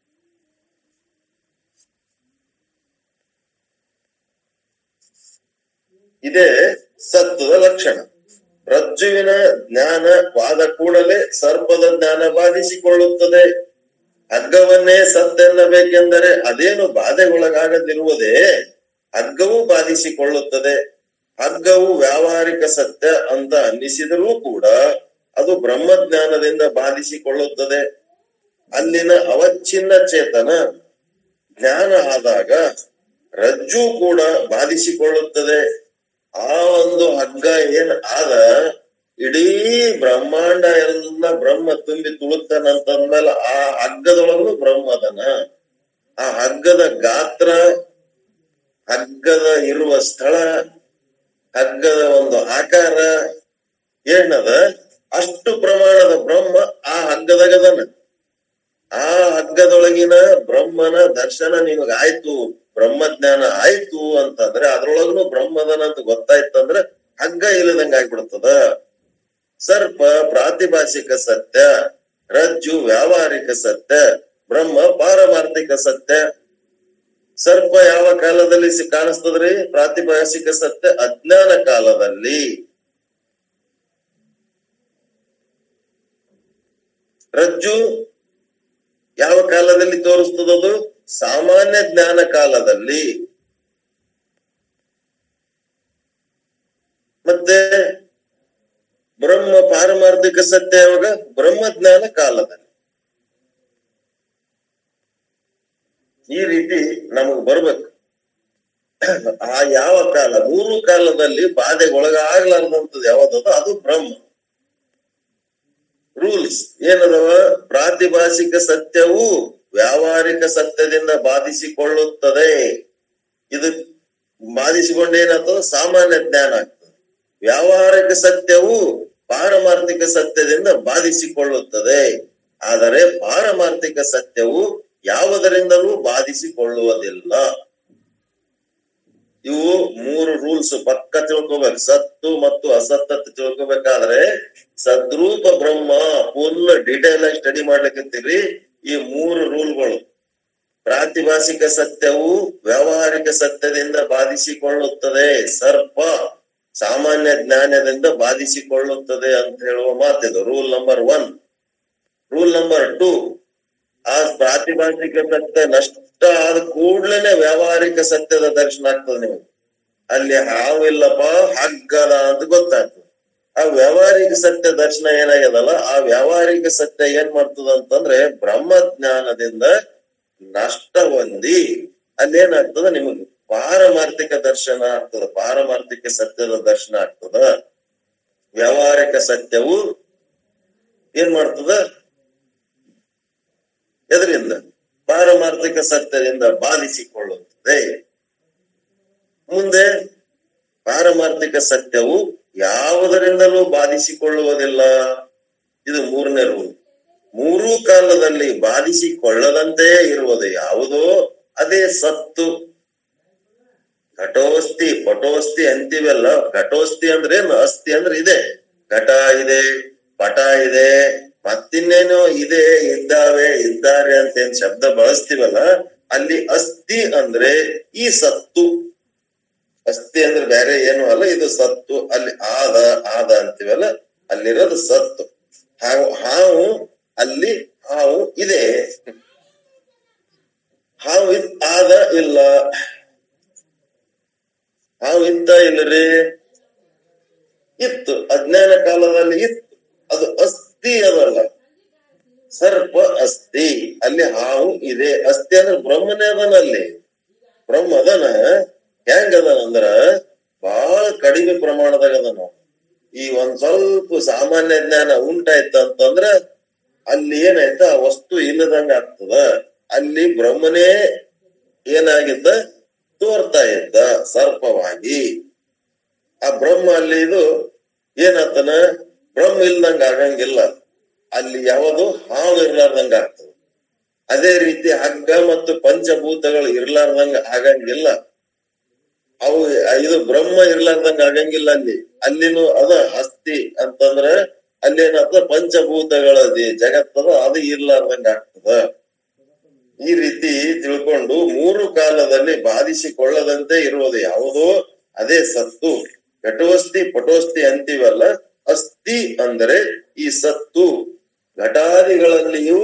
ಇದೇ ಸತ್ವದ ಲಕ್ಷಣ ರಜ್ಜುವಿನ ಜ್ಞಾನ ವಾದ ಕೂಡಲೇ ಸರ್ಪದ ಜ್ಞಾನ ಬಾಧಿಸಿಕೊಳ್ಳುತ್ತದೆ ಹಗ್ಗವನ್ನೇ ಸತ್ತೆನ್ನಬೇಕೆಂದರೆ ಅದೇನು ಬಾಧೆಗೊಳಗಾಗದಿರುವುದೇ ಹಗ್ಗವೂ ಬಾಧಿಸಿಕೊಳ್ಳುತ್ತದೆ ಹಗ್ಗವು ವ್ಯಾವಹಾರಿಕ ಸತ್ಯ ಅಂತ ಅನ್ನಿಸಿದರೂ ಕೂಡ ಅದು ಬ್ರಹ್ಮಜ್ಞಾನದಿಂದ ಬಾಧಿಸಿಕೊಳ್ಳುತ್ತದೆ ಅಲ್ಲಿನ ಅವಚ್ಛಿನ್ನ ಚೇತನ ಜ್ಞಾನ ಆದಾಗ ರಜ್ಜು ಕೂಡ ಬಾಧಿಸಿಕೊಳ್ಳುತ್ತದೆ ಆ ಒಂದು ಹಗ್ಗ ಏನ್ ಆದ ಇಡೀ ಬ್ರಹ್ಮಾಂಡ ಎಲ್ಲ ಬ್ರಹ್ಮ ತುಂಬಿ ತುಳುತ್ತಾನಂತಂದ್ಮೇಲೆ ಆ ಹಗ್ಗದೊಳಗೂ ಬ್ರಹ್ಮ ಅದನ ಆ ಹಗ್ಗದ ಗಾತ್ರ ಹಗ್ಗದ ಇರುವ ಸ್ಥಳ ಹಗ್ಗದ ಒಂದು ಆಕಾರ ಏನದ ಅಷ್ಟು ಪ್ರಮಾಣದ ಬ್ರಹ್ಮ ಆ ಹಗ್ಗದಾಗದನ ಆ ಹಗ್ಗದೊಳಗಿನ ಬ್ರಹ್ಮನ ದರ್ಶನ ನಿಮಗಾಯ್ತು ಬ್ರಹ್ಮಜ್ಞಾನ ಆಯ್ತು ಅಂತಂದ್ರೆ ಅದ್ರೊಳಗನು ಬ್ರಹ್ಮದನ ಅಂತ ಗೊತ್ತಾಯ್ತಂದ್ರೆ ಹಗ್ಗ ಇಲ್ಲದಂಗ ಆಗ್ಬಿಡ್ತದ ಸರ್ಪ ಪ್ರಾತಿಭಾಷಿಕ ಸತ್ಯ ರಜ್ಜು ವ್ಯಾವಹಾರಿಕ ಸತ್ಯ ಬ್ರಹ್ಮ ಪಾರಮಾರ್ಥಿಕ ಸತ್ಯ ಸರ್ಪ ಯಾವ ಕಾಲದಲ್ಲಿ ಸಿ- ಕಾಣಿಸ್ತದ್ರಿ ಪ್ರಾತಿಭಾಷಿಕ ಸತ್ಯ ಅಜ್ಞಾನ ಕಾಲದಲ್ಲಿ ರಜ್ಜು ಯಾವ ಕಾಲದಲ್ಲಿ ತೋರಿಸ್ತದದು ಸಾಮಾನ್ಯ ಜ್ಞಾನ ಕಾಲದಲ್ಲಿ ಮತ್ತೆ ಬ್ರಹ್ಮ ಪಾರಮಾರ್ಥಿಕ ಸತ್ಯ ಯಾವಾಗ ಬ್ರಹ್ಮಜ್ಞಾನ ಕಾಲದಲ್ಲಿ ಈ ರೀತಿ ನಮಗ್ ಬರ್ಬೇಕು ಆ ಯಾವ ಕಾಲ ಮೂರು ಕಾಲದಲ್ಲಿ ಬಾಧೆಗೊಳಗಾಗ್ಲಾರ್ದಂಥದ್ದು ಯಾವ್ದದ ಅದು ಬ್ರಹ್ಮ ರೂಲ್ಸ್ ಏನದವ ಪ್ರಾತಿಭಾಷಿಕ ಸತ್ಯವು ವ್ಯಾವಹಾರಿಕ ಸತ್ಯದಿಂದ ಬಾಧಿಸಿಕೊಳ್ಳುತ್ತದೆ ಇದು ಬಾಧಿಸಿಕೊಂಡು ಏನಾಗ್ತದ ಸಾಮಾನ್ಯ ಜ್ಞಾನ ಆಗ್ತದೆ ವ್ಯಾವಹಾರಿಕ ಸತ್ಯವು ಪಾರಮಾರ್ಥಿಕ ಸತ್ಯದಿಂದ ಬಾಧಿಸಿಕೊಳ್ಳುತ್ತದೆ ಆದರೆ ಪಾರಮಾರ್ಥಿಕ ಸತ್ಯವು ಯಾವುದರಿಂದಲೂ ಬಾಧಿಸಿಕೊಳ್ಳುವುದಿಲ್ಲ ಇವು ಮೂರು ರೂಲ್ಸ್ ಪಕ್ಕ ತಿಳ್ಕೊಬೇಕು ಸತ್ತು ಮತ್ತು ಅಸತ್ ಅಂತ ತಿಳ್ಕೊಬೇಕಾದ್ರೆ ಸದ್ರೂಪ ಬ್ರಹ್ಮ ಫುಲ್ ಡೀಟೇಲ್ ಆಗಿ ಸ್ಟಡಿ ಮಾಡ್ಲಿಕ್ಕತ್ತೀರಿ ಈ ಮೂರು ರೂಲ್ಗಳು ಪ್ರಾತಿಭಾಷಿಕ ಸತ್ಯವು ವ್ಯಾವಹಾರಿಕ ಸತ್ಯದಿಂದ ಬಾಧಿಸಿಕೊಳ್ಳುತ್ತದೆ ಸರ್ಪ ಸಾಮಾನ್ಯ ಜ್ಞಾನದಿಂದ ಬಾಧಿಸಿಕೊಳ್ಳುತ್ತದೆ ಅಂತ ಹೇಳುವ ಮಾತಿದು rule number one rule number two ಆ ಪ್ರಾತಿಭಾಷಿಕ ಸತ್ಯ ನಷ್ಟ ಆದ ಕೂಡ್ಲೇನೆ ವ್ಯಾವಹಾರಿಕ ಸತ್ಯದ ದರ್ಶನ ಆಗ್ತದೆ ನಿಮಗೆ ಅಲ್ಲಿ ಹಾವಿಲ್ಲಪ್ಪ ಹಗ್ಗದ ಅಂತ ಗೊತ್ತಾಗ್ತದೆ ಆ ವ್ಯಾವಹಾರಿಕ ಸತ್ಯ ದರ್ಶನ ಏನಾಗ್ಯದಲ್ಲ ಆ ವ್ಯಾವಹಾರಿಕ ಸತ್ಯ ಏನ್ ಮಾಡ್ತದ ಅಂತಂದ್ರೆ ಬ್ರಹ್ಮಜ್ಞಾನದಿಂದ ನಷ್ಟ ಹೊಂದಿ ಅಲ್ಲೇನಾಗ್ತದ ನಿಮಗೆ ಪಾರಮಾರ್ಥಿಕ ದರ್ಶನ ಆಗ್ತದ ಪಾರಮಾರ್ಥಿಕ ಸತ್ಯದ ದರ್ಶನ ಆಗ್ತದ ವ್ಯಾವಹಾರಿಕ ಸತ್ಯವು ಏನ್ ಮಾಡ್ತದ ಎದರಿಂದ ಪಾರಮಾರ್ಥಿಕ ಸತ್ಯದಿಂದ ಬಾಧಿಸಿಕೊಳ್ಳುತ್ತದೆ ಮುಂದೆ ಪಾರಮಾರ್ಥಿಕ ಸತ್ಯವು ಯಾವುದರಿಂದಲೂ ಬಾಧಿಸಿಕೊಳ್ಳುವುದಿಲ್ಲ ಇದು ಮೂರನೇ ರೂಲ್ ಮೂರೂ ಕಾಲದಲ್ಲಿ ಬಾಧಿಸಿಕೊಳ್ಳದಂತೆಯೇ ಇರುವುದು ಯಾವುದೋ ಅದೇ ಸತ್ತು ಘಟೋಸ್ತಿ ಪಟೋಸ್ತಿ ಅಂತೀವಲ್ಲ ಘಟೋಸ್ತಿ ಅಂದ್ರೆ ಏನು ಅಸ್ಥಿ ಅಂದ್ರೆ ಇದೆ ಘಟ ಇದೆ ಪಟ ಇದೆ ಮತ್ತಿನ್ನೇನೋ ಇದೆ ಇದ್ದಾವೆ ಇದ್ದಾರೆ ಅಂತ ಏನ್ ಶಬ್ದ ಬಳಸ್ತೀವಲ್ಲ ಅಲ್ಲಿ ಅಸ್ಥಿ ಅಂದ್ರೆ ಈ ಸತ್ತು ಅಸ್ಥಿ ಅಂದ್ರೆ ಬೇರೆ ಏನು ಅಲ್ಲ ಇದು ಸತ್ತು ಅಲ್ಲಿ ಆದ ಆದ ಅಂತೀವಲ್ಲ ಅಲ್ಲಿರೋದು ಸತ್ತು ಹಾವು ಹಾವು ಅಲ್ಲಿ ಹಾವು ಇದೆ ಹಾವು ಇದ್- ಆದ ಇಲ್ಲ ಹಾವು ಇತ್ತ ಇಲ್ಲರಿ ಇತ್ತು ಅಜ್ಞಾನ ಕಾಲದಲ್ಲಿ ಇತ್ತು ಅದು ಅಸ್ಥಿ ಅದಲ್ಲ ಸರ್ಪ ಅಸ್ಥಿ ಅಲ್ಲಿ ಹಾವು ಇದೆ ಅಸ್ಥಿ ಅಂದ್ರೆ ಬ್ರಹ್ಮನೇ ಅದನ ಅಲ್ಲಿ ಬ್ರಹ್ಮ ಅದನ ಹೆಂಗ್ ಅದನ ಅಂದ್ರ ಬಹಳ ಕಡಿಮೆ ಪ್ರಮಾಣದಾಗ ಅದನ ಈ ಒಂದ್ ಸ್ವಲ್ಪ ಸಾಮಾನ್ಯ ಜ್ಞಾನ ಉಂಟಾಯ್ತ ಅಂತಂದ್ರ ಅಲ್ಲಿ ಏನಾಯ್ತ ಆ ವಸ್ತು ಇಲ್ಲದಂಗ ಆಗ್ತದ ಅಲ್ಲಿ ಬ್ರಹ್ಮನೇ ಏನಾಗಿದ್ದ ತೋರ್ತಾ ಇದ್ದ ಸರ್ಪವಾಗಿ ಆ ಬ್ರಹ್ಮ ಅಲ್ಲಿ ಇದು ಏನಾತನ ಬ್ರಹ್ಮ ಇಲ್ದಂಗ ಆಗಂಗಿಲ್ಲ ಅಲ್ಲಿ ಯಾವುದು ಹಾವು ಇರ್ಲಾರ್ದಂಗ ಆಗ್ತದೆ ಅದೇ ರೀತಿ ಹಗ್ಗ ಮತ್ತು ಪಂಚಭೂತಗಳು ಇರ್ಲಾರ್ದಂಗ ಆಗಂಗಿಲ್ಲ ಅವು ಇದು ಬ್ರಹ್ಮ ಇರ್ಲಾರ್ದಂಗ ಆಗಂಗಿಲ್ಲ ಅಲ್ಲಿ ಅಲ್ಲಿನೂ ಅದ ಅಸ್ಥಿ ಅಂತಂದ್ರ ಅಲ್ಲಿ ಏನಾಗ್ತದ ಪಂಚಭೂತಗಳ ಜಗತ್ತದ ಅದು ಇರ್ಲಾರ್ದಂಗ ಆಗ್ತದ ಈ ರೀತಿ ತಿಳ್ಕೊಂಡು ಮೂರು ಕಾಲದಲ್ಲಿ ಬಾಧಿಸಿಕೊಳ್ಳದಂತೆ ಇರುವುದು ಯಾವುದೋ ಅದೇ ಸತ್ತು ಘಟೋಸ್ತಿ ಪಟೋಸ್ತಿ ಅಂತೀವಲ್ಲ ಅಸ್ಥಿ ಅಂದರೆ ಈ ಸತ್ತು ಘಟಾದಿಗಳಲ್ಲಿಯೂ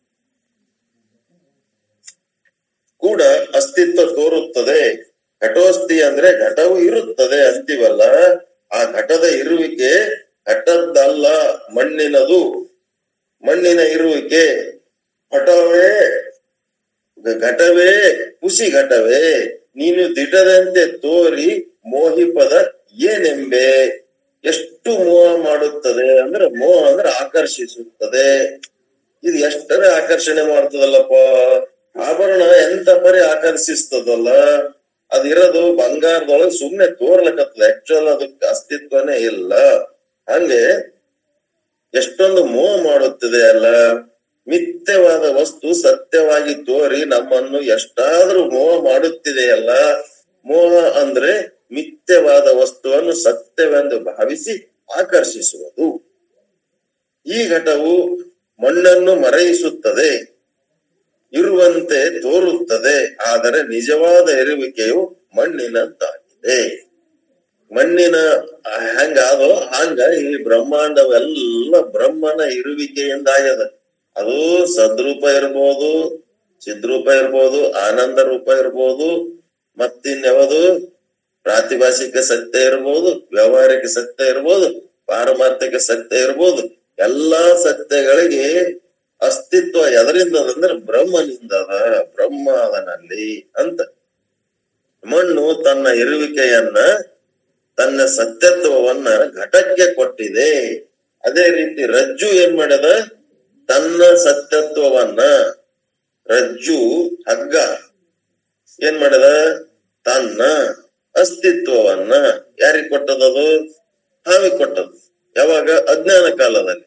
ಕೂಡ ಅಸ್ತಿತ್ವ ತೋರುತ್ತದೆ ಘಟೋಸ್ತಿ ಅಂದ್ರೆ ಘಟವು ಇರುತ್ತದೆ ಅಂತೀವಲ್ಲ ಆ ಘಟದ ಇರುವಿಕೆ ಘಟದ್ದಲ್ಲ ಮಣ್ಣಿನದು ಮಣ್ಣಿನ ಇರುವಿಕೆ ಘಟವೇ ಘಟವೇ ಹುಸಿ ಘಟವೇ ನೀನು ದಿಟದಂತೆ ತೋರಿ ಮೋಹಿಪದ ಏನೆಂಬೆ ಎಷ್ಟು ಮೋಹ ಮಾಡುತ್ತದೆ ಅಂದ್ರೆ ಮೋಹ ಅಂದ್ರೆ ಆಕರ್ಷಿಸುತ್ತದೆ ಇದು ಎಷ್ಟರ ಆಕರ್ಷಣೆ ಮಾಡ್ತದಲ್ಲಪ್ಪ ಆಭರಣ ಎಂತ ಪರಿ ಆಕರ್ಷಿಸ್ತದಲ್ಲ ಅದಿರೋದು ಬಂಗಾರದೊಳಗೆ ಸುಮ್ನೆ ತೋರ್ಲಕತ್ತದ ಆಕ್ಚುಲ್ ಅದಕ್ಕೆ ಅಸ್ತಿತ್ವನೇ ಇಲ್ಲ ಹಂಗೆ ಎಷ್ಟೊಂದು ಮೋಹ ಮಾಡುತ್ತದೆ ಅಲ್ಲ ಮಿಥ್ಯವಾದ ವಸ್ತು ಸತ್ಯವಾಗಿ ತೋರಿ ನಮ್ಮನ್ನು ಎಷ್ಟಾದ್ರೂ ಮೋಹ ಮಾಡುತ್ತಿದೆಯಲ್ಲ ಮೋಹ ಅಂದ್ರೆ ಮಿಥ್ಯವಾದ ವಸ್ತುವನ್ನು ಸತ್ಯವೆಂದು ಭಾವಿಸಿ ಆಕರ್ಷಿಸುವುದು ಈ ಘಟವು ಮಣ್ಣನ್ನು ಮರೆಯಿಸುತ್ತದೆ ಇರುವಂತೆ ತೋರುತ್ತದೆ ಆದರೆ ನಿಜವಾದ ಇರುವಿಕೆಯು ಮಣ್ಣಿನದ್ದಾಗಿದೆ ಮಣ್ಣಿನ ಹೆಂಗಾದೋ ಹಂಗ ಈ ಬ್ರಹ್ಮಾಂಡವೆಲ್ಲ ಬ್ರಹ್ಮನ ಇರುವಿಕೆಯಿಂದಾಗ್ಯದ ಅದು ಸದ್ರೂಪ ಇರ್ಬೋದು ಚಿದ್ರೂಪ ಇರ್ಬೋದು ಆನಂದ ರೂಪ ಇರ್ಬೋದು ಮತ್ತಿನ್ಯಾವುದು ಪ್ರಾತಿಭಾಷಿಕ ಸತ್ಯ ಇರ್ಬೋದು ವ್ಯವಹಾರಿಕ ಸತ್ಯ ಇರ್ಬೋದು ಪಾರಮಾರ್ಥಿಕ ಸತ್ಯ ಇರ್ಬೋದು ಎಲ್ಲಾ ಸತ್ಯಗಳಿಗೆ ಅಸ್ತಿತ್ವ ಎದರಿಂದ ಅಂದ್ರೆ ಬ್ರಹ್ಮನಿಂದ ಅದ ಬ್ರಹ್ಮ ಅದನಲ್ಲಿ ಅಂತ ಮಣ್ಣು ತನ್ನ ಇರುವಿಕೆಯನ್ನ ತನ್ನ ಸತ್ಯತ್ವವನ್ನ ಘಟಕ್ಕೆ ಕೊಟ್ಟಿದೆ ಅದೇ ರೀತಿ ರಜ್ಜು ಏನ್ ಮಾಡ್ಯದ ತನ್ನ ಸತ್ಯತ್ವವನ್ನ ರಜ್ಜು ಹಗ್ಗ ಏನ್ ಮಾಡ್ಯದ ತನ್ನ ಅಸ್ತಿತ್ವವನ್ನ ಯಾರಿಗ್ ಕೊಟ್ಟದದು ಹಾವಿ ಕೊಟ್ಟದು ಯಾವಾಗ ಅಜ್ಞಾನ ಕಾಲದಲ್ಲಿ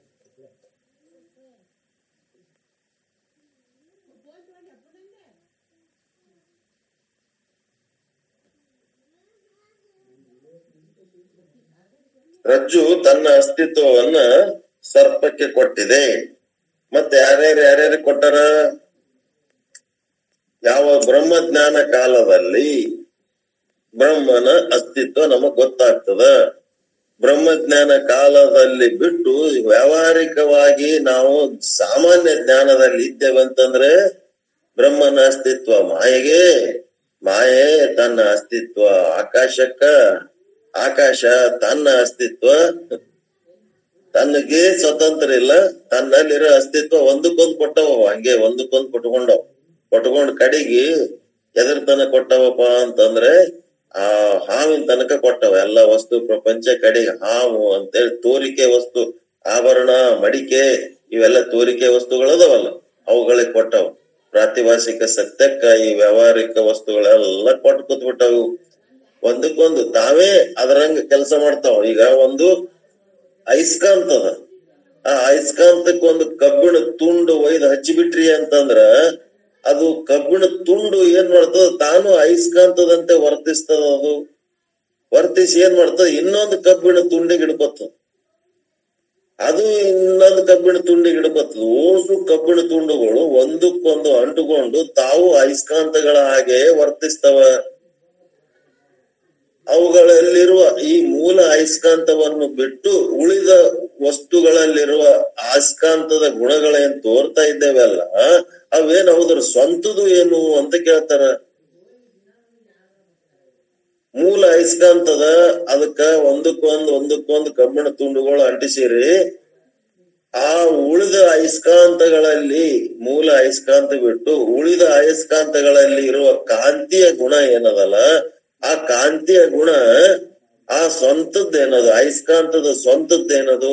ರಜ್ಜು ತನ್ನ ಅಸ್ತಿತ್ವವನ್ನ ಸರ್ಪಕ್ಕೆ ಕೊಟ್ಟಿದೆ ಮತ್ತೆ ಯಾರ್ಯಾರು ಯಾರ್ಯಾರು ಕೊಟ್ಟಾರ ಯಾವ ಬ್ರಹ್ಮಜ್ಞಾನ ಕಾಲದಲ್ಲಿ ಬ್ರಹ್ಮನ ಅಸ್ತಿತ್ವ ನಮಗ್ ಗೊತ್ತಾಗ್ತದ ಬ್ರಹ್ಮಜ್ಞಾನ ಕಾಲದಲ್ಲಿ ಬಿಟ್ಟು ವ್ಯಾವಹಾರಿಕವಾಗಿ ನಾವು ಸಾಮಾನ್ಯ ಜ್ಞಾನದಲ್ಲಿ ಇದ್ದೇವೆ ಅಂತಂದ್ರೆ ಬ್ರಹ್ಮನ ಅಸ್ತಿತ್ವ ಮಾಯೆಗೆ ಮಾಯೆ ತನ್ನ ಅಸ್ತಿತ್ವ ಆಕಾಶಕ್ಕ ಆಕಾಶ ತನ್ನ ಅಸ್ತಿತ್ವ ತನ್ನಗೆ ಸ್ವತಂತ್ರ ಇಲ್ಲ ತನ್ನಲ್ಲಿರೋ ಅಸ್ತಿತ್ವ ಒಂದಕ್ಕೊಂದು ಕೊಟ್ಟವ ಹಂಗೆ ಒಂದಕ್ಕೊಂದು ಕೊಟ್ಕೊಂಡವ್ ಕೊಟ್ಕೊಂಡ್ ಕಡೆಗೆ ಎದ್ರ ತನಕ ಕೊಟ್ಟವಪ್ಪ ಅಂತಂದ್ರೆ ಆ ಹಾವಿನ ತನಕ ಕೊಟ್ಟವ ಎಲ್ಲ ವಸ್ತು ಪ್ರಪಂಚ ಕಡೆಗೆ ಹಾವು ಅಂತೇಳಿ ತೋರಿಕೆ ವಸ್ತು ಆಭರಣ ಮಡಿಕೆ ಇವೆಲ್ಲ ತೋರಿಕೆ ವಸ್ತುಗಳದವಲ್ಲ ಅವುಗಳಿಗೆ ಕೊಟ್ಟವ ಪ್ರಾತಿಭಾಷಿಕ ಸತ್ಯಕ್ಕ ಈ ವ್ಯಾವಹಾರಿಕ ವಸ್ತುಗಳೆಲ್ಲ ಕೊಟ್ಟು ಕೂತ್ಬಿಟ್ಟವು ಒಂದಕ್ಕೊಂದು ತಾವೇ ಅದರಂಗ ಕೆಲಸ ಮಾಡ್ತಾವ ಈಗ ಒಂದು ಅಯಸ್ಕಾಂತ ಅದ ಆ ಅಯಸ್ಕಾಂತಕ್ಕೆ ಒಂದು ಕಬ್ಬಿಣ ತುಂಡು ಒಯ್ದು ಹಚ್ಚಿಬಿಟ್ರಿ ಅಂತಂದ್ರ ಅದು ಕಬ್ಬಿಣ ತುಂಡು ಏನ್ ಮಾಡ್ತದ ತಾನು ಅಯಸ್ಕಾಂತದಂತೆ ವರ್ತಿಸ್ತದ ಅದು ವರ್ತಿಸಿ ಏನ್ ಮಾಡ್ತದ ಇನ್ನೊಂದು ಕಬ್ಬಿಣ ತುಂಡಿಗೆ ಹಿಡ್ಕೊತದ ಅದು ಇನ್ನೊಂದು ಕಬ್ಬಿಣ ತುಂಡಿಗೆ ಹಿಡ್ಕೊತದ ಓಸು ಕಬ್ಬಿಣ ತುಂಡುಗಳು ಒಂದಕ್ಕೊಂದು ಅಂಟುಕೊಂಡು ತಾವು ಅಯಸ್ಕಾಂತಗಳ ಹಾಗೆ ವರ್ತಿಸ್ತವ ಅವುಗಳಲ್ಲಿರುವ ಈ ಮೂಲ ಅಯಸ್ಕಾಂತವನ್ನು ಬಿಟ್ಟು ಉಳಿದ ವಸ್ತುಗಳಲ್ಲಿರುವ ಅಯಸ್ಕಾಂತದ ಗುಣಗಳೇನ್ ತೋರ್ತಾ ಇದ್ದೇವಲ್ಲ ಅವೇನ್ ಹೌದ್ರ ಸ್ವಂತದು ಏನು ಅಂತ ಕೇಳ್ತಾರ ಮೂಲ ಅಯಸ್ಕಾಂತದ ಅದಕ್ಕ ಒಂದಕ್ಕೊಂದ್ ಒಂದಕ್ಕೊಂದು ಕಬ್ಬಿಣ ತುಂಡುಗಳು ಅಂಟಿಸಿರಿ ಆ ಉಳಿದ ಅಯಸ್ಕಾಂತಗಳಲ್ಲಿ ಮೂಲ ಅಯಸ್ಕಾಂತ ಬಿಟ್ಟು ಉಳಿದ ಅಯಸ್ಕಾಂತಗಳಲ್ಲಿ ಇರುವ ಕಾಂತಿಯ ಗುಣ ಏನದಲ್ಲ ಆ ಕಾಂತಿಯ ಗುಣ ಆ ಸ್ವಂತದ್ದೇನದು ಅಯಸ್ಕಾಂತದ ಸ್ವಂತದ್ದೇನದು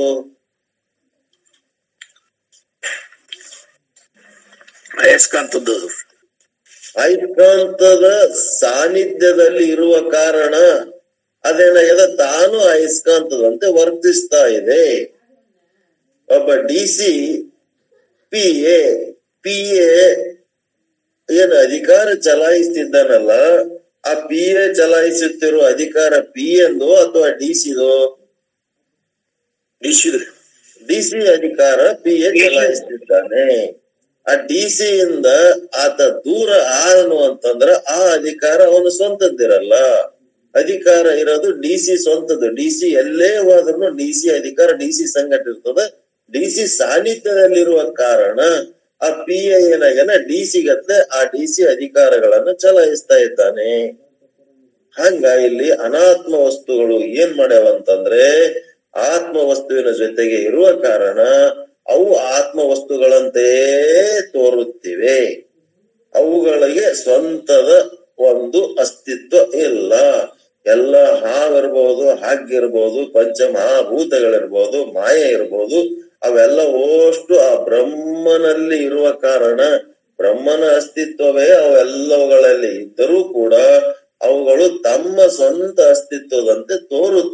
ಅಯಸ್ಕಾಂತದ್ದು ಅಯಸ್ಕಾಂತದ ಸಾನ್ನಿಧ್ಯದಲ್ಲಿ ಇರುವ ಕಾರಣ ಅದೇನಾಗ್ಯದ ತಾನು ಅಯಸ್ಕಾಂತದಂತೆ ವರ್ತಿಸ್ತಾ ಇದೆ ಒಬ್ಬ D C P A P A ಏನು ಅಧಿಕಾರ ಚಲಾಯಿಸ್ತಿದ್ದಾನಲ್ಲ ಆ ಪಿ ಎ ಚಲಾಯಿಸುತ್ತಿರುವ ಅಧಿಕಾರ ಪಿ ಎಂದು ಅಥವಾ ಡಿ ಸಿದು ನಿಶ್ಚಿದ್ರಿ ಡಿ ಸಿ ಅಧಿಕಾರ ಪಿ ಎ ಚಲಾಯಿಸ್ತಿದ್ದಾನೆ ಆ ಡಿ ಸಿ ಇಂದ ಆತ ದೂರ ಆದನು ಅಂತಂದ್ರ ಆ ಅಧಿಕಾರ ಅವನು ಸ್ವಂತದ್ದಿರಲ್ಲ ಅಧಿಕಾರ ಇರೋದು ಡಿ ಸಿ ಸ್ವಂತದ್ದು ಡಿ ಸಿ ಎಲ್ಲೇ ಹೋದ್ರು ಡಿ ಸಿ ಅಧಿಕಾರ ಡಿ ಸಿ ಸಂಘಟ ಇರ್ತದ ಡಿ ಸಿ ಸಾನ್ನಿಧ್ಯದಲ್ಲಿರುವ ಕಾರಣ ಆ ಪಿ ಎ ಏನಾಗ್ಯಾನ ಡಿ ಸಿ ಗತ್ತೆ ಆ ಡಿ ಸಿ ಅಧಿಕಾರಗಳನ್ನು ಚಲಾಯಿಸ್ತಾ ಇದ್ದಾನೆ ಹಂಗ ಇಲ್ಲಿ ಅನಾತ್ಮ ವಸ್ತುಗಳು ಏನ್ ಮಾಡ್ಯಾವ ಅಂತಂದ್ರೆ ಆತ್ಮ ವಸ್ತುವಿನ ಜೊತೆಗೆ ಇರುವ ಕಾರಣ ಅವು ಆತ್ಮ ವಸ್ತುಗಳಂತೆಯೇ ತೋರುತ್ತಿವೆ ಅವುಗಳಿಗೆ ಸ್ವಂತದ ಒಂದು ಅಸ್ತಿತ್ವ ಇಲ್ಲ ಎಲ್ಲ ಹಾವಿರ್ಬೋದು ಹಾಗಿರ್ಬೋದು ಪಂಚಮಹಾಭೂತಗಳಿರ್ಬೋದು ಮಾಯೆ ಇರ್ಬೋದು ಅವೆಲ್ಲ ಓಷ್ಟು ಆ ಬ್ರಹ್ಮನಲ್ಲಿ ಇರುವ ಕಾರಣ ಬ್ರಹ್ಮನ ಅಸ್ತಿತ್ವವೇ ಅವೆಲ್ಲವುಗಳಲ್ಲಿ ಇದ್ದರೂ ಕೂಡ ಅವುಗಳು ತಮ್ಮ ಸ್ವಂತ ಅಸ್ತಿತ್ವದಂತೆ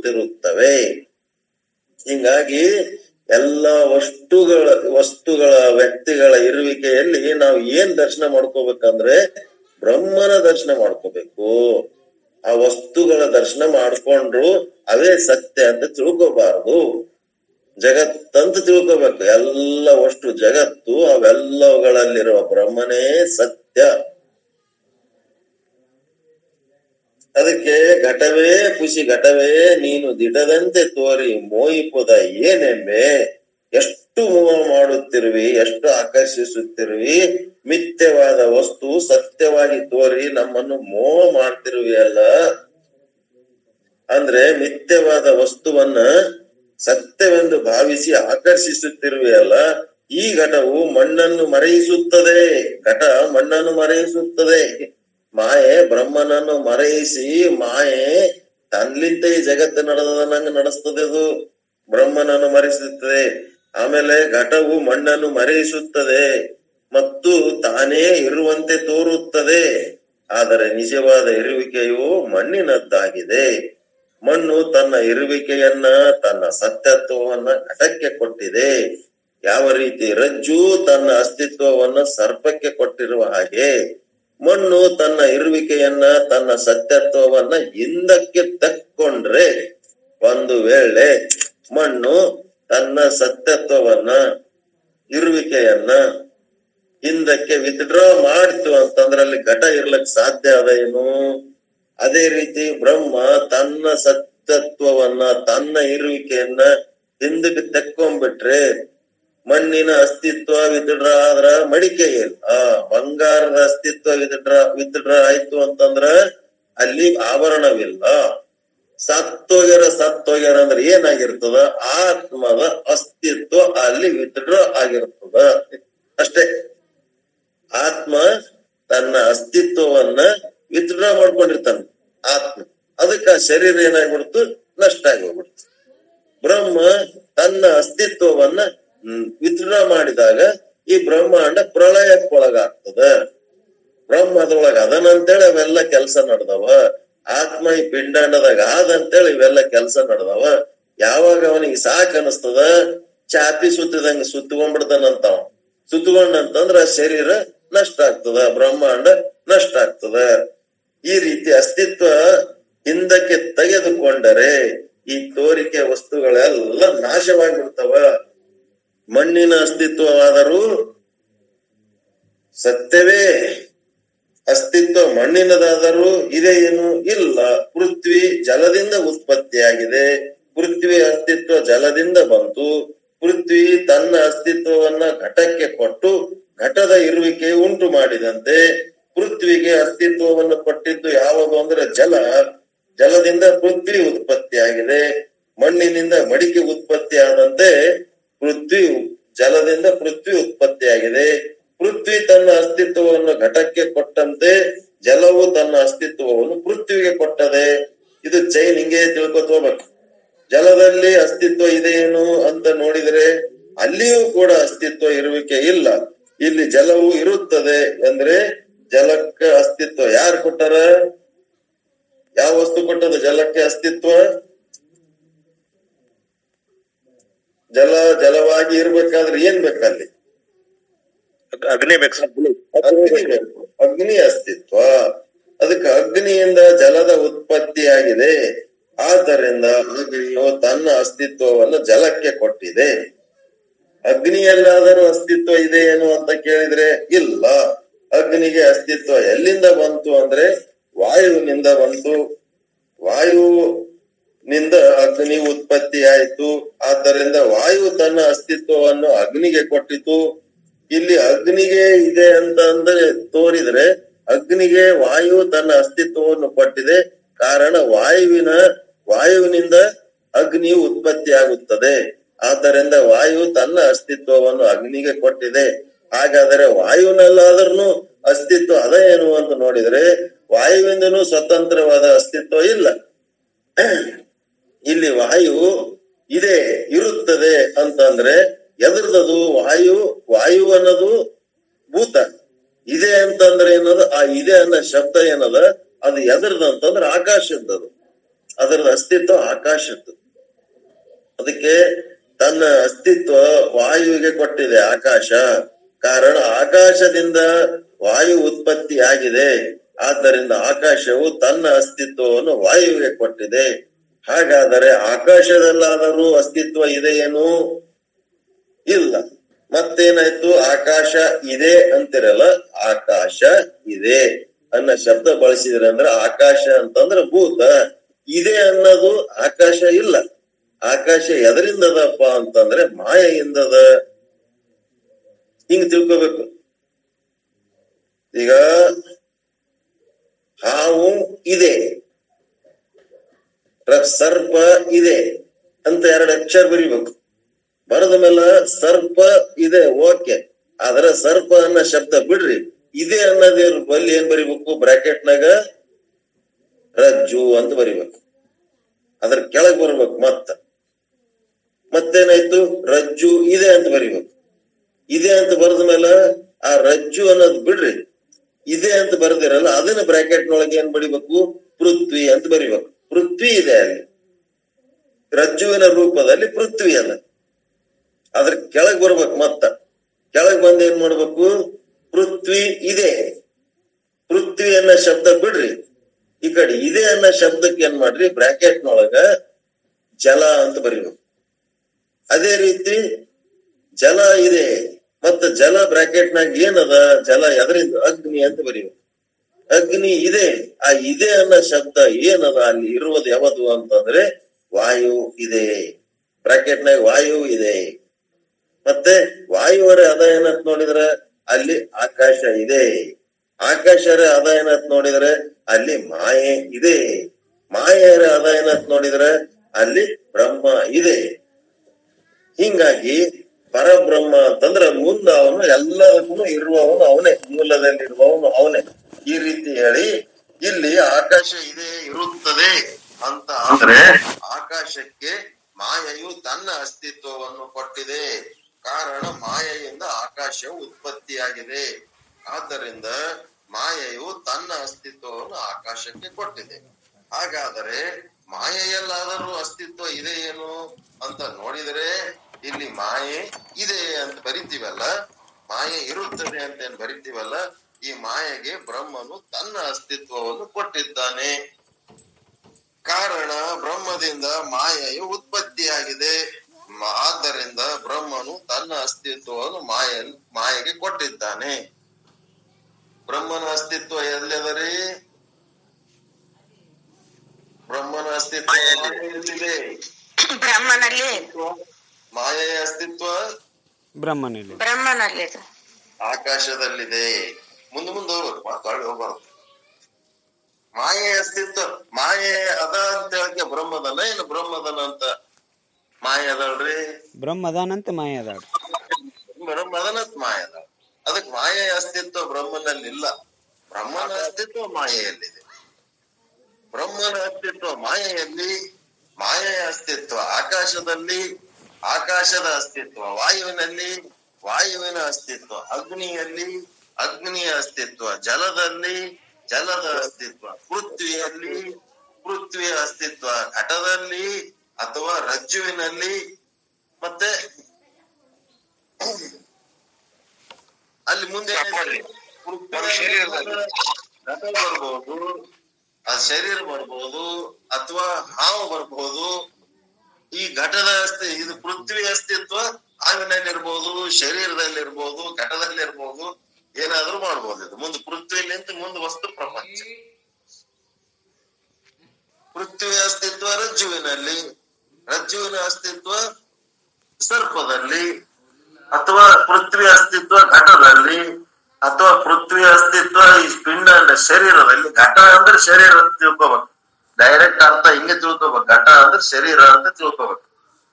ತೋರುತ್ತಿರುತ್ತವೆ ಹಿಂಗಾಗಿ ಎಲ್ಲ ವಸ್ತುಗಳ ವಸ್ತುಗಳ ವ್ಯಕ್ತಿಗಳ ಇರುವಿಕೆಯಲ್ಲಿ ನಾವು ಏನ್ ದರ್ಶನ ಮಾಡ್ಕೋಬೇಕಂದ್ರೆ ಬ್ರಹ್ಮನ ದರ್ಶನ ಮಾಡ್ಕೋಬೇಕು ಆ ವಸ್ತುಗಳ ದರ್ಶನ ಮಾಡ್ಕೊಂಡ್ರು ಅವೇ ಸತ್ಯ ಅಂತ ತಿಳ್ಕೋಬಾರದು ಜಗತ್ತಂತ ತಿಳ್ಕೋಬೇಕು ಎಲ್ಲ ಅಷ್ಟು ಜಗತ್ತು ಅವೆಲ್ಲವುಗಳಲ್ಲಿರುವ ಬ್ರಹ್ಮನೇ ಸತ್ಯ ಅದಕ್ಕೆ ಘಟವೇ ಖುಷಿ ಘಟವೇ ನೀನು ದಿಟದಂತೆ ತೋರಿ ಮೋಯಿಪುದ ಏನೆಂಬೆ ಎಷ್ಟು ಮೋಹ ಮಾಡುತ್ತಿರುವಿ ಎಷ್ಟು ಆಕರ್ಷಿಸುತ್ತಿರುವಿ ಮಿಥ್ಯವಾದ ವಸ್ತು ಸತ್ಯವಾಗಿ ತೋರಿ ನಮ್ಮನ್ನು ಮೋಹ ಮಾಡ್ತಿರುವಿ ಅಲ್ಲ ಅಂದ್ರೆ ಮಿಥ್ಯವಾದ ವಸ್ತುವನ್ನ ಸತ್ಯವೆಂದು ಭಾವಿಸಿ ಆಕರ್ಷಿಸುತ್ತಿರುವೆ ಅಲ್ಲ ಈ ಘಟವು ಮಣ್ಣನ್ನು ಮರೆಯಿಸುತ್ತದೆ ಘಟ ಮಣ್ಣನ್ನು ಮರೆಯಿಸುತ್ತದೆ ಮಾಯೆ ಬ್ರಹ್ಮನನ್ನು ಮರೆಯಿಸಿ ಮಾಯೆ ತನ್ಲಿಂದ ಈ ಜಗತ್ತು ನಡೆದದಂಗ ನಡೆಸ್ತದೆ ಅದು ಬ್ರಹ್ಮನನ್ನು ಮರೆಸುತ್ತದೆ ಆಮೇಲೆ ಘಟವು ಮಣ್ಣನ್ನು ಮರೆಯಿಸುತ್ತದೆ ಮತ್ತು ತಾನೇ ಇರುವಂತೆ ತೋರುತ್ತದೆ ಆದರೆ ನಿಜವಾದ ಇರುವಿಕೆಯು ಮಣ್ಣಿನದ್ದಾಗಿದೆ ಮಣ್ಣು ತನ್ನ ಇರುವಿಕೆಯನ್ನ ತನ್ನ ಸತ್ಯತ್ವವನ್ನ ಘಟಕ್ಕೆ ಕೊಟ್ಟಿದೆ ಯಾವ ರೀತಿ ರಜ್ಜು ತನ್ನ ಅಸ್ತಿತ್ವವನ್ನ ಸರ್ಪಕ್ಕೆ ಕೊಟ್ಟಿರುವ ಹಾಗೆ ಮಣ್ಣು ತನ್ನ ಇರುವಿಕೆಯನ್ನ ತನ್ನ ಸತ್ಯತ್ವವನ್ನ ಹಿಂದಕ್ಕೆ ತಕ್ಕೊಂಡ್ರೆ ಒಂದು ವೇಳೆ ಮಣ್ಣು ತನ್ನ ಸತ್ಯತ್ವವನ್ನ ಇರುವಿಕೆಯನ್ನ ಹಿಂದಕ್ಕೆ ವಿತ್ಡ್ರಾ ಮಾಡ್ತು ಅಂತಂದ್ರೆ ಅಲ್ಲಿ ಘಟ ಇರ್ಲಕ್ ಸಾಧ್ಯ ಅದ ಏನು ಅದೇ ರೀತಿ ಬ್ರಹ್ಮ ತನ್ನ ಸತ್ಯತ್ವವನ್ನ ತನ್ನ ಇರುವಿಕೆಯನ್ನ ಹಿಂದಕ್ಕೆ ತೆಕ್ಕೊಂಡ್ಬಿಟ್ರೆ ಮಣ್ಣಿನ ಅಸ್ತಿತ್ವ ವಿತ್ಡ್ರ ಆದ್ರ ಮಡಿಕೆ ಇಲ್ಲ ಆ ಬಂಗಾರದ ಅಸ್ತಿತ್ವ ವಿತ್ಡ್ರ ವಿತ್ಡ್ರ ಆಯ್ತು ಅಂತಂದ್ರ ಅಲ್ಲಿ ಆಭರಣವಿಲ್ಲ ಸತ್ತೋಗ್ಯಾರ ಸತ್ತೋಗ್ಯಾರ ಅಂದ್ರೆ ಏನಾಗಿರ್ತದ ಆತ್ಮದ ಅಸ್ತಿತ್ವ ಅಲ್ಲಿ ವಿತ್ಡ್ರ ಆಗಿರ್ತದ ಅಷ್ಟೇ ಆತ್ಮ ತನ್ನ ಅಸ್ತಿತ್ವವನ್ನ ವಿತ್ಡ್ರಾ ಮಾಡ್ಕೊಂಡಿರ್ತಾನೆ ಆತ್ಮ ಅದಕ್ಕ ಶರೀರ ಏನಾಗ್ಬಿಡ್ತು ನಷ್ಟ ಆಗಿ ಹೋಗ್ಬಿಡ್ತು ಬ್ರಹ್ಮ ತನ್ನ ಅಸ್ತಿತ್ವವನ್ನ ವಿತ್ಡ್ರಾ ಮಾಡಿದಾಗ ಈ ಬ್ರಹ್ಮಾಂಡ ಪ್ರಳಯಕ್ಕೊಳಗಾಗ್ತದ ಬ್ರಹ್ಮದೊಳಗ ಅದನಂತೇಳಿ ಅವೆಲ್ಲ ಕೆಲಸ ನಡೆದವ ಆತ್ಮ ಈ ಪಿಂಡಾಂಡದಾಗ ಆದಂತೇಳಿ ಇವೆಲ್ಲ ಕೆಲಸ ನಡೆದವ ಯಾವಾಗ ಅವನಿಗೆ ಸಾಕ್ ಅನಸ್ತದ ಚಾಪಿ ಸುತ್ತಿದಂಗ ಸುತ್ತಕೊಂಡ್ಬಿಡ್ತಾನಂತಾವ ಸುತ್ತಕೊಂಡಂತಂದ್ರ ಶರೀರ ನಷ್ಟ ಆಗ್ತದ ಬ್ರಹ್ಮಾಂಡ ನಷ್ಟ ಆಗ್ತದ ಈ ರೀತಿ ಅಸ್ತಿತ್ವ ಹಿಂದಕ್ಕೆ ತೆಗೆದುಕೊಂಡರೆ ಈ ತೋರಿಕೆ ವಸ್ತುಗಳೆಲ್ಲ ನಾಶವಾಗಿಬಿಡ್ತವ ಮಣ್ಣಿನ ಅಸ್ತಿತ್ವವಾದರೂ ಸತ್ಯವೇ ಅಸ್ತಿತ್ವ ಮಣ್ಣಿನದಾದರೂ ಇದೆ ಏನು ಇಲ್ಲ ಪೃಥ್ವಿ ಜಲದಿಂದ ಉತ್ಪತ್ತಿಯಾಗಿದೆ ಪೃಥ್ವಿ ಅಸ್ತಿತ್ವ ಜಲದಿಂದ ಬಂತು ಪೃಥ್ವಿ ತನ್ನ ಅಸ್ತಿತ್ವವನ್ನ ಘಟಕ್ಕೆ ಕೊಟ್ಟು ಘಟದ ಇರುವಿಕೆ ಉಂಟು ಮಾಡಿದಂತೆ ಪೃಥ್ವಿಗೆ ಅಸ್ತಿತ್ವವನ್ನು ಕೊಟ್ಟಿದ್ದು ಯಾವುದು ಅಂದ್ರೆ ಜಲ ಜಲದಿಂದ ಪೃಥ್ವಿ ಉತ್ಪತ್ತಿಯಾಗಿದೆ ಮಣ್ಣಿನಿಂದ ಮಡಿಕೆ ಉತ್ಪತ್ತಿ ಆದಂತೆ ಪೃಥ್ವಿ ಜಲದಿಂದ ಪೃಥ್ವಿ ಉತ್ಪತ್ತಿಯಾಗಿದೆ ಪೃಥ್ವಿ ತನ್ನ ಅಸ್ತಿತ್ವವನ್ನು ಘಟಕ್ಕೆ ಕೊಟ್ಟಂತೆ ಜಲವು ತನ್ನ ಅಸ್ತಿತ್ವವನ್ನು ಪೃಥ್ವಿಗೆ ಕೊಟ್ಟದೆ ಇದು ಚೈನ್ ಹಿಂಗೆ ತಿಳ್ಕೊತ ಹೋಗ್ಬೇಕು ಜಲದಲ್ಲಿ ಅಸ್ತಿತ್ವ ಇದೆಯೇನು ಅಂತ ನೋಡಿದ್ರೆ ಅಲ್ಲಿಯೂ ಕೂಡ ಅಸ್ತಿತ್ವ ಇರುವಿಕೆ ಇಲ್ಲ ಇಲ್ಲಿ ಜಲವು ಇರುತ್ತದೆ ಅಂದ್ರೆ ಜಲಕ್ಕೆ ಅಸ್ತಿತ್ವ ಯಾರು ಕೊಟ್ಟಾರ ಯಾವ ವಸ್ತು ಕೊಟ್ಟದ ಜಲಕ್ಕೆ ಅಸ್ತಿತ್ವ ಜಲ ಜಲವಾಗಿ ಇರ್ಬೇಕಾದ್ರೆ ಏನ್ ಬೇಕಲ್ಲಿ ಅಗ್ನಿ ಬೇಕು ಸರ್ ಅಗ್ನಿ ಬೇಕು ಅಗ್ನಿ ಅಸ್ತಿತ್ವ ಅದಕ್ಕೆ ಅಗ್ನಿಯಿಂದ ಜಲದ ಉತ್ಪತ್ತಿಯಾಗಿದೆ ಆದ್ದರಿಂದ ಅಗ್ನಿಯು ತನ್ನ ಅಸ್ತಿತ್ವವನ್ನು ಜಲಕ್ಕೆ ಕೊಟ್ಟಿದೆ ಅಗ್ನಿಯಲ್ಲಾದರೂ ಅಸ್ತಿತ್ವ ಇದೆ ಏನು ಅಂತ ಕೇಳಿದ್ರೆ ಇಲ್ಲ ಅಗ್ನಿಗೆ ಅಸ್ತಿತ್ವ ಎಲ್ಲಿಂದ ಬಂತು ಅಂದ್ರೆ ವಾಯುವಿನಿಂದ ಬಂತು ವಾಯುನಿಂದ ಅಗ್ನಿ ಉತ್ಪತ್ತಿ ಆಯ್ತು ಆದ್ದರಿಂದ ವಾಯು ತನ್ನ ಅಸ್ತಿತ್ವವನ್ನು ಅಗ್ನಿಗೆ ಕೊಟ್ಟಿತು ಇಲ್ಲಿ ಅಗ್ನಿಗೆ ಇದೆ ಅಂತ ಅಂದ್ರೆ ತೋರಿದ್ರೆ ಅಗ್ನಿಗೆ ವಾಯು ತನ್ನ ಅಸ್ತಿತ್ವವನ್ನು ಕೊಟ್ಟಿದೆ ಕಾರಣ ವಾಯುವಿನ ವಾಯುವಿನಿಂದ ಅಗ್ನಿಯು ಉತ್ಪತ್ತಿ ಆಗುತ್ತದೆ ಆದ್ದರಿಂದ ವಾಯು ತನ್ನ ಅಸ್ತಿತ್ವವನ್ನು ಅಗ್ನಿಗೆ ಕೊಟ್ಟಿದೆ ಹಾಗಾದರೆ ವಾಯುವಿನಲ್ಲಾದ್ರೂ ಅಸ್ತಿತ್ವ ಅದ ಏನು ಅಂತ ನೋಡಿದ್ರೆ ವಾಯುವಿಂದನೂ ಸ್ವತಂತ್ರವಾದ ಅಸ್ತಿತ್ವ ಇಲ್ಲ ಇಲ್ಲಿ ವಾಯು ಇದೆ ಇರುತ್ತದೆ ಅಂತಂದ್ರೆ ಎದ್ರದದು ವಾಯು ವಾಯು ಅನ್ನೋದು ಭೂತ ಇದೆ ಅಂತಂದ್ರೆ ಏನದ ಆ ಇದೆ ಅನ್ನೋ ಶಬ್ದ ಏನದ ಅದು ಎದ್ರದ್ದು ಅಂತಂದ್ರೆ ಆಕಾಶದ್ದದು ಅದರದ ಅಸ್ತಿತ್ವ ಆಕಾಶದ್ದು ಅದಕ್ಕೆ ತನ್ನ ಅಸ್ತಿತ್ವ ವಾಯುವಿಗೆ ಕೊಟ್ಟಿದೆ ಆಕಾಶ ಕಾರಣ ಆಕಾಶದಿಂದ ವಾಯು ಉತ್ಪತ್ತಿ ಆಗಿದೆ ಆದ್ದರಿಂದ ಆಕಾಶವು ತನ್ನ ಅಸ್ತಿತ್ವವನ್ನು ವಾಯುವಿಗೆ ಕೊಟ್ಟಿದೆ ಹಾಗಾದರೆ ಆಕಾಶದಲ್ಲಾದರೂ ಅಸ್ತಿತ್ವ ಇದೆಯೇನು ಇಲ್ಲ ಮತ್ತೇನಾಯ್ತು ಆಕಾಶ ಇದೆ ಅಂತಿರಲ್ಲ ಆಕಾಶ ಇದೆ ಅನ್ನೋ ಶಬ್ದ ಬಳಸಿದ್ರೆ ಅಂದ್ರೆ ಆಕಾಶ ಅಂತಂದ್ರೆ ಭೂತ ಇದೆ ಅನ್ನೋದು ಆಕಾಶ ಇಲ್ಲ ಆಕಾಶ ಎದರಿಂದದಪ್ಪ ಅಂತಂದ್ರೆ ಮಾಯೆಯಿಂದದ ಹಿಂಗ್ ತಿಳ್ಕೋಬೇಕು ಈಗ ಹಾವು ಇದೆ ರ- ಸರ್ಪ ಇದೆ ಅಂತ ಎರಡು ಅಕ್ಷರ ಬರಿಬೇಕು ಬರೆದ ಮೇಲೆ ಸರ್ಪ ಇದೆ ಓಕೆ ಆದ್ರೆ ಸರ್ಪ ಅನ್ನೋ ಶಬ್ದ ಬಿಡ್ರಿ ಇದೆ ಅನ್ನೋದೇ ಬಲ್ಲಿ ಏನ್ ಬರಿಬೇಕು ಬ್ರಾಕೆಟ್ ನಾಗ ರಜ್ಜು ಅಂತ ಬರಿಬೇಕು ಅದ್ರ ಕೆಳಗ್ ಬರ್ಬೇಕು ಮತ್ತ ಮತ್ತೇನಾಯ್ತು ರಜ್ಜು ಇದೆ ಅಂತ ಬರಿಬೇಕು ಇದೆ ಅಂತ ಬರೆದ ಮೇಲೆ ಆ ರಜ್ಜು ಅನ್ನೋದು ಬಿಡ್ರಿ ಇದೆ ಅಂತ ಬರ್ದಿರಲ್ಲ ಅದನ್ನ ಬ್ರಾಕೆಟ್ ನೊಳಗೆ ಏನ್ ಬಡಿಬೇಕು ಪೃಥ್ವಿ ಅಂತ ಬರಿಬೇಕು ಪೃಥ್ವಿ ಇದೆ ಅಲ್ಲಿ ರಜ್ಜುವಿನ ರೂಪದಲ್ಲಿ ಪೃಥ್ವಿ ಅದ ಅದ್ರ ಕೆಳಗ್ ಬರ್ಬೇಕು ಮತ್ತ ಕೆಳಗ್ ಬಂದ್ ಏನ್ ಮಾಡ್ಬೇಕು ಪೃಥ್ವಿ ಇದೆ ಪೃಥ್ವಿ ಅನ್ನೋ ಶಬ್ದ ಬಿಡ್ರಿ ಈ ಕಡೆ ಇದೆ ಅನ್ನೋ ಶಬ್ದಕ್ಕೆ ಏನ್ ಮಾಡ್ರಿ ಬ್ರಾಕೆಟ್ ನೊಳಗ ಜಲ ಅಂತ ಬರಿಬೇಕು ಅದೇ ರೀತಿ ಜಲ ಇದೆ ಮತ್ತ ಜಲ ಬ್ರಾಕೆಟ್ ನಾಗ ಏನದ ಜಲ ಎದರಿಂದ ಅಗ್ನಿ ಅಂತ ಬರೀಬೇಕು ಅಗ್ನಿ ಇದೆ ಆ ಇದೆ ಅನ್ನೋ ಶಬ್ದ ಏನದ ಅಲ್ಲಿ ಇರುವುದು ಯಾವುದು ಅಂತಂದ್ರೆ ವಾಯು ಇದೆ ಬ್ರಾಕೆಟ್ ನಾಗ ವಾಯು ಇದೆ ಮತ್ತೆ ವಾಯುವರ ಅದ ಏನಂತ ನೋಡಿದ್ರೆ ಅಲ್ಲಿ ಆಕಾಶ ಇದೆ ಆಕಾಶರ ಅದ ಏನಂತ ನೋಡಿದ್ರೆ ಅಲ್ಲಿ ಮಾಯೆ ಇದೆ ಮಾಯೆಯರ ಅದ ಏನಂತ ನೋಡಿದ್ರೆ ಅಲ್ಲಿ ಬ್ರಹ್ಮ ಇದೆ ಹಿಂಗಾಗಿ ಪರಬ್ರಹ್ಮ ಅಂತಂದ್ರ ಮುಂದ ಅವನು ಎಲ್ಲದಕ್ಕೂ ಇರುವವನು ಅವನೇ ಮೂಲದಲ್ಲಿ ಇರುವವನು ಅವನೇ ಈ ರೀತಿ ಹೇಳಿ ಇಲ್ಲಿ ಆಕಾಶ ಇದೆ ಇರುತ್ತದೆ ಅಂತ ಅಂದ್ರೆ ಆಕಾಶಕ್ಕೆ ಮಾಯೆಯು ತನ್ನ ಅಸ್ತಿತ್ವವನ್ನು ಕೊಟ್ಟಿದೆ ಕಾರಣ ಮಾಯೆಯಿಂದ ಆಕಾಶವು ಉತ್ಪತ್ತಿಯಾಗಿದೆ ಆದ್ದರಿಂದ ಮಾಯೆಯು ತನ್ನ ಅಸ್ತಿತ್ವವನ್ನು ಆಕಾಶಕ್ಕೆ ಕೊಟ್ಟಿದೆ ಹಾಗಾದರೆ ಮಾಯೆಯಲ್ಲಾದರೂ ಅಸ್ತಿತ್ವ ಇದೆ ಏನು ಅಂತ ನೋಡಿದರೆ ಇಲ್ಲಿ ಮಾಯೆ ಇದೆ ಅಂತ ಬರಿತೀವಲ್ಲ ಮಾಯೆ ಇರುತ್ತದೆ ಅಂತ ಏನ್ ಬರಿತೀವಲ್ಲ ಈ ಮಾಯೆಗೆ ಬ್ರಹ್ಮನು ತನ್ನ ಅಸ್ತಿತ್ವವನ್ನು ಕೊಟ್ಟಿದ್ದಾನೆ ಕಾರಣ ಬ್ರಹ್ಮದಿಂದ ಮಾಯೆಯು ಉತ್ಪತ್ತಿಯಾಗಿದೆ ಮ- ಆದ್ದರಿಂದ ಬ್ರಹ್ಮನು ತನ್ನ ಅಸ್ತಿತ್ವವನ್ನು ಮಾಯ ಮಾಯೆಗೆ ಕೊಟ್ಟಿದ್ದಾನೆ ಬ್ರಹ್ಮನ ಅಸ್ತಿತ್ವ ಎಲ್ಲದರಿ ಬ್ರಹ್ಮನ ಅಸ್ತಿತ್ವ ಎಲ್ಲಿದೆ ಬ್ರಹ್ಮನಲ್ಲಿ ಮಾಯೆಯ ಅಸ್ತಿತ್ವ ಬ್ರಹ್ಮನಲ್ಲಿ ಬ್ರಹ್ಮನಲ್ಲಿ ಇದು. ಆಕಾಶದಲ್ಲಿದೆ ಮುಂದೆ ಮುಂದೆ ಹೋಗ್ಬೇಕು ಮಾತಾಡಿ ಹೋಗ್ಬಾರ್ದು ಮಾಯೆಯ ಅಸ್ತಿತ್ವ ಮಾಯೆ ಅದ ಅಂತ ಹೇಳಕ್ಕೆ ಬ್ರಹ್ಮದನ ಏನು ಬ್ರಹ್ಮದನ ಅಂತ ಮಾಯೆ ಅದಲ್ರಿ ಬ್ರಹ್ಮದಾನಂತ ಮಾಯ ಅದಾಳ ಬ್ರಹ್ಮದನತ್ ಮಾಯ ಅದ ಅದಕ್ ಮಾಯೆಯ ಅಸ್ತಿತ್ವ ಬ್ರಹ್ಮನಲ್ಲಿ ಇಲ್ಲ ಬ್ರಹ್ಮನ ಅಸ್ತಿತ್ವ ಮಾಯೆಯಲ್ಲಿದೆ ಬ್ರಹ್ಮನ ಅಸ್ತಿತ್ವ ಮಾಯೆಯಲ್ಲಿ ಮಾಯೆಯ ಅಸ್ತಿತ್ವ ಆಕಾಶದಲ್ಲಿ ಆಕಾಶದ ಅಸ್ತಿತ್ವ ವಾಯುವಿನಲ್ಲಿ ವಾಯುವಿನ ಅಸ್ತಿತ್ವ ಅಗ್ನಿಯಲ್ಲಿ ಅಗ್ನಿಯ ಅಸ್ತಿತ್ವ ಜಲದಲ್ಲಿ ಜಲದ ಅಸ್ತಿತ್ವ ಪೃಥ್ವಿಯಲ್ಲಿ ಪೃಥ್ವಿಯ ಅಸ್ತಿತ್ವ ಘಟದಲ್ಲಿ ಅಥವಾ ರಜ್ಜುವಿನಲ್ಲಿ ಮತ್ತೆ ಅಲ್ಲಿ ಮುಂದೆ ಘಟ ಬರ್ಬೋದು ಆ ಶರೀರ ಬರ್ಬೋದು ಅಥವಾ ಹಾವು ಬರ್ಬೋದು ಈ ಘಟದ ಅಸ್ತಿ ಇದು ಪೃಥ್ವಿ ಅಸ್ತಿತ್ವ ಹಾವಿನಲ್ಲಿರ್ಬೋದು ಶರೀರದಲ್ಲಿರ್ಬೋದು ಘಟದಲ್ಲಿರ್ಬೋದು ಏನಾದ್ರೂ ಮಾಡ್ಬೋದು ಇದು ಮುಂದೆ ಪೃಥ್ವಿಲಿಂತ ಮುಂದೆ ವಸ್ತು ಪ್ರಪಂಚ ಪೃಥ್ವಿ ಅಸ್ತಿತ್ವ ರಜ್ಜುವಿನಲ್ಲಿ ರಜ್ಜುವಿನ ಅಸ್ತಿತ್ವ ಸರ್ಪದಲ್ಲಿ ಅಥವಾ ಪೃಥ್ವಿ ಅಸ್ತಿತ್ವ ಘಟದಲ್ಲಿ ಅಥವಾ ಪೃಥ್ವಿ ಅಸ್ತಿತ್ವ ಈ ಪಿಂಡ ಅಂದ್ರೆ ಶರೀರದಲ್ಲಿ ಘಟ ಅಂದ್ರೆ ಶರೀರ ಅಂತ ತಿಳ್ಕೊಬೇಕು ಡೈರೆಕ್ಟ್ ಅರ್ಥ ಹಿಂಗೆ ತಿಳ್ಕೊಬೇಕು ಘಟ ಅಂದ್ರೆ ಶರೀರ ಅಂತ ತಿಳ್ಕೊಬೇಕು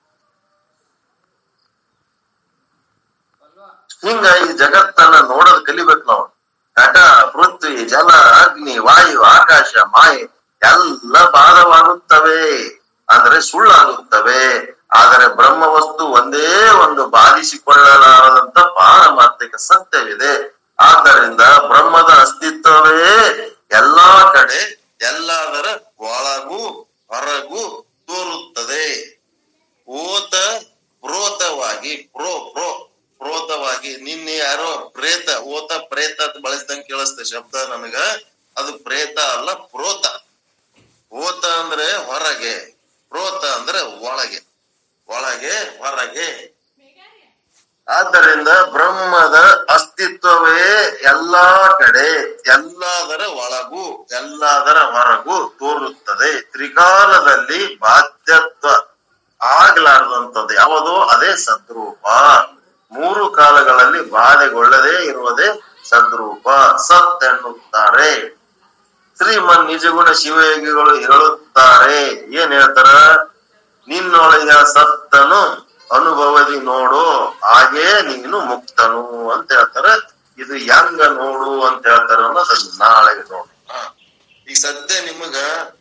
ಹಿಂಗ ಈ ಜಗತ್ತನ್ನ ನೋಡೋದ್ ಕಲಿಬೇಕು ನಾವು ಘಟ ಪೃಥ್ವಿ ಜಲ ಅಗ್ನಿ ವಾಯು ಆಕಾಶ ಮಾಯೆ ಎಲ್ಲ ಬಾಧವಾಗುತ್ತವೆ ಅಂದ್ರೆ ಸುಳ್ಳಾಗುತ್ತವೆ ಆದರೆ ಬ್ರಹ್ಮ ವಸ್ತು ಒಂದೇ ಒಂದು ಬಾಧಿಸಿಕೊಳ್ಳಲಾರದಂತ ಪಾರಮಾರ್ಥಿಕ ಸತ್ಯವಿದೆ ಆದ್ದರಿಂದ ಬ್ರಹ್ಮದ ಅಸ್ತಿತ್ವವೇ ಎಲ್ಲಾ ಕಡೆ ಎಲ್ಲದರ ಒಳಗೂ ಹೊರಗೂ ತೋರುತ್ತದೆ ಓತ ಪ್ರೋ ಯಾರೋ ಪ್ರೇತ ಓತ ಪ್ರೇತ ಅಂತ ಬಳಸಿದಂಗ್ ಕೇಳಿಸ್ತೆ ಶಬ್ದ ನನಗ ಅದು ಪ್ರೇತ ಅಲ್ಲ ಪ್ರೋತ ಓತ ಅಂದ್ರೆ ಹೊರಗೆ ಪ್ರೋತ ಅಂದ್ರೆ ಒಳಗೆ ಒಳಗೆ ಹೊರಗೆ ಆದ್ದರಿಂದ ಬ್ರಹ್ಮದ ಅಸ್ತಿತ್ವವೇ ಎಲ್ಲಾ ಕಡೆ ಎಲ್ಲದರ ಒಳಗೂ ಎಲ್ಲದರ ಹೊರಗೂ ತೋರುತ್ತದೆ ತ್ರಿಕಾಲದಲ್ಲಿ ಬಾಧ್ಯತ್ವ ಆಗ್ಲಾರ್ದಂಥದ್ದು ಯಾವುದೋ ಅದೇ ಸದ್ರೂಪ ಮೂರು ಕಾಲಗಳಲ್ಲಿ ಬಾಧೆಗೊಳ್ಳದೆ ಇರುವುದೇ ಸದ್ರೂಪ ಸತ್ ಎನ್ನುತ್ತಾರೆ ಶ್ರೀಮನ್ ನಿಜಗುಣ ಶಿವಯೋಗಿಗಳು ಹೇಳುತ್ತಾರೆ ಏನ್ ಹೇಳ್ತಾರ ನಿನ್ನೊಳಗ ಸತ್ತನು ಅನುಭವದಿ ನೋಡು ಹಾಗೇ ನೀನು ಮುಕ್ತನು ಅಂತ ಹೇಳ್ತಾರ ಇದು ಹೆಂಗ ನೋಡು ಅಂತ ಹೇಳ್ತಾರ ಅನ್ನೋದು ನಾಳೆಗೆ ನೋಡು ಈಗ ಸದ್ಯ ನಿಮಗ